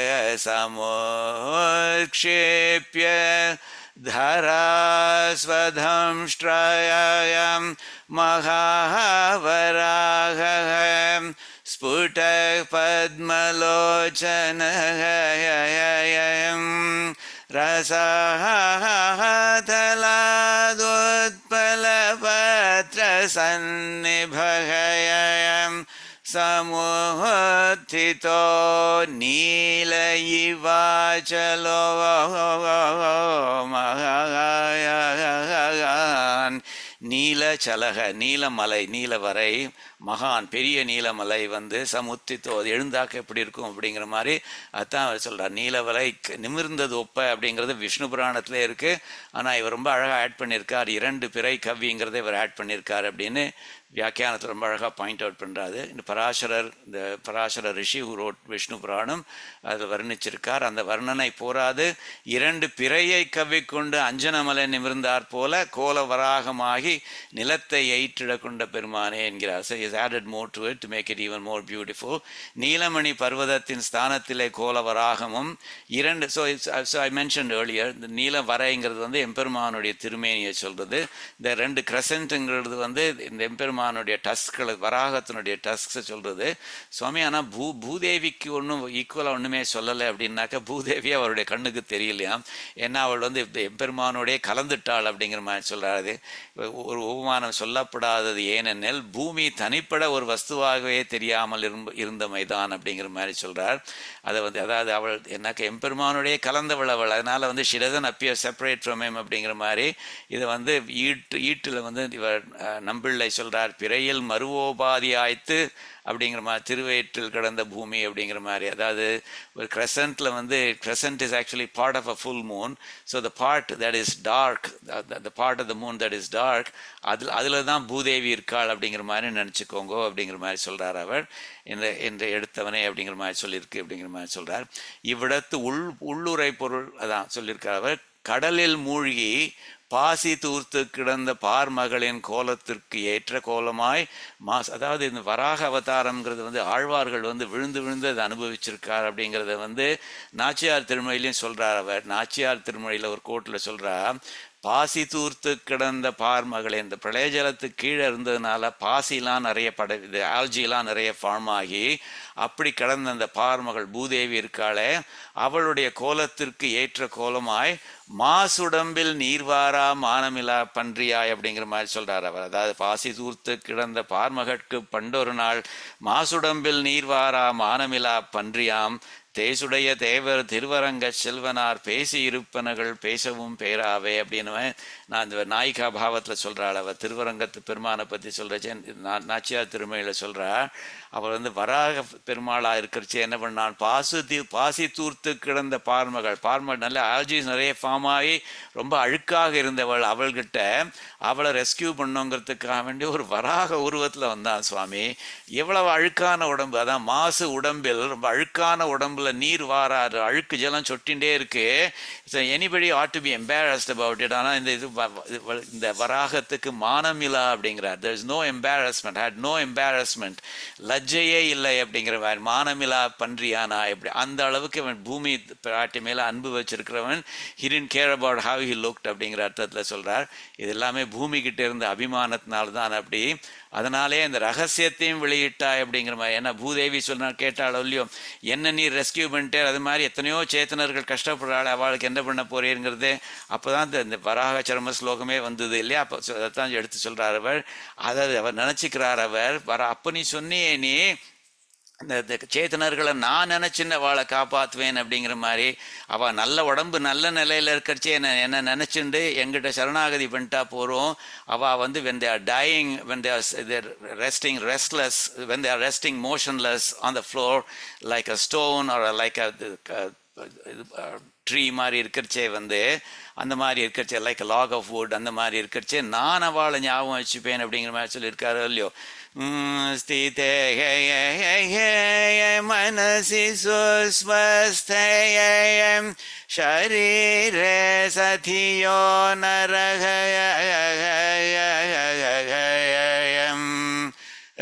சமோக்ஷேப்ய धरास्वधंष्ट्रयं महावराहं स्फुटपद्मलोचनयं रसाहतलादोत्पलपत्रसन्निभयं समुत्थितो नील इवाचलो महान् நீல சலக நீலமலை நீலவரை மகான் பெரிய நீலமலை வந்து சமுத்தித்தோ அது எழுந்தாக்க எப்படி இருக்கும் அப்படிங்கிற மாதிரி அதான் அவர் சொல்றார் நீலவலை க- நிமிர்ந்தது ஒப்ப அப்படிங்கிறது விஷ்ணு புராணத்துல இருக்கு ஆனா இவர் ரொம்ப அழகா ஆட் பண்ணியிருக்கார் இரண்டு பிறை கவ்விங்கிறத இவர் ஆட் பண்ணியிருக்கார் அப்படின்னு வியாக்கியானத்தில் ரொம்ப அழகாக பாயிண்ட் அவுட் பண்ணுறாரு இந்த பராசரர் இந்த பராசர ரிஷி who wrote விஷ்ணு புராணம் அதில் வர்ணிச்சிருக்கார் அந்த வர்ணனை போராது இரண்டு பிறையை கவ்விக்கொண்டு அஞ்சனமலை நிமிர்ந்தார் போல கோல வராகமாகி நிலத்தை எயிற்றிட கொண்ட பெருமானே என்கிறார் so he has added more to it to make it even more beautiful நீலமணி பர்வதத்தின் ஸ்தானத்திலே கோல வராகமும் இரண்டு so it's, so I mentioned earlier இந்த நீல வரைங்கிறது வந்து எம்பெருமானுடைய திருமேனியை சொல்றது இந்த ரெண்டு கிரசன்ட்டுங்கிறது வந்து இந்த எம்பெருமானுடைய டஸ்க்களை வராகத்தினுடைய டஸ்க்ஸை சொல்றது சுவாமி ஆனால் பூ பூதேவிக்கு ஒன்றும் ஈக்குவலாக ஒன்றுமே சொல்லலை அப்படின்னாக்கா பூதேவி அவருடைய கண்ணுக்கு தெரியலையாம் ஏன்னா அவள் வந்து இந்த எம்பெருமானோடே கலந்துட்டாள் அப்படிங்கிற மாதிரி சொல்றாரு ஒரு உபமானம் சொல்லப்படாதது ஏனெனில் பூமி தனிப்பட ஒரு வஸ்துவாகவே தெரியாமல் இருந்த இருந்தமைதான் அப்படிங்கிற மாதிரி சொல்றார் அதை வந்து அதாவது அவள் என்னக்க எம்பெருமானோடே கலந்தவள் அவள் அதனால வந்து she rather than appear separate from him அப்படிங்கிற மாதிரி இதை வந்து ஈட்டு ஈட்டில் வந்து இவர் அஹ், நம்பிள்ளை சொல்றார் பிறையில் மருவோபாதி ஆய்த்து அப்படிங்கிற மாதிரி திருவயிற்றில் கிடந்த பூமி அப்படிங்கிற மாதிரி அதாவது ஒரு கிரசன்ட்ல வந்து crescent is actually part of a full moon so the part that is dark the part of the moon that is dark அதில் அதில் தான் பூதேவி இருக்காள் அப்படிங்கிற மாதிரி நினச்சிக்கோங்க அப்படிங்கிற மாதிரி சொல்றார் அவர் இந்த இந்த எடுத்தவனே அப்படிங்கிற மாதிரி சொல்லியிருக்கு அப்படிங்கிற மாதிரி சொல்றார் இவ்விடத்து உள் உள்ளுரை பொருள் அதான் சொல்லியிருக்கார் அவர் கடலில் மூழ்கி பாசி தூர்த்து கிடந்த பார்மகளின் கோலத்திற்கு ஏற்ற கோலமாய் மாஸ் அதாவது இந்த வராக அவதாரம்ங்கிறது வந்து ஆழ்வார்கள் வந்து விழுந்து விழுந்து அதை அனுபவிச்சிருக்கார் அப்படிங்கிறத வந்து நாச்சியார் திருமொழியிலையும் சொல்றார் அவர் நாச்சியார் திருமொழியில் ஒரு கோட்டில் சொல்றார் பாசி தூர்த்து கிடந்த பார்மகளை இந்த பிரளய ஜலத்துக்கு கீழே இருந்ததுனால பாசிலாம் நிறைய பட இது ஆல்ஜிலாம் நிறைய ஃபார்ம் ஆகி அப்படி கிடந்த அந்த பார்மகள் பூதேவி இருக்காளே அவளுடைய கோலத்திற்கு ஏற்ற கோலமாய் மாசுடம்பில் நீர்வாரா மானமிலா பன்றியாய் அப்படிங்கிற மாதிரி சொல்றார் அவர் அதாவது பாசி தூர்த்து கிடந்த பார்மகற்கு பண்டொரு நாள் மாசுடம்பில் நீர்வாரா மானமிலா பன்றியாம் தேசுடைய தேவர் திருவரங்க செல்வனார் பேசி இருப்பனகள் பேசவும் பேராவே அப்படின்னு நான் இந்த நாயிகா பாவத்தில் சொல்கிறாள் அவள் திருவரங்கத்து பெருமானை பற்றி சொல்கிறச்சே நாச்சியார் திருமையில் சொல்கிறா அவர் வந்து வராக பெருமாளாக இருக்கிறச்சே என்ன பண்ணான் பாசு தீ பாசி தூர்த்து கிடந்த பார்மகள் பார்மகள் நல்ல ஆல்ஜிஸ் நிறைய ஃபார்ம் ஆகி ரொம்ப அழுக்காக இருந்தவள் அவள்கிட்ட அவளை ரெஸ்கியூ பண்ணுங்கிறதுக்காக வேண்டி ஒரு வராக உருவத்தில் வந்தான் சுவாமி எவ்வளவு அழுக்கான உடம்பு அதான் மாசு உடம்பில் ரொம்ப அழுக்கான உடம்புல நீர் வாராது அழுக்கு ஜலம் சொட்டின்றே இருக்கு anybody ought to be embarrassed about it ஆனால் இந்த இது வ- இது வ- இந்த வராகத்துக்கு மானமிலா அப்படிங்கிறார் there is no embarrassment had no embarrassment லஜ்ஜையே இல்லை அப்படிங்கிற மாதிரி மானமிலா பன்றியானா எப்படி அந்த அளவுக்கு அவன் பூமி பிராட்டி மேல அன்பு வச்சிருக்கிறவன் he didn't care about how he looked அப்படிங்கிற அர்த்தத்தில் சொல்றார் இது எல்லாமே பூமி கிட்ட இருந்த அபிமானத்தினால தான் அப்படி அதனாலே இந்த ரகசியத்தையும் வெளியிட்டாய் அப்படிங்கிற மாதிரி ஏன்னா பூதேவி சொன்னா கேட்டாளோ இல்லையோ என்ன நீ ரெஸ்கியூ பண்ணிட்டே அது மாதிரி எத்தனையோ சேத்தனர்கள் கஷ்டப்படுறாள் அவளுக்கு என்ன பண்ண போறீங்கிறது அப்பதான் இந்த இந்த வராக சர்ம ஸ்லோகமே வந்தது இல்லையா அப்போ சொ- அதைத்தான் எடுத்து சொல்றார் அவர் அதை அவர் நினைச்சுக்கிறார் அவர் வர அப்ப நீ சொன்னியே நீ இந்த இந்த சேத்தனர்களை நான் நினைச்சின்னு அவளை காப்பாற்றுவேன் அப்படிங்கிற மாதிரி அவள் நல்ல உடம்பு நல்ல நிலையில் இருக்கிறச்சே என்ன என்ன நினச்சிண்டு எங்கிட்ட சரணாகதி பண்ணிட்டா போகிறோம் அவள் வந்து when they are dying when they are they're resting restless when they are resting motionless on the floor like a stone or like a, tree மாதிரி இருக்கிறச்சே வந்து அந்த மாதிரி இருக்கிறச்சே லைக் லாக் ஆஃப் வுட் அந்த மாதிரி இருக்கிறச்சே நான் அவளை ஞாபகம் வச்சுப்பேன் அப்படிங்கிற மாதிரி சொல்லியிருக்காரு இல்லையோ உம், ஸ்திதே ஹே ஹே ஹே ஹே மனசி சுஸ்வஸ்தயம் ஷரீரே சதியோ நரகம்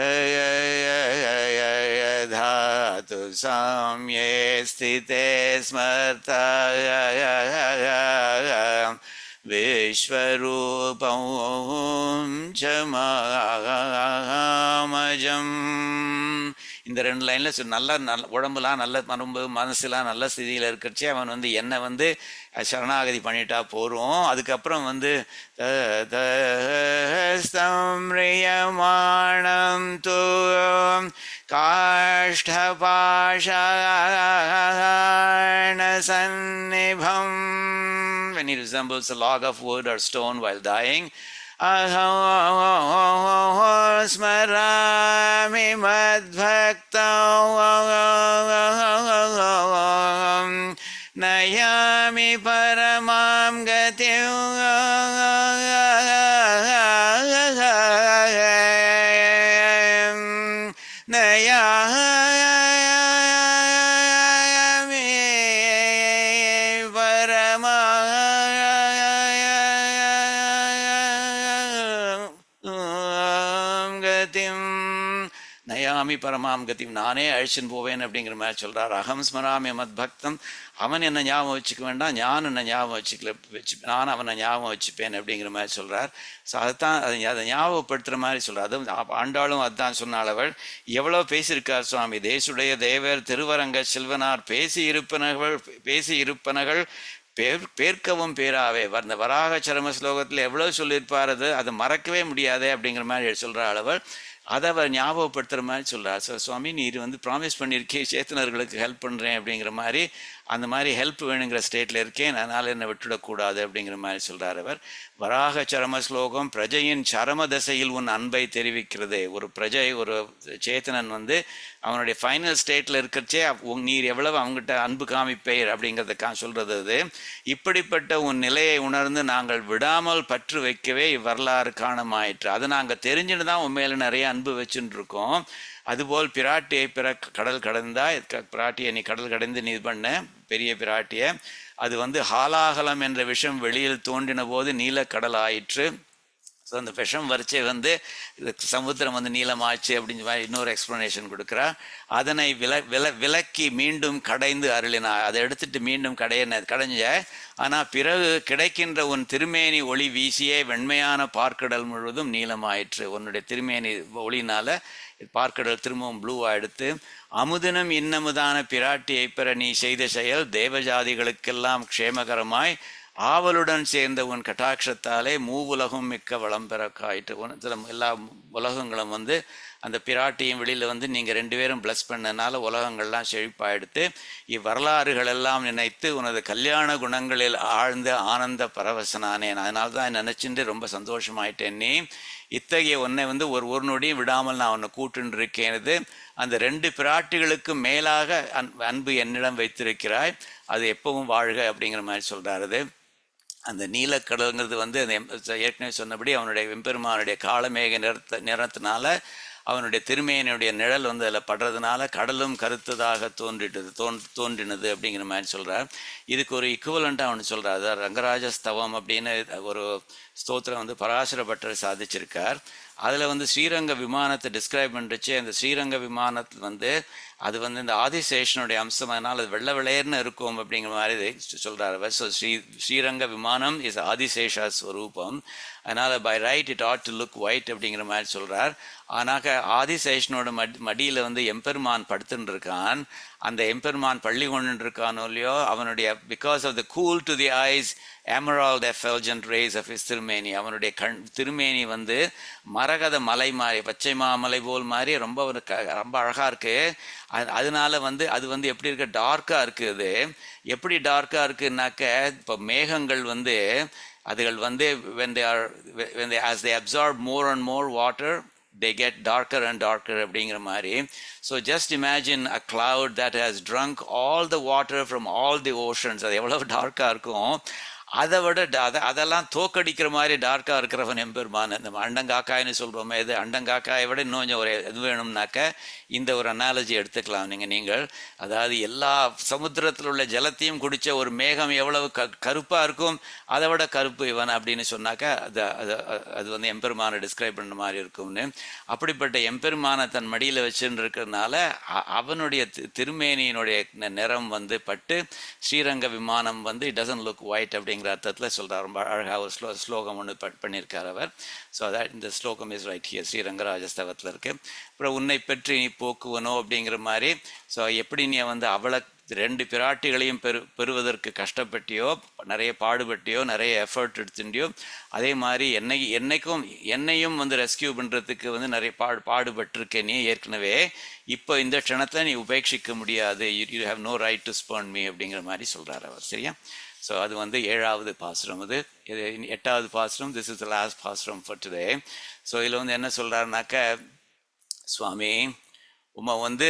धातु साम्ये स्थिते स्मर्ता विश्वरूपं च மாமஜம் இந்த ரெண்டு லைன்ல சொ- நல்ல நல்ல உடம்புலாம் நல்ல மரம்பு மனசுலாம் நல்ல ஸ்திதியில் இருக்கிறச்சே அவன் வந்து என்ன வந்து அஹ், சரணாகதி பண்ணிட்டா போறோம் அதுக்கப்புறம் வந்து த- த- ஸ்தம்ரியமாணம் தூ காஷ்டபாஷாண சந்நிபம் when he resembles a log of wood or stone while dying अहं स्मरामि मद्भक्तं नयामि परमां गतिं नयामि பரமாம் கதிம் நயாமி பரமாம் கதிம் நானே அழிச்சுன்னு போவேன் அப்படிங்கிற மாதிரி சொல்றார் அகம் ஸ்மராமி மத் பக்தம் அவன் என்ன ஞாபகம் வச்சுக்க வேண்டாம் ஞான் என்ன ஞாபகம் வச்சுக்கல வச்சு நான் அவனை ஞாபகம் வச்சுப்பேன் அப்படிங்கிற மாதிரி சொல்றார் ஸோ அதுதான் அதை அதை ஞாபகப்படுத்துகிற மாதிரி சொல்றார் அதுவும் ஆ- ஆண்டாளும் அதுதான் சொன்னாள் அவள் எவ்வளோ பேசியிருக்கார் சுவாமி தேசுடைய தேவர் திருவரங்க செல்வனார் பேசி இருப்பனகள் பேசி இருப்பனகள் பேர் பேர்க்கவும் பேராவே அந்த வராக சரம ஸ்லோகத்தில் எவ்வளோ சொல்லியிருப்பார் அது அதை மறக்கவே முடியாதே அப்படிங்கிற மாதிரி சொல்கிற அளவர் அதை அவர் ஞாபகப்படுத்துகிற மாதிரி சொல்கிறார் ஸோ சுவாமி நீர் வந்து ப்ராமிஸ் பண்ணியிருக்கே சேத்தனர்களுக்கு ஹெல்ப் பண்ணுறேன் அப்படிங்கிற மாதிரி அந்த மாதிரி ஹெல்ப் வேணுங்கிற ஸ்டேட்டில் இருக்கேன் அதனால் என்னை விட்டுடக்கூடாது அப்படிங்கிற மாதிரி சொல்கிறார் அவர் வராக சரம ஸ்லோகம் பிரஜையின் சரம தசையில் உன் அன்பை தெரிவிக்கிறது ஒரு பிரஜை ஒரு சேத்தனன் வந்து அவனுடைய ஃபைனல் ஸ்டேட்டில் இருக்கிறச்சே உன் நீர் எவ்வளவு அவங்ககிட்ட அன்பு காமிப்பேர் அப்படிங்கிறத கா சொல்கிறது அது இப்படிப்பட்ட உன் நிலையை உணர்ந்து நாங்கள் விடாமல் பற்று வைக்கவே இவ்வரலாறு காணமாயிற்று அதை நாங்கள் தெரிஞ்சுன்னு தான் உன் மேலே நிறைய அன்பு வச்சுட்டு இருக்கோம் அதுபோல் பிராட்டியை பிற கடல் கடந்தா க- பிராட்டியை நீ கடல் கடந்து நீ இது பண்ண பெரிய பிராட்டியை அது வந்து ஹாலாகலம் என்ற விஷம் வெளியில் தோன்றின போது நீலக்கடல் ஆயிற்று ஸோ அந்த விஷம் வரிச்சை வந்து இது சமுத்திரம் வந்து நீளமாச்சு அப்படின்னு சொல்லி இன்னொரு எக்ஸ்ப்ளனேஷன் கொடுக்குறா அதனை வில வில விலக்கி மீண்டும் கடைந்து அருளினா அதை எடுத்துட்டு மீண்டும் கடைய கடைஞ்ச ஆனால் பிறகு கிடைக்கின்ற உன் திருமேனி ஒளி வீசியே வெண்மையான பார்க்கடல் முழுவதும் நீளமாயிற்று உன்னுடைய திருமேனி ஒளினால பார்க்கடல் திரும்பவும் ப்ளூவா எடுத்து அமுதினும் இன்னமுதான பிராட்டியை பெற நீ செய்த செயல் தேவஜாதிகளுக்கெல்லாம் க்ஷேமகரமாய் ஆவலுடன் சேர்ந்த உன் கட்டாட்சத்தாலே மூவுலகும் மிக்க வளம் பெற காயிட்டு உன் சில எல்லா உலகங்களும் வந்து அந்த பிராட்டியும் வெளியில் வந்து நீங்கள் ரெண்டு பேரும் ப்ளஸ் பண்ணனால உலகங்கள்லாம் செழிப்பாயிடுத்து இவ்வரலாறுகள் எல்லாம் நினைத்து உனது கல்யாண குணங்களில் ஆழ்ந்த ஆனந்த பரவசனானேன் அதனால தான் நினச்சிட்டு ரொம்ப சந்தோஷமாயிட்டேன் நீ இத்தகைய உன்னை வந்து ஒரு ஒரு நொடியும் விடாமல் நான் உன்னை கூட்டுன்னு இருக்கேனது அந்த ரெண்டு பிராட்டிகளுக்கு மேலாக அன் அன்பு என்னிடம் வைத்திருக்கிறாய் அது எப்பவும் வாழ்க அப்படிங்கிற மாதிரி சொல்கிறாரு அந்த நீலக்கடலுங்கிறது வந்து அந்த எம்- ஏற்கனவே சொன்னபடி அவனுடைய எம்பெருமானுடைய காலமேக நிறத்த நிறத்தினால அவனுடைய திருமேனியுடைய நிழல் வந்து அதில் படுறதுனால கடலும் கருத்ததாக தோன்றிட்டது தோன் தோன்றினது அப்படிங்கிற மாதிரி சொல்கிறார் இதுக்கு ஒரு இக்குவலண்ட்டாக அவனு சொல்கிறார் அதாவது ரங்கராஜ ஸ்தவம் அப்படின்னு ஒரு ஸ்தோத்திரம் வந்து பராசர பட்டர் சாதிச்சிருக்கார் அதில் வந்து ஸ்ரீரங்க விமானத்தை டிஸ்கிரைப் பண்ணுறச்சு அந்த ஸ்ரீரங்க விமானத்தில் வந்து அது வந்து இந்த ஆதிசேஷனுடைய அம்சம் அதனால் அது வெள்ளை வெள்ளையர்னு இருக்கும் அப்படிங்கிற மாதிரி சொல்கிறார் அவர் ஸோ ஸ்ரீ ஸ்ரீரங்க விமானம் இஸ் ஆதிசேஷா ஸ்வரூபம் அதனால் by right it ought to look white அப்படிங்கிற மாதிரி சொல்கிறார் ஆனாக்க ஆதிசேஷனோட மடி மடியில் வந்து எம்பெருமான் படுத்துன்னு இருக்கான் அந்த எம்பெருமான் பள்ளி கொண்டு இருக்கானோ இல்லையோ அவனுடைய because of the cool to the eyes emerald effulgent rays of is திருமேனி அவனுடைய கண் திருமேனி வந்து மரகத மலை மாதிரி பச்சை மாமலை போல் மாதிரி ரொம்ப ஒரு க ரொம்ப அழகாக இருக்கு அது- அதனால வந்து அது வந்து எப்படி இருக்கு டார்க்காக இருக்குது அது எப்படி டார்க்காக இருக்குன்னாக்க இப்போ மேகங்கள் வந்து அதுகள் வந்து when they are when they as they absorb more and more water they get darker and darker அப்படிங்கிற மாதிரி so just imagine a cloud that has drunk all the water from all the oceans அது எவ்வளவு டார்க்காக இருக்கும் அதை விட ட- அத அதெல்லாம் தோக்கடிக்கிற மாதிரி டார்க்காக இருக்கிறவன் எம்பெருமான் இந்த அண்டங்காக்காய்னு சொல்கிறோமே இது அண்டங்காக்காயை விட இன்னும் கொஞ்சம் ஒரு இது வேணும்னாக்க இந்த ஒரு அனாலஜி எடுத்துக்கலாம் நீங்கள் நீங்கள் அதாவது எல்லா சமுத்திரத்தில் உள்ள ஜலத்தையும் குடிச்ச ஒரு மேகம் எவ்வளவு க கருப்பாக இருக்கும் அதை விட கருப்பு இவன் அப்படின்னு சொன்னாக்க அது அது அது வந்து எம்பெருமானை டிஸ்கிரைப் பண்ண மாதிரி இருக்கும்னு அப்படிப்பட்ட எம்பெருமானை தன் மடியில் வச்சுன்னு இருக்கிறதுனால அ- அவனுடைய தி- திருமேனியினுடைய ந- நிறம் வந்து பட்டு ஸ்ரீரங்க விமானம் வந்து இட் டசன் லுக் ஒயிட் அப்படிங்கிற அர்த்தத்தில் சொல்கிறார் ரொம்ப அழகாக ஒரு ஸ்லோ ஸ்லோகம் ஒன்று ப பண்ணியிருக்கார் அவர் ஸோ அதான் இந்த ஸ்லோகம் இஸ் ரைட் ஹியர் ஸ்ரீரங்கராஜஸ்தவத்தில் இருக்கு அப்புறம் உன்னை பற்றி நீ போக்குவனோ அப்படிங்கிற மாதிரி ஸோ எப்படி நீ வந்து அவளை ரெண்டு பிராட்டிகளையும் பெறு பெறுவதற்கு கஷ்டப்பட்டியோ நிறைய பாடுபட்டியோ நிறைய எஃபர்ட் எடுத்துட்டியோ அதே மாதிரி என்னை என்னைக்கும் என்னையும் வந்து ரெஸ்கியூ பண்ணுறதுக்கு வந்து நிறைய பாடு பாடுபட்டிருக்கே நீ ஏற்கனவே இப்போ இந்த க்ஷணத்தை நீ உபேட்சிக்க முடியாது you you have no right to spurn me அப்படிங்கிற மாதிரி சொல்கிறார் அவர் சரியா ஸோ அது வந்து ஏழாவது பாசுரம் அது இது எட்டாவது பாசுரம் this is the last pasuram for today so இதில் வந்து என்ன சொல்கிறாருனாக்க சுவாமி உம்மை வந்து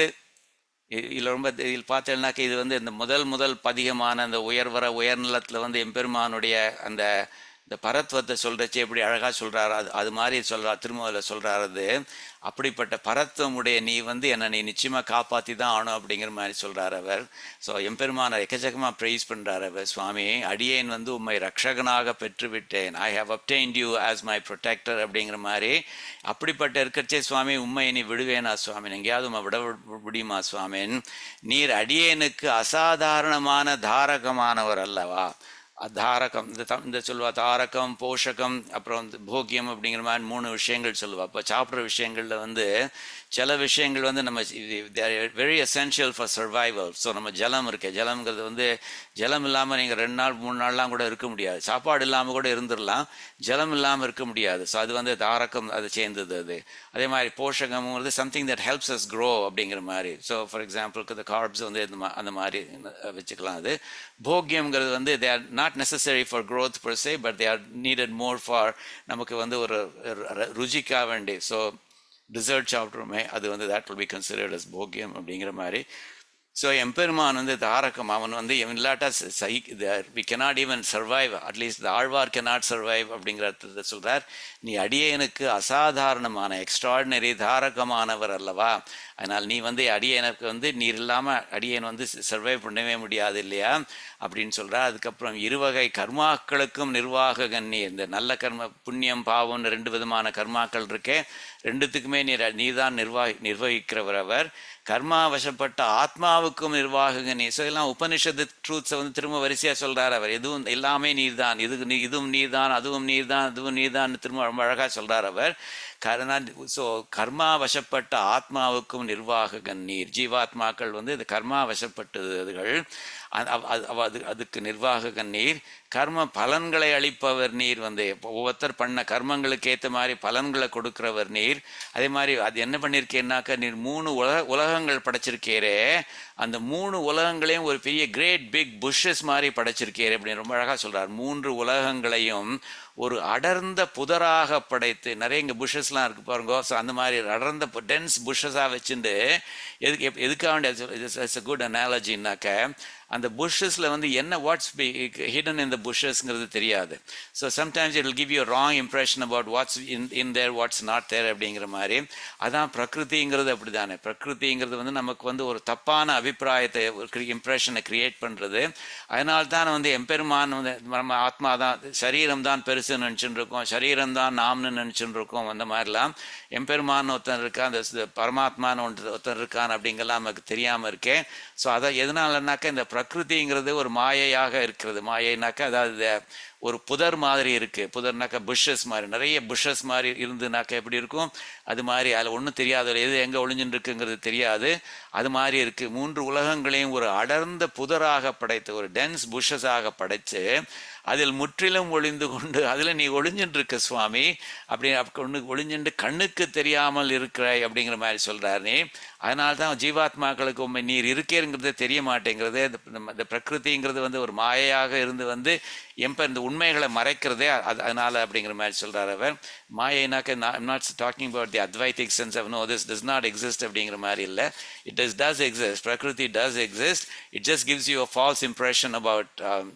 இ- இதுல ரொம்ப இதில் பார்த்தேன்னாக்க இது வந்து இந்த முதல் முதல் பதிகமான அந்த உயர்வர உயர்நிலத்தில் வந்து எம்பெருமானுடைய அந்த இந்த பரத்வத்தை சொல்றச்சே எப்படி அழகா சொல்றாரு அது அது மாதிரி சொல்றா திருமூல சொல்றாரு அது அப்படிப்பட்ட பரத்துவம் உடைய நீ வந்து என்னை நீ நிச்சயமா காப்பாத்தி தான் ஆகணும் அப்படிங்கிற மாதிரி சொல்றாரு அவர் ஸோ எம்பெருமான எக்கச்சக்கமா ப்ரைஸ் பண்றாரு அவர் சுவாமி அடியேன் வந்து உம்மை ரக்ஷகனாக பெற்று விட்டேன் I have obtained you as my protector அப்படிங்கிற மாதிரி அப்படிப்பட்ட இருக்கச்சே சுவாமி உண்மை நீ விடுவேனா சுவாமி எங்கேயாவது உம்மை விட வி- முடியுமா சுவாமின் நீர் அடியேனுக்கு அசாதாரணமான தாரகமானவர் அல்லவா தாரகம் இந்த தம் இந்த சொல்லுவா தாரகம் போஷகம் அப்புறம் வந்து போக்கியம் அப்படிங்கிற மாதிரி மூணு விஷயங்கள் சொல்லுவா இப்போ சாப்பிட்ற விஷயங்களில் வந்து சில விஷயங்கள் வந்து நம்ம very essential for survival so நம்ம ஜலம் இருக்கு ஜலம்ங்கிறது வந்து ஜலம் இல்லாமல் நீங்கள் ரெண்டு நாள் மூணு நாள்லாம் கூட இருக்க முடியாது சாப்பாடு இல்லாமல் கூட இருந்துடலாம் ஜலம் இல்லாமல் இருக்க முடியாது ஸோ அது வந்து தாரகம் அது சேர்ந்தது அது அதே மாதிரி போஷகம்ங்கிறது something that helps us grow அப்படிங்கிற மாதிரி ஸோ ஃபார் எக்ஸாம்பிளுக்கு இந்த கார்ப்ஸ் வந்து இந்த மா- அந்த மாதிரி வச்சுக்கலாம் அது போக்கியம்ங்கிறது வந்து they are not necessary for growth per se but they are needed more for நமக்கு வந்து ஒரு ரு- ரு- ருசிக்காக வேண்டி ஸோ டிசர்ட் சாப்பிட்றோமே அது வந்து that will be considered as போக்கியம் அப்படிங்கிற மாதிரி ஸோ எம்பெருமான் வந்து தாரகம் அவன் வந்து இவன் இல்லாட்டா ச- சை we cannot even survive at least the Alvar cannot survive அப்படிங்கிற அர்த்தத்தை சொல்றார் நீ அடியேனுக்கு அசாதாரணமான எக்ஸ்ட்ராடினரி தாரகமானவர் அல்லவா அதனால் நீ வந்து அடியேனுக்கு வந்து நீர் இல்லாமல் அடியேன் வந்து சர்வைவ் பண்ணவே முடியாது இல்லையா அப்படின்னு சொல்றா அதுக்கப்புறம் இருவகை கர்மாக்களுக்கும் நிர்வாககன் நீ இந்த நல்ல கர்ம புண்ணியம் பாவம்னு ரெண்டு விதமான கர்மாக்கள் இருக்கே ரெண்டுத்துக்குமே நீர் நீதான் நிர்வாகி நிர்வகிக்கிறவர் அவர் கர்மா வசப்பட்ட ஆத்மாவுக்கும் நிர்வாகக நீ ஸோ எல்லாம் உபனிஷத்து ட்ரூத்ஸை வந்து திரும்ப வரிசையா சொல்றாரு அவர் எதுவும் எல்லாமே நீர்தான் இது நீ- இதுவும் நீர்தான் அதுவும் நீர்தான் அதுவும் நீர்தான் திரும்ப ரொம்ப அழகா சொல்றார் அவர் கர்ணா ஸோ கர்மா வசப்பட்ட ஆத்மாவுக்கும் நிர்வாககன் நீர் ஜீவாத்மாக்கள் வந்து இது கர்மா வசப்பட்டதுகள் அது- அவ- அது- அவ- அது அதுக்கு நிர்வாககன் நீர் கர்ம பலன்களை அளிப்பவர் நீர் வந்து இப்போ ஒவ்வொருத்தர் பண்ண கர்மங்களுக்கு ஏற்ற மாதிரி பலன்களை கொடுக்கிறவர் நீர் அதே மாதிரி அது என்ன பண்ணியிருக்கேன்னாக்கா நீர் மூணு உலக உலகங்கள் படைச்சிருக்கீரே அந்த மூணு உலகங்களையும் ஒரு பெரிய கிரேட் பிக் புஷ்ஷஸ் மாதிரி படைச்சிருக்கீரே அப்படின்னு ரொம்ப அழகா சொல்றார் மூன்று உலகங்களையும் ஒரு அடர்ந்த புதராக படைத்து நிறைய இங்கே புஷஸ்லாம் இருக்கு பாருங்க ஸோ அந்த மாதிரி அடர்ந்த டென்ஸ் புஷஸாக வச்சுட்டு எதுக்கு எப்- எதுக்காக வேண்டிய இட்ஸ் குட் அனாலஜின்னாக்க அந்த புஷ்ஷஸில் வந்து என்ன வாட்ஸ் பி ஹிடன் இந்த புஷ்ஷஸ்ங்கிறது தெரியாது so sometimes it will give you a wrong impression about what's in in there what's not there அப்படிங்கிற மாதிரி அதான் பிரகிருதிங்கிறது அப்படிதானே பிரகிருதிங்கிறது வந்து நமக்கு வந்து ஒரு தப்பான அபிப்பிராயத்தை ஒரு இம்ப்ரெஷனை கிரியேட் பண்ணுறது அதனால தான் வந்து எம்பெருமான் வந்து நம்ம ஆத்மா தான் சரீரம் தான் பெருசுன்னு நினச்சிட்டு இருக்கோம் சரீரம் தான் நாம்னு நினச்சிட்டு இருக்கோம் அந்த மாதிரிலாம் எம்பெருமான் ஒருத்தன் இருக்கான் அந்த ஸ் பரமாத்மான்னு ஒன்று ஒருத்தன் இருக்கான் அப்படிங்கெல்லாம் நமக்கு தெரியாமல் இருக்கேன் ஸோ அதை எதனாலனாக்கா இந்த பிரகிருதிங்கிறது ஒரு மாயையாக இருக்கிறது மாயைனாக்கா அதாவது இந்த ஒரு புதர் மாதிரி இருக்கு புதர்னாக்கா புஷ்ஷஸ் மாதிரி நிறைய புஷ்ஷஸ் மாதிரி இருந்துனாக்கா எப்படி இருக்கும் அது மாதிரி அதில் ஒன்றும் தெரியாது அதுல எது எங்கே ஒளிஞ்சுட்டு இருக்குங்கிறது தெரியாது அது மாதிரி இருக்கு மூன்று உலகங்களையும் ஒரு அடர்ந்த புதராக படைத்து ஒரு டென்ஸ் புஷ்ஷஸாக படைச்சு அதில் முற்றிலும் ஒளிந்து கொண்டு அதில் நீ ஒளிஞ்சுட்டு இருக்க சுவாமி அப்படி ஒன்று ஒளிஞ்சுட்டு கண்ணுக்கு தெரியாமல் இருக்கிறாய் அப்படிங்கிற மாதிரி சொல்றார் நீ அதனால தான் ஜீவாத்மாக்களுக்கு உண்மை நீர் இருக்கேங்கிறது தெரிய மாட்டேங்கிறது இந்த நம்ம இந்த பிரகிருதிங்கிறது வந்து ஒரு மாயையாக இருந்து வந்து எம்ப இந்த உண்மைகளை மறைக்கிறதே அது அதனால அப்படிங்கிற மாதிரி சொல்றார் அவர் மாயைனாக்க I'm not talking about the Advaitic sense of no this does not exist அப்படிங்கிற மாதிரி இல்லை it does does exist prakriti does exist it just gives you a false impression about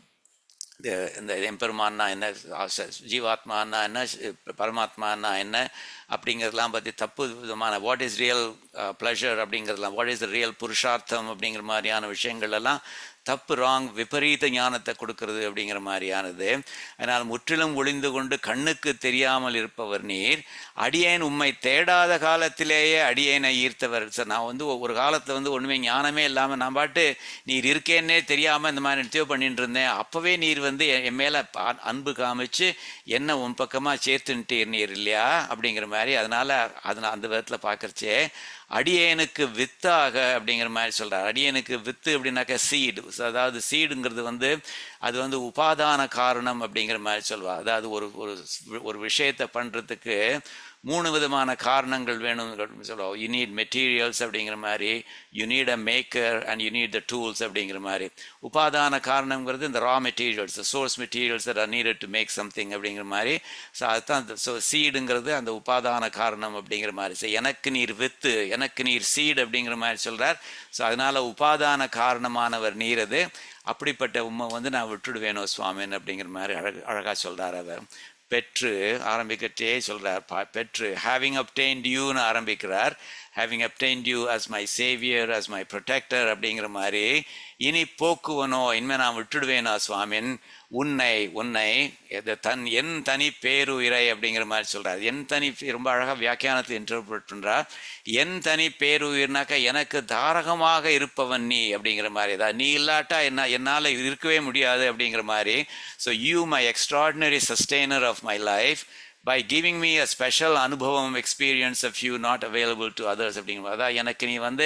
இந்த இந்த எம்பெருமான்னா என்ன ஆச- ஜீவாத்மான்னா என்ன ஷ்- பரமாத்மான்னா என்ன அப்படிங்கிறதெல்லாம் பற்றி தப்பு விதமான வாட் இஸ் ரியல் ப்ளஷர் அப்படிங்கிறதெல்லாம் what is the real purushartham அப்படிங்கிற மாதிரியான விஷயங்கள் எல்லாம் தப்பு ராங் விபரீத ஞானத்தை கொடுக்கிறது அப்படிங்கிற மாதிரியானது அதனால் முற்றிலும் ஒளிந்து கொண்டு கண்ணுக்கு தெரியாமல் இருப்பவர் நீர் அடியேன் உம்மை தேடாத காலத்திலேயே அடியேனை ஈர்த்தவர் சார் நான் வந்து ஒரு காலத்தில் வந்து ஒன்றுமே ஞானமே இல்லாமல் நான் பாட்டு நீர் இருக்கேன்னே தெரியாமல் இந்த மாதிரி நித்தியம் பண்ணிட்டு இருந்தேன் அப்போவே நீர் வந்து என் என் மேலே அன்பு காமிச்சு என்ன உன் பக்கமாக சேர்த்துன்ட்டீர் நீர் இல்லையா அப்படிங்கிற மாதிரி அதனால் அதனால் அந்த விதத்தில் பார்க்குறச்சே அடியேனுக்கு வித்தாக அப்படிங்கிற மாதிரி சொல்றார் அடியேனுக்கு வித்து அப்படின்னாக்கா சீடு அதாவது சீடுங்கிறது வந்து அது வந்து உபாதான காரணம் அப்படிங்கிற மாதிரி சொல்வா அதாவது ஒரு ஒரு ஒரு விஷயத்தை பண்றதுக்கு மூணு விதமான காரணங்கள் வேணும் சொல்லுவோம் யூ நீட் மெட்டீரியல்ஸ் அப்படிங்கிற மாதிரி you need a maker and you need the tools அப்படிங்கிற மாதிரி உபாதான காரணங்கிறது இந்த raw materials source materials are needed to make something அப்படிங்கிற மாதிரி ஸோ அதுதான் ஸோ சீடுங்கிறது அந்த உபாதான காரணம் அப்படிங்கிற மாதிரி ஸோ எனக்கு நீர் வித்து எனக்கு நீர் சீடு அப்படிங்கிற மாதிரி சொல்கிறார் ஸோ அதனால் உபாதான காரணமானவர் நீர் அது அப்படிப்பட்ட உண்மை வந்து நான் விட்டுடுவேனோ சுவாமின் அப்படிங்கிற மாதிரி அழகு அழகாக சொல்கிறார் அவர் பெற்று ஆரம்பிக்கட்டே சொல்கிறார் பா பெற்று ஹேவிங் அப்டெயின்ட் யூன்னு ஆரம்பிக்கிறார் having obtained you as my saviour as my protector அப்படிங்கிற மாதிரி இனி போக்குவனோ இனிமேல் நான் விட்டுடுவேனா சுவாமின் உன்னை உன்னை இது தன் என் தனி பேருயிரை அப்படிங்கிற மாதிரி சொல்கிறார் என் தனி ரொம்ப அழகாக வியாக்கியானத்தை இன்டர்பிரட் பண்ணுறார் என் தனி பேருயிர்னாக்கா எனக்கு தாரகமாக இருப்பவன் நீ அப்படிங்கிற மாதிரி தான் நீ இல்லாட்டா என்ன என்னால் இருக்கவே முடியாது அப்படிங்கிற மாதிரி so you my extraordinary sustainer of my life by giving me a special அனுபவம் experience of you not available to others அப்படிங்கிற அதான் எனக்கு நீ வந்து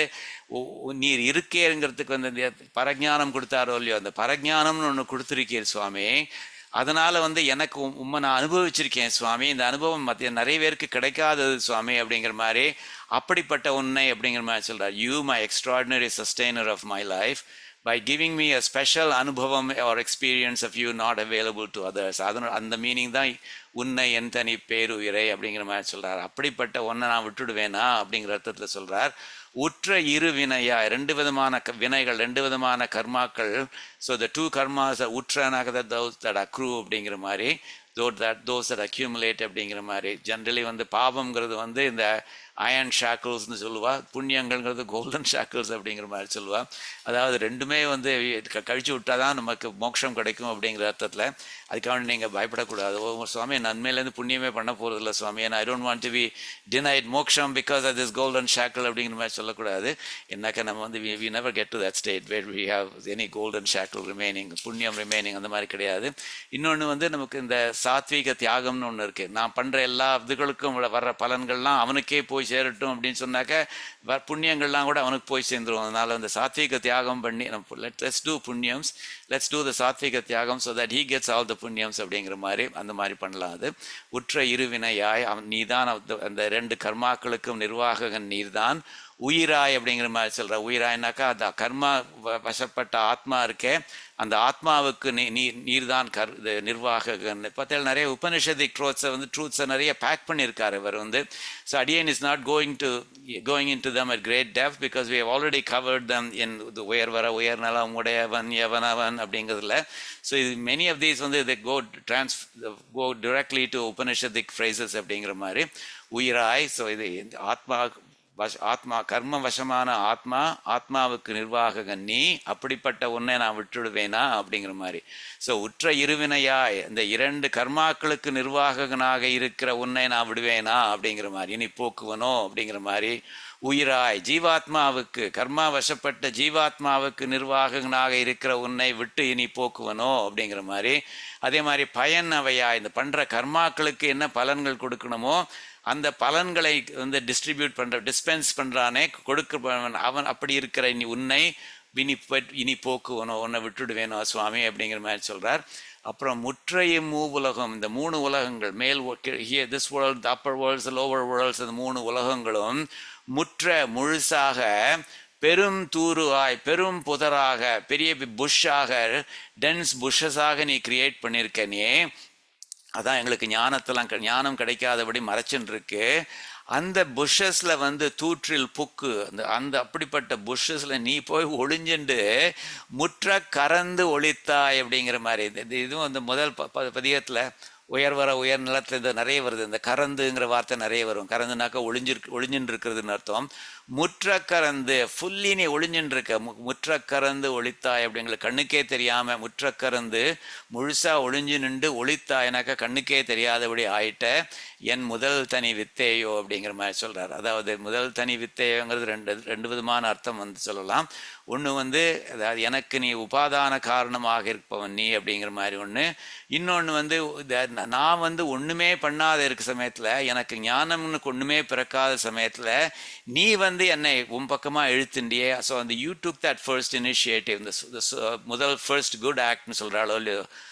நீர் இருக்கேங்கிறதுக்கு வந்து இந்த பரஜானம் கொடுத்தாரோ இல்லையோ அந்த பரஜானம்னு ஒன்று கொடுத்துருக்கீர் சுவாமி அதனால் வந்து எனக்கு உண்மை நான் அனுபவிச்சிருக்கேன் சுவாமி இந்த அனுபவம் மத்திய நிறைய பேருக்கு கிடைக்காதது சுவாமி அப்படிங்கிற மாதிரி அப்படிப்பட்ட உன்னை அப்படிங்கிற மாதிரி சொல்கிறார் you my extraordinary sustainer of my life by giving me a special அனுபவம் or experience of you not available to others அதனோட அந்த மீனிங் தான் உன்னை என் தனி பேருயிரை அப்படிங்கிற மாதிரி சொல்கிறார் அப்படிப்பட்ட ஒன்றை நான் விட்டுடுவேனா அப்படிங்கிற அர்த்தத்தில் சொல்கிறார் உற்ற இரு வினையா ரெண்டு விதமான க வினைகள் ரெண்டு விதமான கர்மாக்கள் ஸோ த டூ கர்மாஸ் உற்றனாக தோஸ் தட் அக்ரூ அப்படிங்கிற மாதிரி தோ தட் தோஸ் தட் அக்யூமுலேட் அப்படிங்கிற மாதிரி ஜென்ரலி வந்து பாவம்ங்கிறது வந்து இந்த அயன் ஷாக்கிள்ஸ்னு சொல்லுவா புண்ணியங்கள்ங்கிறது கோல்டன் ஷாக்கிள்ஸ் அப்படிங்கிற மாதிரி சொல்லுவா அதாவது ரெண்டுமே வந்து க- கழிச்சு விட்டா தான் நமக்கு மோட்சம் கிடைக்கும் அப்படிங்கிற அர்த்தத்தில் அதுக்காக நீங்கள் பயப்படக்கூடாது ஓ சுவாமி நன்மையிலேருந்து புண்ணியமே பண்ண போகிறது இல்லை சுவாமி ஏன்னா I don't want to be denied moksham because of this golden shackle அப்படிங்கிற மாதிரி சொல்லக்கூடாது என்னக்கா நம்ம வந்து we never get to that state where we have any golden shackle remaining punyam remaining அந்த மாதிரி கிடையாது இன்னொன்று வந்து நமக்கு இந்த சாத்வீக தியாகம்னு ஒன்று இருக்குது நான் பண்ணுற எல்லா இதுகளுக்கும் வர- வர்ற பலன்கள்லாம் அவனுக்கே போய் சேரட்டும் அப்படின்னு சொன்னாக்க வ- புண்ணியங்கள்லாம் கூட அவனுக்கு போய் சேர்ந்துரும் அதனால அந்த சாத்வீக தியாகம் பண்ணி நம்ம let let's do punyams let's do the sattvika tyagam so that he gets all the punyams அப்படிங்கிற மாதிரி அந்த மாதிரி பண்ணலாம் அது உற்ற இருவினையாய் அவன் நீதான் அந்த- அந்த ரெண்டு கர்மாக்களுக்கும் நிர்வாககன் நீர்தான் உயிராய் அப்படிங்கிற மாதிரி சொல்ற உயிராய்னாக்கா அந்த கர்மா வ- வசப்பட்ட ஆத்மா இருக்கே அந்த ஆத்மாவுக்கு நீ நீ நீர்தான் கர் இது நிர்வாககன் பார்த்தால் நிறைய உபனிஷதிக் ட்ரோத்ஸை வந்து ட்ரூத்ஸை நிறைய பேக் பண்ணியிருக்காரு இவர் வந்து so adiyen is not going to going in to them at great depth because we have already covered them in உயர் வர உயர் நலம் உடையவன் எவனவன் அப்படிங்கிறதுல ஸோ இது மெனி ஆஃப் தீஸ் வந்து இது go trans go directly to Upanishadic phrases அப்படிங்கிற மாதிரி உயிராய் ஸோ இது இந்த ஆத்மா வஷ ஆத்மா கர்ம வசமான ஆத்மா ஆத்மாவுக்கு நிர்வாககன் நீ அப்படிப்பட்ட ஒன்றை நான் விட்டுடுவேனா அப்படிங்கிற மாதிரி ஸோ உற்ற இருவினையாய் இந்த இரண்டு கர்மாக்களுக்கு நிர்வாககனாக இருக்கிற உன்னை நான் விடுவேனா அப்படிங்கிற மாதிரி இனி போக்குவனோ அப்படிங்கிற மாதிரி உயிராய் ஜீவாத்மாவுக்கு கர்மா வசப்பட்ட ஜீவாத்மாவுக்கு நிர்வாககனாக இருக்கிற உன்னை விட்டு இனி போக்குவனோ அப்படிங்கிற மாதிரி அதே மாதிரி பயன் அவையா இந்த பண்ற கர்மாக்களுக்கு என்ன பலன்கள் கொடுக்கணுமோ அந்த பலன்களை வந்து டிஸ்ட்ரிபியூட் பண்ற டிஸ்பென்ஸ் பண்றானே கொடுக்க அவன் அப்படி இருக்கிற இனி உன்னை இனி பட்- இனி போக்குவனோ உன்னை விட்டுடுவேனோ சுவாமி அப்படிங்கிற மாதிரி சொல்றார் அப்புறம் முற்றையும் மூவுலகம் இந்த மூணு உலகங்கள் மேல் this world upper worlds lower worlds இந்த மூணு உலகங்களும் முற்ற முழுசாக பெரும் தூருவாய் பெரும் புதராக பெரிய புஷ்ஷாக டென்ஸ் புஷ்ஷஸாக நீ கிரியேட் பண்ணியிருக்க நீ அதான் எங்களுக்கு ஞானத்தெல்லாம் க- ஞானம் கிடைக்காதபடி மறைச்சுன்னு இருக்கு அந்த புஷ்ஷஸ்ல வந்து தூற்றில் புக்கு அந்த அந்த அப்படிப்பட்ட புஷ்ஷஸ்ல நீ போய் ஒளிஞ்சுண்டு முற்ற கறந்து ஒளித்தாய் அப்படிங்கிற மாதிரி இது- இது- இதுவும் அந்த முதல் ப- ப- பதிகத்துல உயர் வர உயர் நிலத்துல இது நிறைய வருது இந்த கறந்துங்கிற வார்த்தை நிறைய வரும் கறந்துனாக்கா ஒளிஞ்சிருக்கு ஒளிஞ்சுன்னு இருக்கிறதுன்னு அர்த்தம் முற்ற கறந்து ஃபுல்லி நீ ஒளிஞ்சுன்னு இருக்க மு- முற்ற கறந்து ஒளித்தாய் அப்படிங்கிற கண்ணுக்கே தெரியாம முற்ற கறந்து முழுசா ஒளிஞ்சு நின்று ஒளித்தாய்னாக்கா கண்ணுக்கே தெரியாதபடி ஆயிட்ட என் முதல் தனி வித்தேயோ அப்படிங்கிற மாதிரி சொல்றார் அதாவது முதல் தனி வித்தேயோங்கிறது ரெண்டு ரெண்டு விதமான அர்த்தம் வந்து சொல்லலாம் ஒன்று வந்து அதாவது எனக்கு நீ உபாதான காரணமாக இருப்பவன் நீ அப்படிங்கிற மாதிரி ஒன்று இன்னொன்று வந்து இந்த நான் வந்து ஒன்றுமே பண்ணாத இருக்க சமயத்தில் எனக்கு ஞானம்னு ஒன்றுமே பிறக்காத சமயத்தில் நீ வந்து என்னை உன் பக்கமாக இழுத்துண்டியே ஸோ அந்த you took that first initiative இந்த சு- இந்த சு- முதல் ஃபர்ஸ்ட் குட் ஆக்ட்னு சொல்கிறாளோ இல்லையோ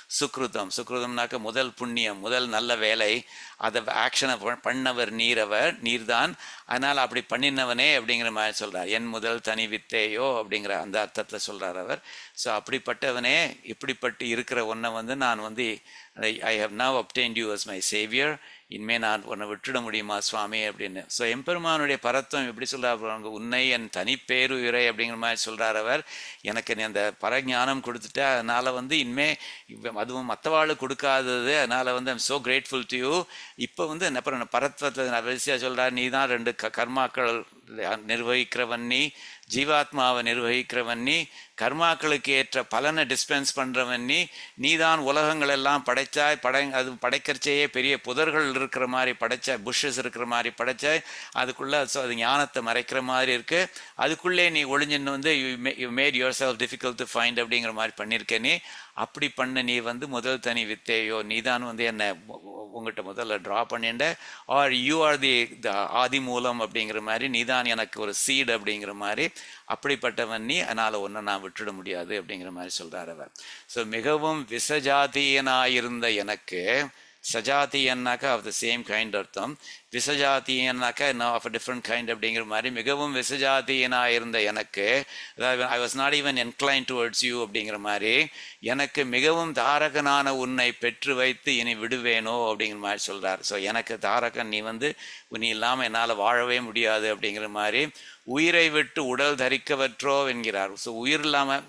சுக்ருதம் சுக்ருதம்னாக்க முதல் புண்ணியம் முதல் நல்ல வேலை அதை ஆக்ஷனை பண்ணவர் நீரவர் நீர்தான் அதனால் அப்படி பண்ணினவனே அப்படிங்கிற மாதிரி சொல்றார் என் முதல் தனி வித்தேயோ அப்படிங்கிற அந்த அர்த்தத்தில் சொல்றார் அவர் ஸோ அப்படிப்பட்டவனே இப்படிப்பட்டு இருக்கிற ஒன்றை வந்து நான் வந்து I have now obtained you as my saviour இனிமே நான் உன்னை விட்டுட முடியுமா சுவாமி அப்படின்னு ஸோ எம்பெருமானுடைய பரத்துவம் எப்படி சொல்றாரு உன்னை என் தனிப்பேருயிரை அப்படிங்கிற மாதிரி சொல்றார் அவர் எனக்கு நீ அந்த பரஞானம் கொடுத்துட்ட அதனால வந்து இனிமே இவ- அதுவும் மற்றவாளுக்கு கொடுக்காதது அதனால வந்து I'm so grateful to you இப்போ வந்து என்ன அப்புறம் பரத்வத்தை நான் வரிசையாக சொல்றார் நீ தான் ரெண்டு க கர்மாக்கள் நிர்வகிக்கிறவன் நீ ஜீவாத்மாவை நிர்வகிக்கிறவன் நீ கர்மாக்களுக்கு ஏற்ற பலனை டிஸ்பென்ஸ் பண்றவன் நீ நீதான் உலகங்கள் எல்லாம் படைச்சாய் படை அது படைக்கிறச்சேயே பெரிய புதர்கள் இருக்கிற மாதிரி படைச்ச புஷ்ஷஸ் இருக்கிற மாதிரி படைச்சாய் அதுக்குள்ள so அது ஞானத்தை மறைக்கிற மாதிரி இருக்கு அதுக்குள்ளே நீ ஒளிஞ்சின்னு வந்து you made yourself difficult to find அப்படிங்கிற மாதிரி பண்ணியிருக்க நீ அப்படி பண்ண நீ வந்து முதல் தனி வித்தேயோ நீதான் வந்து என்ன உ- உ- உங்ககிட்ட முதல்ல ட்ரா பண்ணிண்ட ஆர் யூ ஆர் தி ஆதி மூலம் அப்படிங்கிற மாதிரி நீதான் எனக்கு ஒரு சீட் அப்படிங்கிற மாதிரி அப்படிப்பட்டவன் நீ அதனால ஒன்றை நான் விட்டுட முடியாது அப்படிங்கிற மாதிரி சொல்றார் அவர் ஸோ மிகவும் விசஜாத்தியனாயிருந்த எனக்கு சஜாத்தியன்னாக்கா ஆஃப் த சேம் கைண்ட் அர்த்தம் விசஜாத்தியன்னாக்கா நான் ஆஃப் அ டிஃப்ரெண்ட் கைண்ட் அப்படிங்கிற மாதிரி மிகவும் விசஜாத்தியனாக இருந்த எனக்கு அதாவது I was not even incline towards you அப்படிங்கிற மாதிரி எனக்கு மிகவும் தாரகனான உன்னை பெற்று வைத்து இனி விடுவேனோ அப்படிங்கிற மாதிரி சொல்றார் ஸோ எனக்கு தாரகன் நீ வந்து நீ இல்லாமல் என்னால் வாழவே முடியாது அப்படிங்கிற மாதிரி உயிரை விட்டு உடல் தரிக்கவற்றோ என்கிறார் ஸோ உயிர் இல்லாமல்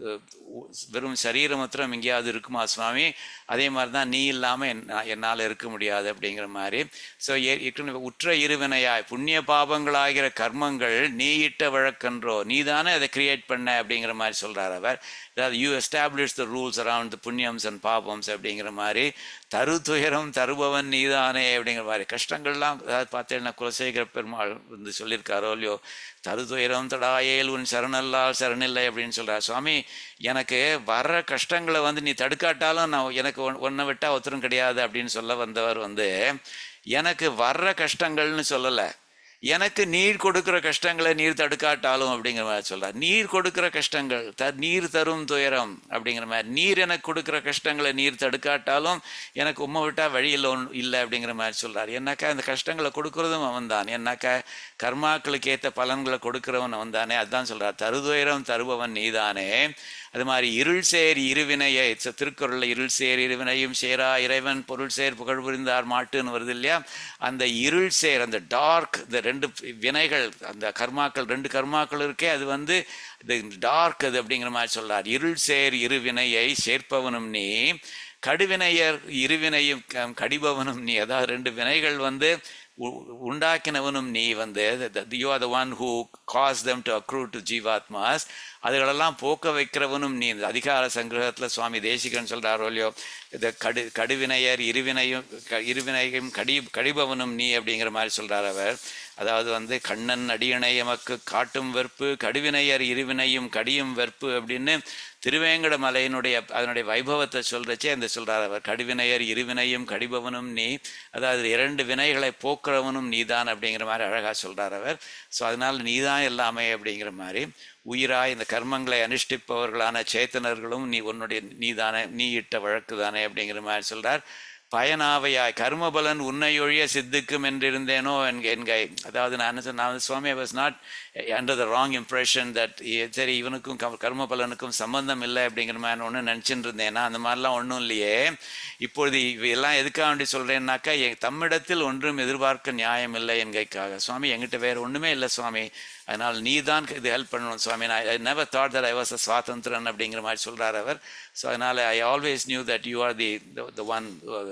வெறும் சரீரம் மாத்திரம் எங்கேயாவது இருக்குமா சுவாமி அதே மாதிரி தான் நீ இல்லாமல் என் என்னால் இருக்க முடியாது அப்படிங்கிற மாதிரி ஸோ உற்ற இருவினையாய் புண்ணிய பாபங்களாகிற கர்மங்கள் நீ இட்ட வழக்கன்றோ நீ தானே அதை கிரியேட் பண்ண அப்படிங்கிற மாதிரி சொல்றார் அவர் அதாவது you establish the rules around the புண்ணியம்ஸ் அண்ட் பாபம்ஸ் அப்படிங்கிற மாதிரி தரு துயரம் தருபவன் நீதானே அப்படிங்கிற மாதிரி கஷ்டங்கள்லாம் அதாவது பார்த்தேன்னா குலசேகர பெருமாள் வந்து சொல்லியிருக்காரோ இல்லையோ தரு துயரம் தடாயேல் உன் சரணல்லால் சரணில்லை அப்படின்னு சொல்றார் சுவாமி எனக்கு வர்ற கஷ்டங்களை வந்து நீ தடுக்காட்டாலும் நான் எனக்கு ஒன்- உன்னை விட்டா ஒருத்தரும் கிடையாது அப்படின்னு சொல்ல வந்தவர் வந்து எனக்கு வர்ற கஷ்டங்கள்னு சொல்லலை எனக்கு நீர் கொடுக்கிற கஷ்டங்களை நீர் தடுக்காட்டாலும் அப்படிங்கிற மாதிரி சொல்றார் நீர் கொடுக்கிற கஷ்டங்கள் த நீர் தரும் துயரம் அப்படிங்கிற மாதிரி நீர் எனக்கு கொடுக்கிற கஷ்டங்களை நீர் தடுக்காட்டாலும் எனக்கு உம்மை விட்டா வழியில் ஒன்று இல்லை அப்படிங்கிற மாதிரி சொல்றார் ஏன்னாக்கா அந்த கஷ்டங்களை கொடுக்கறதும் அவன் தான் ஏன்னாக்கா கர்மாக்களுக்கு ஏற்ற பலன்களை கொடுக்கிறவன் அவன் தானே அதுதான் சொல்றார் தருதுயரம் தருபவன் நீதானே அது மாதிரி இருள் சேர் இருவினையை ச- திருக்குறள்ல இருள் சேர் இருவினையும் சேரா இறைவன் பொருள் சேர் புகழ் புரிந்தார் மாட்டுன்னு வருது இல்லையா அந்த இருள் சேர் அந்த டார்க் இந்த ரெண்டு வினைகள் அந்த கர்மாக்கள் ரெண்டு கர்மாக்கள் இருக்கே அது வந்து இது டார்க் அது அப்படிங்கிற மாதிரி சொல்றார் இருள் சேர் இருவினையை சேர்ப்பவனும் நீ கடுவினையர் இருவினையும் க- கடிபவனும் நீ அதாவது ரெண்டு வினைகள் வந்து உ- உண்டாக்கினவனும் நீ வந்து you are the one who cause them to accrue to ஜீவாத்மாஸ் அதுகளெல்லாம் போக்க வைக்கிறவனும் நீ இந்த அதிகார சங்கிரகத்தில் சுவாமி தேசிகன் சொல்றாரோ இல்லையோ இந்த கடு கடுவினையர் இருவினையும் க- இருவினையும் கடி கடிபவனும் நீ அப்படிங்கிற மாதிரி சொல்றார் அவர் அதாவது வந்து கண்ணன் அடியணை எமக்கு காட்டும் வெறுப்பு கடுவினையர் இருவினையும் கடியும் வெறுப்பு அப்படின்னு திருவேங்கட மலையினுடைய அதனுடைய வைபவத்தை சொல்றச்சே இந்த சொல்றார் அவர் கடுவினையர் இருவினையும் கடிபவனும் நீ அதாவது இரண்டு வினைகளை போக்குறவனும் நீதான் அப்படிங்கிற மாதிரி அழகா சொல்றார் அவர் ஸோ அதனால நீதான் எல்லாமே அப்படிங்கிற மாதிரி உயிராய் இந்த கர்மங்களை அனுஷ்டிப்பவர்களான சேத்தனர்களும் நீ உன்னுடைய நீதானே நீ இட்ட வழக்கு தானே அப்படிங்கிற மாதிரி சொல்றார் பயனாவையாய் கர்மபலன் உன்னையொழிய சித்துக்கும் என்றிருந்தேனோ என்க என்கை அதாவது நான் என்ன சொன்ன நான் வந்து Swami was not under the wrong impression that சரி இவனுக்கும் க- கர்மபலனுக்கும் சம்பந்தம் இல்லை அப்படிங்கிற மாதிரி ஒன்று நினச்சிட்டு இருந்தேன்னா அந்த மாதிரிலாம் ஒன்றும் இல்லையே இப்பொழுது இவையெல்லாம் எதுக்காக வேண்டி சொல்கிறேன்னாக்கா என் தம்மிடத்தில் ஒன்றும் எதிர்பார்க்க நியாயம் இல்லை என்கைக்காக சுவாமி என்கிட்ட வேறு ஒன்றுமே இல்லை சுவாமி அதனால் நீ தான் இது ஹெல்ப் பண்ணணும் சுவாமி நான் I never thought that I was a சுவாதந்திரன் அப்படிங்கிற மாதிரி சொல்கிறார் அவர் ஸோ அதனால் I always knew that you are the the one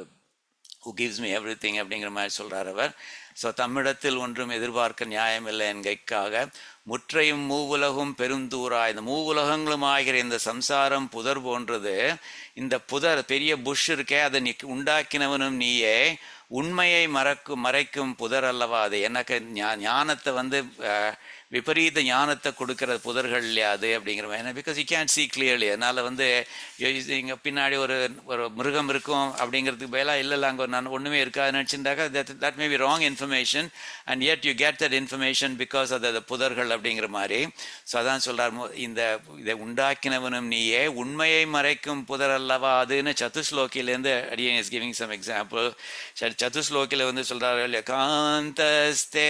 who gives me everything அப்படிங்கிற மாதிரி சொல்றார் அவர் ஸோ தம்மிடத்தில் ஒன்றும் எதிர்பார்க்க நியாயமில்லை என்கைக்காக முற்றையும் மூவுலகும் பெருந்தூரா இந்த மூவுலகங்களும் ஆகிற இந்த சம்சாரம் புதர் போன்றது இந்த புதர் பெரிய புஷ் இருக்கே அதை நீ உண்டாக்கினவனும் நீயே உண்மையை மறக்கும் மறைக்கும் புதர் அல்லவா அது எனக்கு ஞா- ஞானத்தை வந்து அஹ், விபரீத ஞானத்தை கொடுக்கிற புதர்கள் இல்லையா அது அப்படிங்கிற மாதிரி because you can see clearly அதனால் வந்து இங்கே பின்னாடி ஒரு ஒரு மிருகம் இருக்கும் அப்படிங்கிறதுக்கு பதிலாக இல்லை இல்லை அங்கே நான் ஒன்றுமே இருக்காது நினச்சிருந்தாக்கா that that may be wrong information and yet you get that information because அது அது புதர்கள் அப்படிங்கிற மாதிரி ஸோ அதான் சொல்கிறார் இந்த இதை உண்டாக்கினவனும் நீயே உண்மையை மறைக்கும் புதர் அல்லவா அதுன்னு சத்துஸ்லோக்கிலேருந்து அடியன் இஸ் கிவிங் சம் எக்ஸாம்பிள் சத்துஸ்லோக்கில் வந்து சொல்கிறாரு இல்லையா காந்தஸ்தே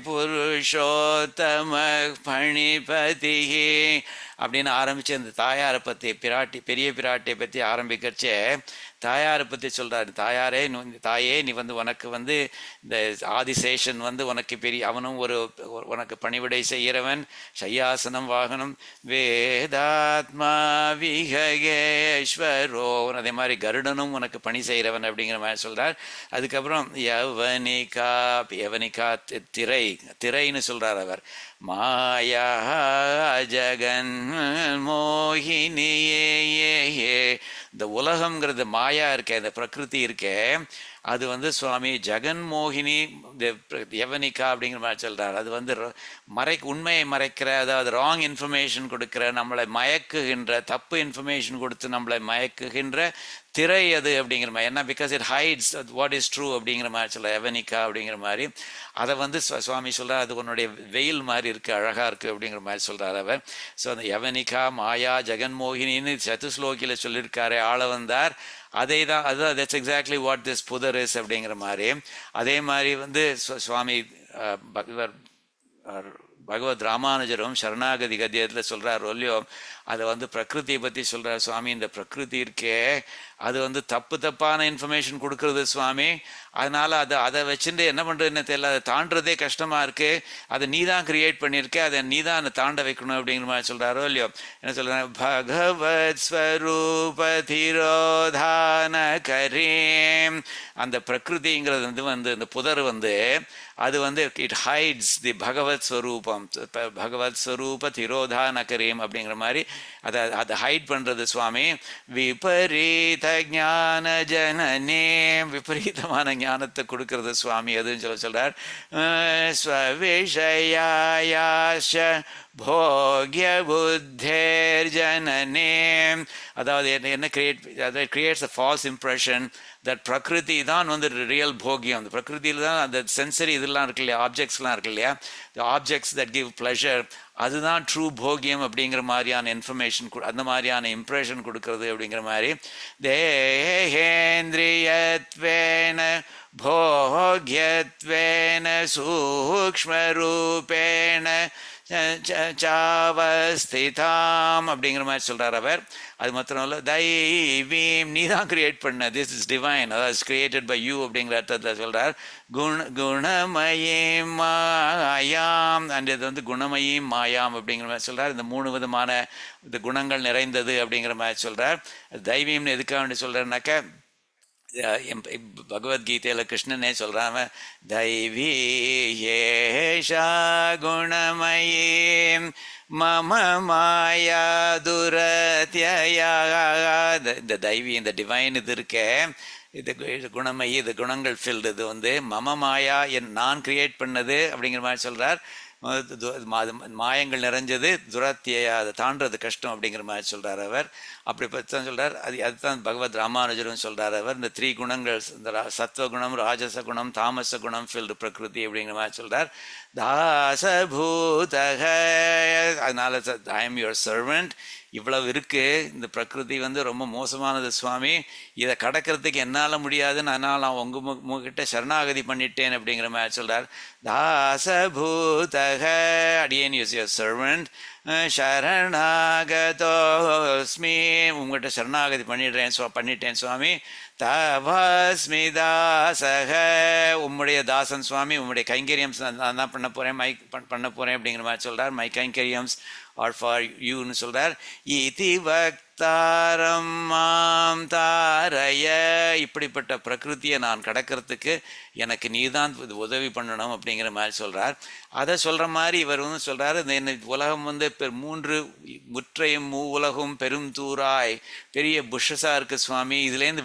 புருஷோத்தம பணிபதி அப்படின்னு ஆரம்பிச்சு அந்த தாயாரை பற்றி பிராட்டி பெரிய பிராட்டியை பற்றி ஆரம்பிக்கிறச்சே தாயாரை பற்றி சொல்கிறாரு தாயாரே நீ வந்து- தாயே நீ வந்து உனக்கு வந்து இந்த ஆதிசேஷன் வந்து உனக்கு பெரிய அவனும் ஒரு ஒரு- உனக்கு பணிவிடை செய்கிறவன் சையாசனம் வாகனம் வேதாத்மா விககேஸ்வரோ அதே மாதிரி கருடனும் உனக்கு பணி செய்கிறவன் அப்படிங்கிற மாதிரி சொல்கிறார் அதுக்கப்புறம் யவனிகா யவனிகா தி- திரை திரைன்னு சொல்கிறார் அவர் மாயா ஜகன் மோகினியே ஏ ஏ இந்த உலகம்ங்கிறது மாயா இருக்கே இந்த பிரகிருதி இருக்கே அது வந்து சுவாமி ஜெகன் மோகினி இந்த பிர- யவனிகா அப்படிங்கிற மாதிரி சொல்றாரு அது வந்து ர- மறை உண்மையை மறைக்கிற அதாவது ராங் இன்ஃபர்மேஷன் கொடுக்கிற நம்மளை மயக்குகின்ற தப்பு இன்ஃபர்மேஷன் கொடுத்து நம்மளை மயக்குகின்ற திரை அது அப்படிங்கிற மாதிரி என்ன because it hides what is true அப்படிங்கிற மாதிரி சொல்ல எவனிக்கா அப்படிங்கிற மாதிரி அதை வந்து சுவா- சுவாமி சொல்றார் அது உன்னுடைய வெயில் மாதிரி இருக்கு அழகா இருக்கு அப்படிங்கிற மாதிரி சொல்றாரு அவர் ஸோ அந்த யவனிகா மாயா ஜெகன்மோகினின்னு சதுஸ்லோகியில சொல்லியிருக்காரு ஆள வந்தார் அதே தான் அதுதான் தட்ஸ் எக்ஸாக்ட்லி வாட் திஸ் புதர் இஸ் அப்படிங்கிற மாதிரி அதே மாதிரி வந்து சு- சுவாமி அஹ், பகவர் அஹ், பகவத் ராமானுஜரும் சரணாகதி கத்தியத்தில் சொல்கிறார் ஒல்லியோ அதை வந்து பிரகிருதியை பற்றி சொல்கிறார் சுவாமி இந்த பிரகிருதி இருக்கே அது வந்து தப்பு தப்பான இன்ஃபர்மேஷன் கொடுக்கறது சுவாமி அதனால் அதை அதை வச்சுட்டு என்ன பண்ணுறதுன்னு தெரியல அதை தாண்டுறதே கஷ்டமாக இருக்குது அதை நீ தான் கிரியேட் பண்ணியிருக்க அதை நீ தான் அதை தாண்ட வைக்கணும் அப்படிங்கிற மாதிரி சொல்கிறாரோ இல்லையோ என்ன சொல்கிறாங்க பகவத் ஸ்வரூபதிரோதான கரீம் அந்த பிரகிருதிங்கிறது வந்து வந்து இந்த புதர் வந்து அது வந்து இட் ஹைட்ஸ் தி பகவத் ஸ்வரூபம் ப- பகவத் ஸ்வரூப திரோதான கரீம் அப்படிங்கிற மாதிரி அதை அதை ஹைட் பண்ணுறது சுவாமி விபரீத ஞான ஜனனே விபரீதமான ஞானத்தை கொடுக்கறது சுவாமி அதுன்னு சொல்ல சொல்றார் அஹ் ஸ்வவிஷயாயாஷ போக்ய புத்தேர் ஜனனே அதாவது என்ன என்ன கிரியேட் அதாவது creates a false impression that பிரகிருதி தான் வந்து ரியல் போகியம் அந்த பிரகிருதியில் தான் அந்த சென்சரி இதெல்லாம் இருக்கு இல்லையா ஆப்ஜெக்ட்ஸ்லாம் இருக்கு இல்லையா ஆப்ஜெக்ட்ஸ் தட் கிவ் ப்ளஷர் அதுதான் ட்ரூ போகியம் அப்படிங்கிற மாதிரியான இன்ஃபர்மேஷன் அந்த மாதிரியான இம்ப்ரெஷன் கொடுக்கறது அப்படிங்கிற மாதிரி தேகேந்திரியத்வேன भोग्यत्वेन சூக்ஷ்மரூபேண ச- ச- சாவஸ்திதாம் அப்படிங்கிற மாதிரி சொல்றார் அவர் அது மாத்திரம் இல்லை தைவீம் நீ தான் கிரியேட் பண்ண திஸ் இஸ் டிவைன் அதாவது கிரியேட்டட் பை யூ அப்படிங்கிற அர்த்தத்தில் சொல்றார் குண குணமயீம் மாயாம் அண்ட் இது வந்து குணமயீம் மாயாம் அப்படிங்கிற மாதிரி சொல்றார் இந்த மூணு விதமான இந்த குணங்கள் நிறைந்தது அப்படிங்கிற மாதிரி சொல்றார் தைவீம்னு எதுக்காக வேண்டி சொல்றாருனாக்கா அஹ் எம் இப்ப பகவத்கீதையில் கிருஷ்ணனே சொல்கிறாம தைவி ஏஷா குணமயீம் மம மாயா துரத்யயா இந்த- இந்த தைவி இந்த டிவைன் இது இருக்கே இது கு- இது குணமயி இது குணங்கள் ஃபில்டு இது வந்து மம மாயா என் நான் கிரியேட் பண்ணது அப்படிங்கிற மாதிரி சொல்கிறார் அது து- மா- அது மாயங்கள் நிறைஞ்சது துரத்தியா அதை தாண்டது கஷ்டம் அப்படிங்கிற மாதிரி சொல்றார் அவர் அப்படி பற்றி தான் சொல்றார் அது அதுதான் பகவத் ராமானுஜரும் சொல்றார் அவர் இந்த த்ரீ குணங்கள் இந்த ரா- சத்துவ குணம் ராஜச குணம் தாமச குணம் ஃபில்டு பிரகிருதி அப்படிங்கிற மாதிரி சொல்றார் தாசபூதக அதனால ஐ எம் யுவர் சர்வெண்ட் இவ்வளவு இருக்கு இந்த பிரகிருதி வந்து ரொம்ப மோசமானது சுவாமி இதை கடக்கிறதுக்கு என்னால் முடியாதுன்னு அதனால் நான் உங்க மு- உங்ககிட்ட சரணாகதி பண்ணிட்டேன் அப்படிங்கிற மாதிரி சொல்றார் தாசபூதக அடியேன் யூஸ் யுவர் சர்வெண்ட் சரணாகதோஸ்மி உங்கள்கிட்ட சரணாகதி பண்ணிடுறேன் சுவா பண்ணிட்டேன் சுவாமி தவஸ்மி தாசக உம்முடைய தாசன் சுவாமி உம்முடைய கைங்கரியம்ஸ் நான் தான் பண்ண போகிறேன் மை பண்- பண்ண போகிறேன் அப்படிங்கிற மாதிரி சொல்றார் மை கைங்கரியம்ஸ் ஆர் ஃபார் யூன்னு சொல்றார் இதி வக்தாரம் மாம் தாரய இப்படிப்பட்ட பிரகிருதியை நான் கடக்கிறதுக்கு எனக்கு நீதான் இது உதவி பண்ணணும் அப்படிங்கிற மாதிரி சொல்றார் அதை சொல்ற மாதிரி இவர் வந்து சொல்றாரு இந்த என்ன உலகம் வந்து பெரு மூன்று முற்றையும் மூ உலகும் பெரும் தூராய் பெரிய புஷஸா இருக்கு சுவாமி இதுலேருந்து விடுபடுறது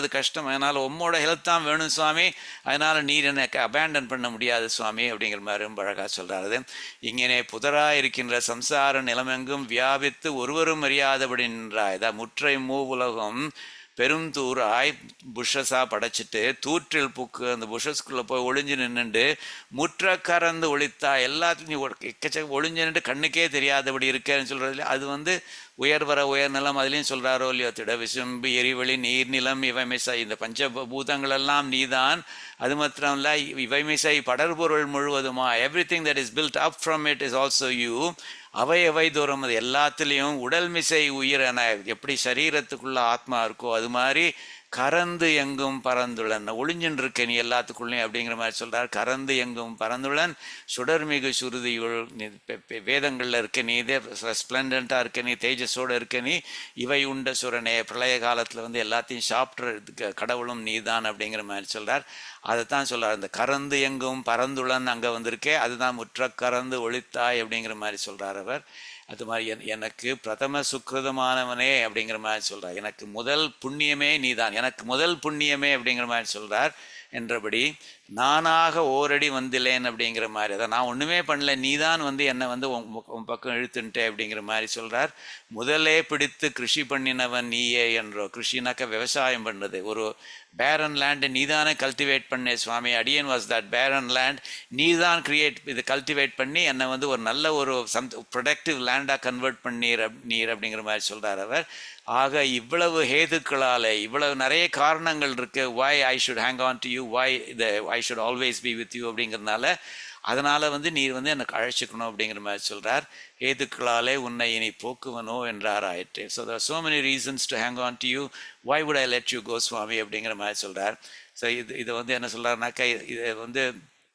அது கஷ்டம் அதனால் உம்மோட ஹெல்ப் தான் வேணும் சுவாமி அதனால் நீர் எனக்கு அபேண்டன் பண்ண முடியாது சுவாமி அப்படிங்கிற மாதிரி ரொம்ப அழகாக சொல்கிறாரு இங்கே புதராக இருக்கின்ற சம்சார நிலமெங்கும் வியாபித்து ஒருவரும் அறியாதபடி நின்றாய் அதான் முற்றை மூவுலகம் பெருந்தூராய் புஷஸா படைச்சிட்டு தூற்றில் புக்கு அந்த புஷஸ்குள்ளே போய் ஒளிஞ்சு நின்றுண்டு முற்ற கறந்து ஒளித்தா எல்லாத்துலையும் எக்கச்சக்க ஒளிஞ்சு நின்று கண்ணுக்கே தெரியாதபடி இருக்கேன்னு சொல்கிறது அது வந்து உயர்வர உயர்நிலம் அதுலேயும் சொல்கிறாரோ இல்லையோ திட விசும்பு எரிவழி நீர்நிலம் இவைமிசை இந்த பஞ்ச பூதங்களெல்லாம் நீதான் அது மாத்திரம் இல்லை இவைமிசை படர்பொருள் முழுவதுமா everything that is built up from it is also you அவை அவை தூரம் அது எல்லாத்துலேயும் உடல் மிசை உயிரென எப்படி சரீரத்துக்குள்ள ஆத்மா இருக்கோ அது மாதிரி கறந்து எங்கும் பறந்துள்ளன் ஒளிஞ்சுன்னு இருக்க நீ எல்லாத்துக்குள்ளேயும் அப்படிங்கிற மாதிரி சொல்றார் கறந்து எங்கும் பறந்துள்ளன் சுடர்மிகு சுருதியுள் நீ பெ- பெ- வேதங்கள்ல இருக்க நீ இதே ஸ்பிளண்டண்டா இருக்க நீ தேஜஸோட இருக்க நீ இவை உண்ட சுரனே பிரளய காலத்துல வந்து எல்லாத்தையும் சாப்பிட்றதுக்கு கடவுளும் நீதான் அப்படிங்கிற மாதிரி சொல்றார் அதைத்தான் சொல்றார் இந்த கறந்து எங்கும் பறந்துள்ளன் அங்க வந்திருக்கே அதுதான் முற்ற கறந்து ஒளித்தாய் அப்படிங்கிற மாதிரி சொல்றார் அவர் அது மாதிரி என் எனக்கு பிரதம சுக்கிருதமானவனே அப்படிங்கிற மாதிரி சொல்றார் எனக்கு முதல் புண்ணியமே நீதான் எனக்கு முதல் புண்ணியமே அப்படிங்கிற மாதிரி சொல்றார் என்றபடி நானாக ஓரடி வந்திலேன் அப்படிங்கிற மாதிரி அதான் நான் ஒண்ணுமே பண்ணல நீதான் வந்து என்னை வந்து உன் பக்கம்- உன் பக்கம் இழுத்துன்ட்டே அப்படிங்கிற மாதிரி சொல்றார் முதலே பிடித்து கிருஷி பண்ணினவன் நீயே என்றோ கிருஷினாக்க விவசாயம் பண்ணுறது ஒரு பேரன் லேண்டை நீதானே கல்டிவேட் பண்ணே சுவாமி அடியன் வாஸ் தட் பேரன் லேண்ட் நீதான் கிரியேட் இது கல்டிவேட் பண்ணி என்னை வந்து ஒரு நல்ல ஒரு சம் ப்ரொடக்டிவ் லேண்டாக கன்வெர்ட் பண்ணீர் அப் நீர் அப்படிங்கிற மாதிரி சொல்றார் அவர் ஆக இவ்வளவு ஹேதுக்களால் இவ்வளவு நிறைய காரணங்கள் இருக்கு why I should hang on to you why the I should always be with you அப்படிங்கிறதுனால அதனால வந்து நீர் வந்து எனக்கு அழைச்சிக்கணும் அப்படிங்கிற மாதிரி சொல்றார் ஏதுக்களாலே உன்னை இனி போக்குவனோ என்றார் ஆயிற்று so there are so many reasons to hang on to you why would I let you go Swami அப்படிங்கிற மாதிரி சொல்றார் ஸோ இது இது வந்து என்ன சொல்றாருனாக்கா இது வந்து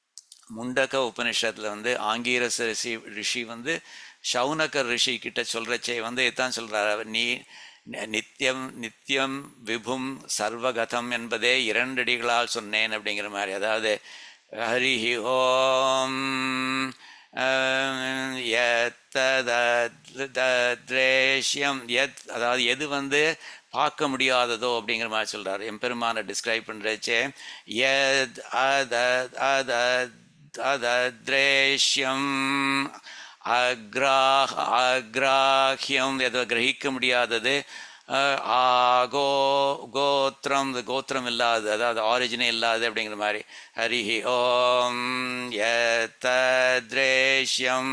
முண்டக உபனிஷத்துல வந்து ஆங்கீரச ரிஷி ரிஷி வந்து சவுனகர் ரிஷி கிட்ட சொல்றச்சே வந்து இதான் சொல்றாரு அவர் நீ நி- நித்தியம் நித்தியம் விபும் சர்வகதம் என்பதே இரண்டடிகளால் சொன்னேன் அப்படிங்கிற மாதிரி அதாவது ஹரிஹி ஓம் அஹ், யத்ததத்ரேஷ்யம் யத் அதாவது எது வந்து பார்க்க முடியாததோ அப்படிங்கிற மாதிரி சொல்றாரு எம்பெருமானை டிஸ்கிரைப் பண்றச்சே யத் அத அத அதத்ரேஷ்யம் அக்ராஹ் அக்ராஹ்யம் எதோ கிரகிக்க முடியாதது அஹ், ஆகோ கோத்திரம் இது கோத்திரம் இல்லாதது அதாவது ஆரிஜினே இல்லாதது அப்படிங்கிற மாதிரி ஹரிஹி ஓம் யத்ரேஷ்யம்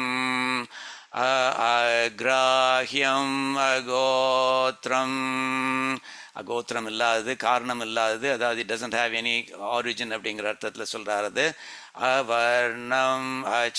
அக்ராஹ்யம் அகோத்திரம் அகோத்திரம் இல்லாதது காரணம் இல்லாதது அதாவது it doesn't have any origin அப்படிங்கிற அர்த்தத்தில் சொல்றாரு அது அவர்ணம்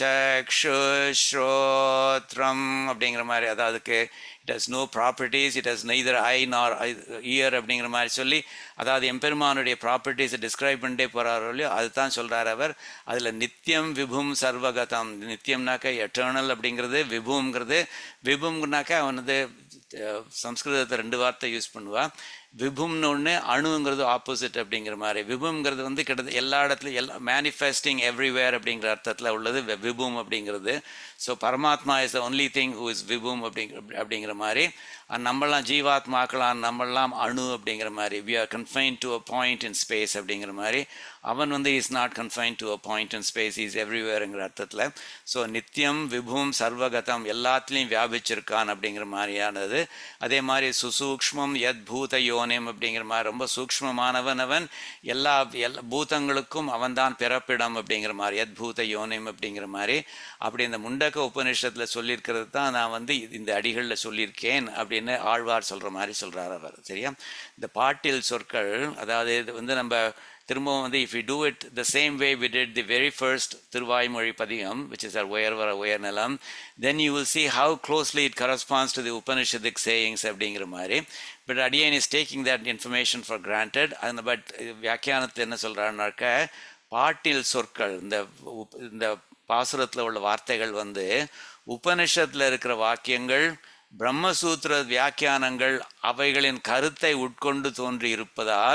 அச்சக்ஷுஸ்ரோத்ரம் அப்படிங்கிற மாதிரி அதாவதுக்கு it has no properties it has neither eye nor ear அப்படிங்கிற மாதிரி சொல்லி அதாவது எம்பெருமானுடைய ப்ராப்பர்ட்டிஸை டிஸ்கிரைப் பண்ணிட்டே போகிறாரோ இல்லையோ அதுதான் சொல்றார் அவர் அதில் நித்தியம் விபும் சர்வகதம் நித்தியம்னாக்க எட்டர்னல் அப்படிங்கிறது விபுங்கிறது விபும்னாக்க அவன் வந்து அஹ், சம்ஸ்கிருதத்தை ரெண்டு வார்த்தை யூஸ் பண்ணுவா விபும்னு ஒன்று அணுங்கிறது ஆப்போசிட் அப்படிங்கிற மாதிரி விபுங்கிறது வந்து கிட்டத்தட்ட எல்லா இடத்துலையும் எல்லா மேனிஃபெஸ்டிங் எவ்ரிவேர் அப்படிங்கிற அர்த்தத்தில் உள்ளது வி- விபும் அப்படிங்கிறது ஸோ பரமாத்மா is the only thing who is விபும் அப்படிங்கிற அப்படிங்கிற மாதிரி அஹ் நம்மெல்லாம் ஜீவாத்மாக்களாம் நம்மெல்லாம் அணு அப்படிங்கிற மாதிரி we are confine to a point in space அப்படிங்கிற மாதிரி அவன் வந்து is not confine to a point in space is எவ்ரிவேருங்கிற அர்த்தத்தில் ஸோ நித்தியம் விபும் சர்வகதம் எல்லாத்துலேயும் வியாபிச்சிருக்கான் அப்படிங்கிற மாதிரியானது அதே மாதிரி சுசூக்ஷ்மம் யத் பூத யோனியம் அப்படிங்கிற மாதிரி ரொம்ப சூக்ஷ்மமானவன் அவன் எல்லா எல்லா பூதங்களுக்கும் அவன்தான் பிறப்பிடம் அப்படிங்கிற மாதிரி யத் பூத யோனியம் அப்படிங்கிற மாதிரி அப்படி இந்த முண்டக உபநிஷத்தில் சொல்லியிருக்கிறது தான் நான் வந்து இது- இந்த அடிகளில் சொல்லியிருக்கேன் அப்படின்னு ஆழ்வார் சொல்கிற மாதிரி சொல்கிறார் அவர் சரியா இந்த பாட்டில் சொற்கள் அதாவது இது வந்து நம்ம திரும்பவும் வந்து if you do it the same way we did the very first Thiruvaimozhi பதிகம் விச் இஸ் ஆர் உயர் வர உயர் நிலம் then you will see how closely it corresponds to the Upanishadic sayings அப்படிங்கிற மாதிரி பட் அடியன் is taking that information for granted அந்த பட் வியாக்கியானத்தில் என்ன சொல்கிறாருனாக்க பாட்டில் சொற்கள் இந்த உப்- இந்த பாசுரத்தில் உள்ள வார்த்தைகள் வந்து உபனிஷத்தில் இருக்கிற வாக்கியங்கள் பிரம்மசூத்திர வியாக்கியானங்கள் அவைகளின் கருத்தை உட்கொண்டு தோன்றி இருப்பதால்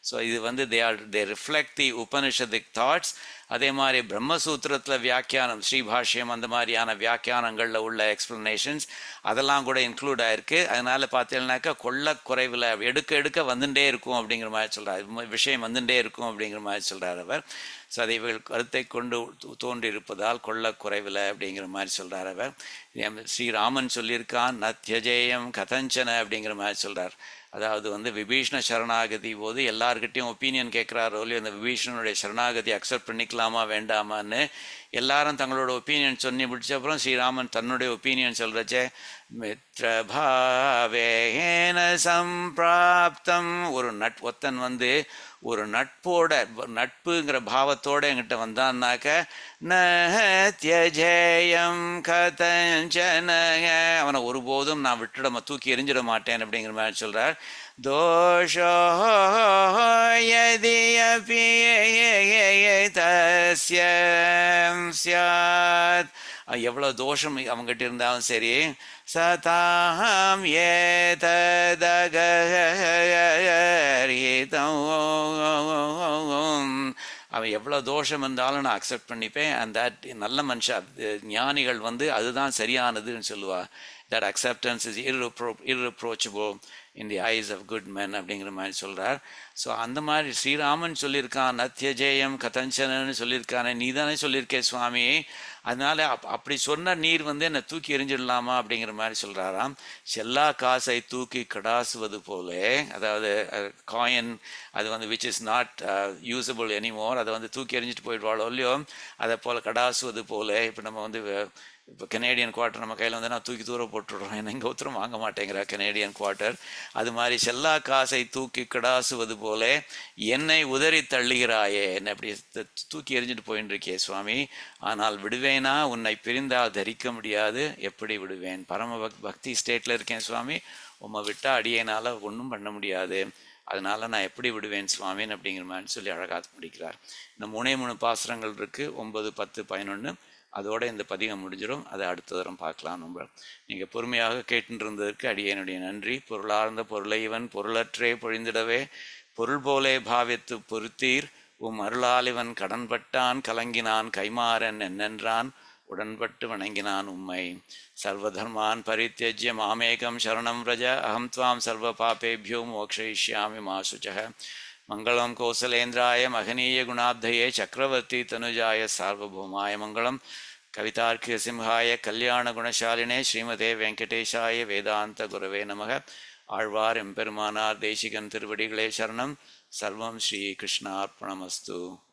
ஸோ இது வந்து they are they reflect the Upanishadic thoughts அதே மாதிரி பிரம்மசூத்திரத்தில் வியாக்கியானம் ஸ்ரீபாஷ்யம் அந்த மாதிரியான வியாக்கியானங்களில் உள்ள எக்ஸ்ப்ளனேஷன்ஸ் அதெல்லாம் கூட இன்க்ளூட் ஆயிருக்கு அதனால பார்த்தீங்கன்னாக்கா கொள்ள குறைவில் எடுக்க எடுக்க வந்துட்டே இருக்கும் அப்படிங்கிற மாதிரி சொல்கிறார் விஷயம் வந்துட்டே இருக்கும் அப்படிங்கிற மாதிரி சொல்கிறார் அவர் ஸோ அதை இவர்கள் கருத்தை கொண்டு தோன்றியிருப்பதால் கொள்ள குறைவில் அப்படிங்கிற மாதிரி சொல்கிறார் அவர் ஸ்ரீராமன் சொல்லியிருக்கான் நத்யஜேயம் கதஞ்சன அப்படிங்கிற மாதிரி சொல்கிறார் அதாவது வந்து விபீஷ்ண சரணாகதி போது எல்லார்கிட்டையும் ஒப்பீனியன் கேட்குறாரோ இல்லையோ அந்த விபீஷ்ணனுடைய சரணாகதி அக்செப்ட் பண்ணிக்கலாமா வேண்டாமான்னு எல்லாரும் தங்களோட ஒப்பீனியன் சொல்லி முடிச்ச அப்புறம் ஸ்ரீராமன் தன்னுடைய ஒப்பீனியன் சொல்கிறச்சே மித்ரபாவேன சம்பிராப்தம் ஒரு நட் ஒத்தன் வந்து ஒரு நட்போட நட்புங்கிற பாவத்தோட என்கிட்ட வந்தான்னாக்க நத்தியஜேயம் கதஞ்சன அவனை ஒருபோதும் நான் விட்டுட தூக்கி எரிஞ்சிட மாட்டேன் அப்படிங்கிற மாதிரி சொல்றார் தோஷோ யதி அபி தஸ்ய சியாத் எவ்வளோ தோஷம் அவங்ககிட்ட இருந்தாலும் சரி சதாம் ஏதகரீதம் அவன் எவ்வளோ தோஷம் இருந்தாலும் நான் அக்செப்ட் பண்ணிப்பேன் அண்ட் தட் நல்ல மனுஷா ஞானிகள் வந்து அதுதான் சரியானதுன்னு சொல்லுவா தட் அக்செப்டன்ஸ் இஸ் இர்ரிப்ரோ irreproachable in the eyes of good men அப்படிங்கிற மாதிரி சொல்கிறார் ஸோ அந்த மாதிரி ஸ்ரீராமன் சொல்லியிருக்கான் நத்தியஜேயம் கதஞ்சனன்னு சொல்லியிருக்கானே நீ தானே சொல்லியிருக்கே சுவாமி அதனால அப் அப்படி சொன்ன நீர் வந்து என்னை தூக்கி எரிஞ்சிடலாமா அப்படிங்கிற மாதிரி சொல்கிறாராம் செல்லா காசை தூக்கி கடாசுவது போல அதாவது காயின் அது வந்து which is not usable anymore அதை வந்து தூக்கி எறிஞ்சிட்டு போயிடுவாளோ இல்லையோ அதை போல் கடாசுவது போல இப்போ நம்ம வந்து இப்போ கனேடியன் குவார்ட்டர் நம்ம கையில் வந்து நான் தூக்கி தூர போட்டுடுறோம் ஏன்னா இங்கே ஒருத்தரும் வாங்க மாட்டேங்கிறா கனேடியன் குவார்ட்டர் அது மாதிரி செல்லா காசை தூக்கி கிடாசுவது போல என்னை உதறி தள்ளுகிறாயே என்னை அப்படி தூக்கி எறிஞ்சிட்டு போயின்னு இருக்கே சுவாமி ஆனால் விடுவேனா உன்னை பிரிந்தால் தரிக்க முடியாது எப்படி விடுவேன் பரம பக் பக்தி ஸ்டேட்டில் இருக்கேன் சுவாமி உம்மை விட்டால் அடியேனால் ஒன்றும் பண்ண முடியாது அதனால நான் எப்படி விடுவேன் சுவாமின்னு அப்படிங்கிற மாதிரி சொல்லி அழகாக முடிக்கிறார் இந்த மூணே மூணு பாசுரங்கள் இருக்குது ஒன்பது பத்து பதினொன்று அதோட இந்த பதிகம் முடிஞ்சிடும் அதை அடுத்த தரம் பார்க்கலாம் நம்ம நீங்கள் பொறுமையாக கேட்டுருந்ததற்கு அடியனுடைய நன்றி பொருளார்ந்த பொருளை இவன் பொருளற்றே பொழிந்திடவே பொருள் போலே பாவித்து பொருத்தீர் உம் அருளால் இவன் கடன்பட்டான் கலங்கினான் கைமாறன் என்னென்றான் உடன்பட்டு வணங்கினான் உம்மை சர்வதர்மான் பரித்தியஜ்ய மாமேகம் சரணம் ரஜ அகம் துவாம் சர்வ பாபேபியோ மோக்ஷயிஷ்யாமி மா சுச்சக மங்களம் கோசலேந்திராய மகனீய குணாப்தயே சக்கரவர்த்தி தனுஜாய சார்வபௌமாய மங்களம் கவிதார்க்கிய சிம்ஹாய கல்யாண குணசாலினே ஸ்ரீமதே வெங்கடேஷாய வேதாந்த குரவே நமக ஆழ்வார் எம்பெருமானார் தேசிகன் திருவடிகளே சரணம் சர்வம் ஸ்ரீ கிருஷ்ணார்ப்பணமஸ்து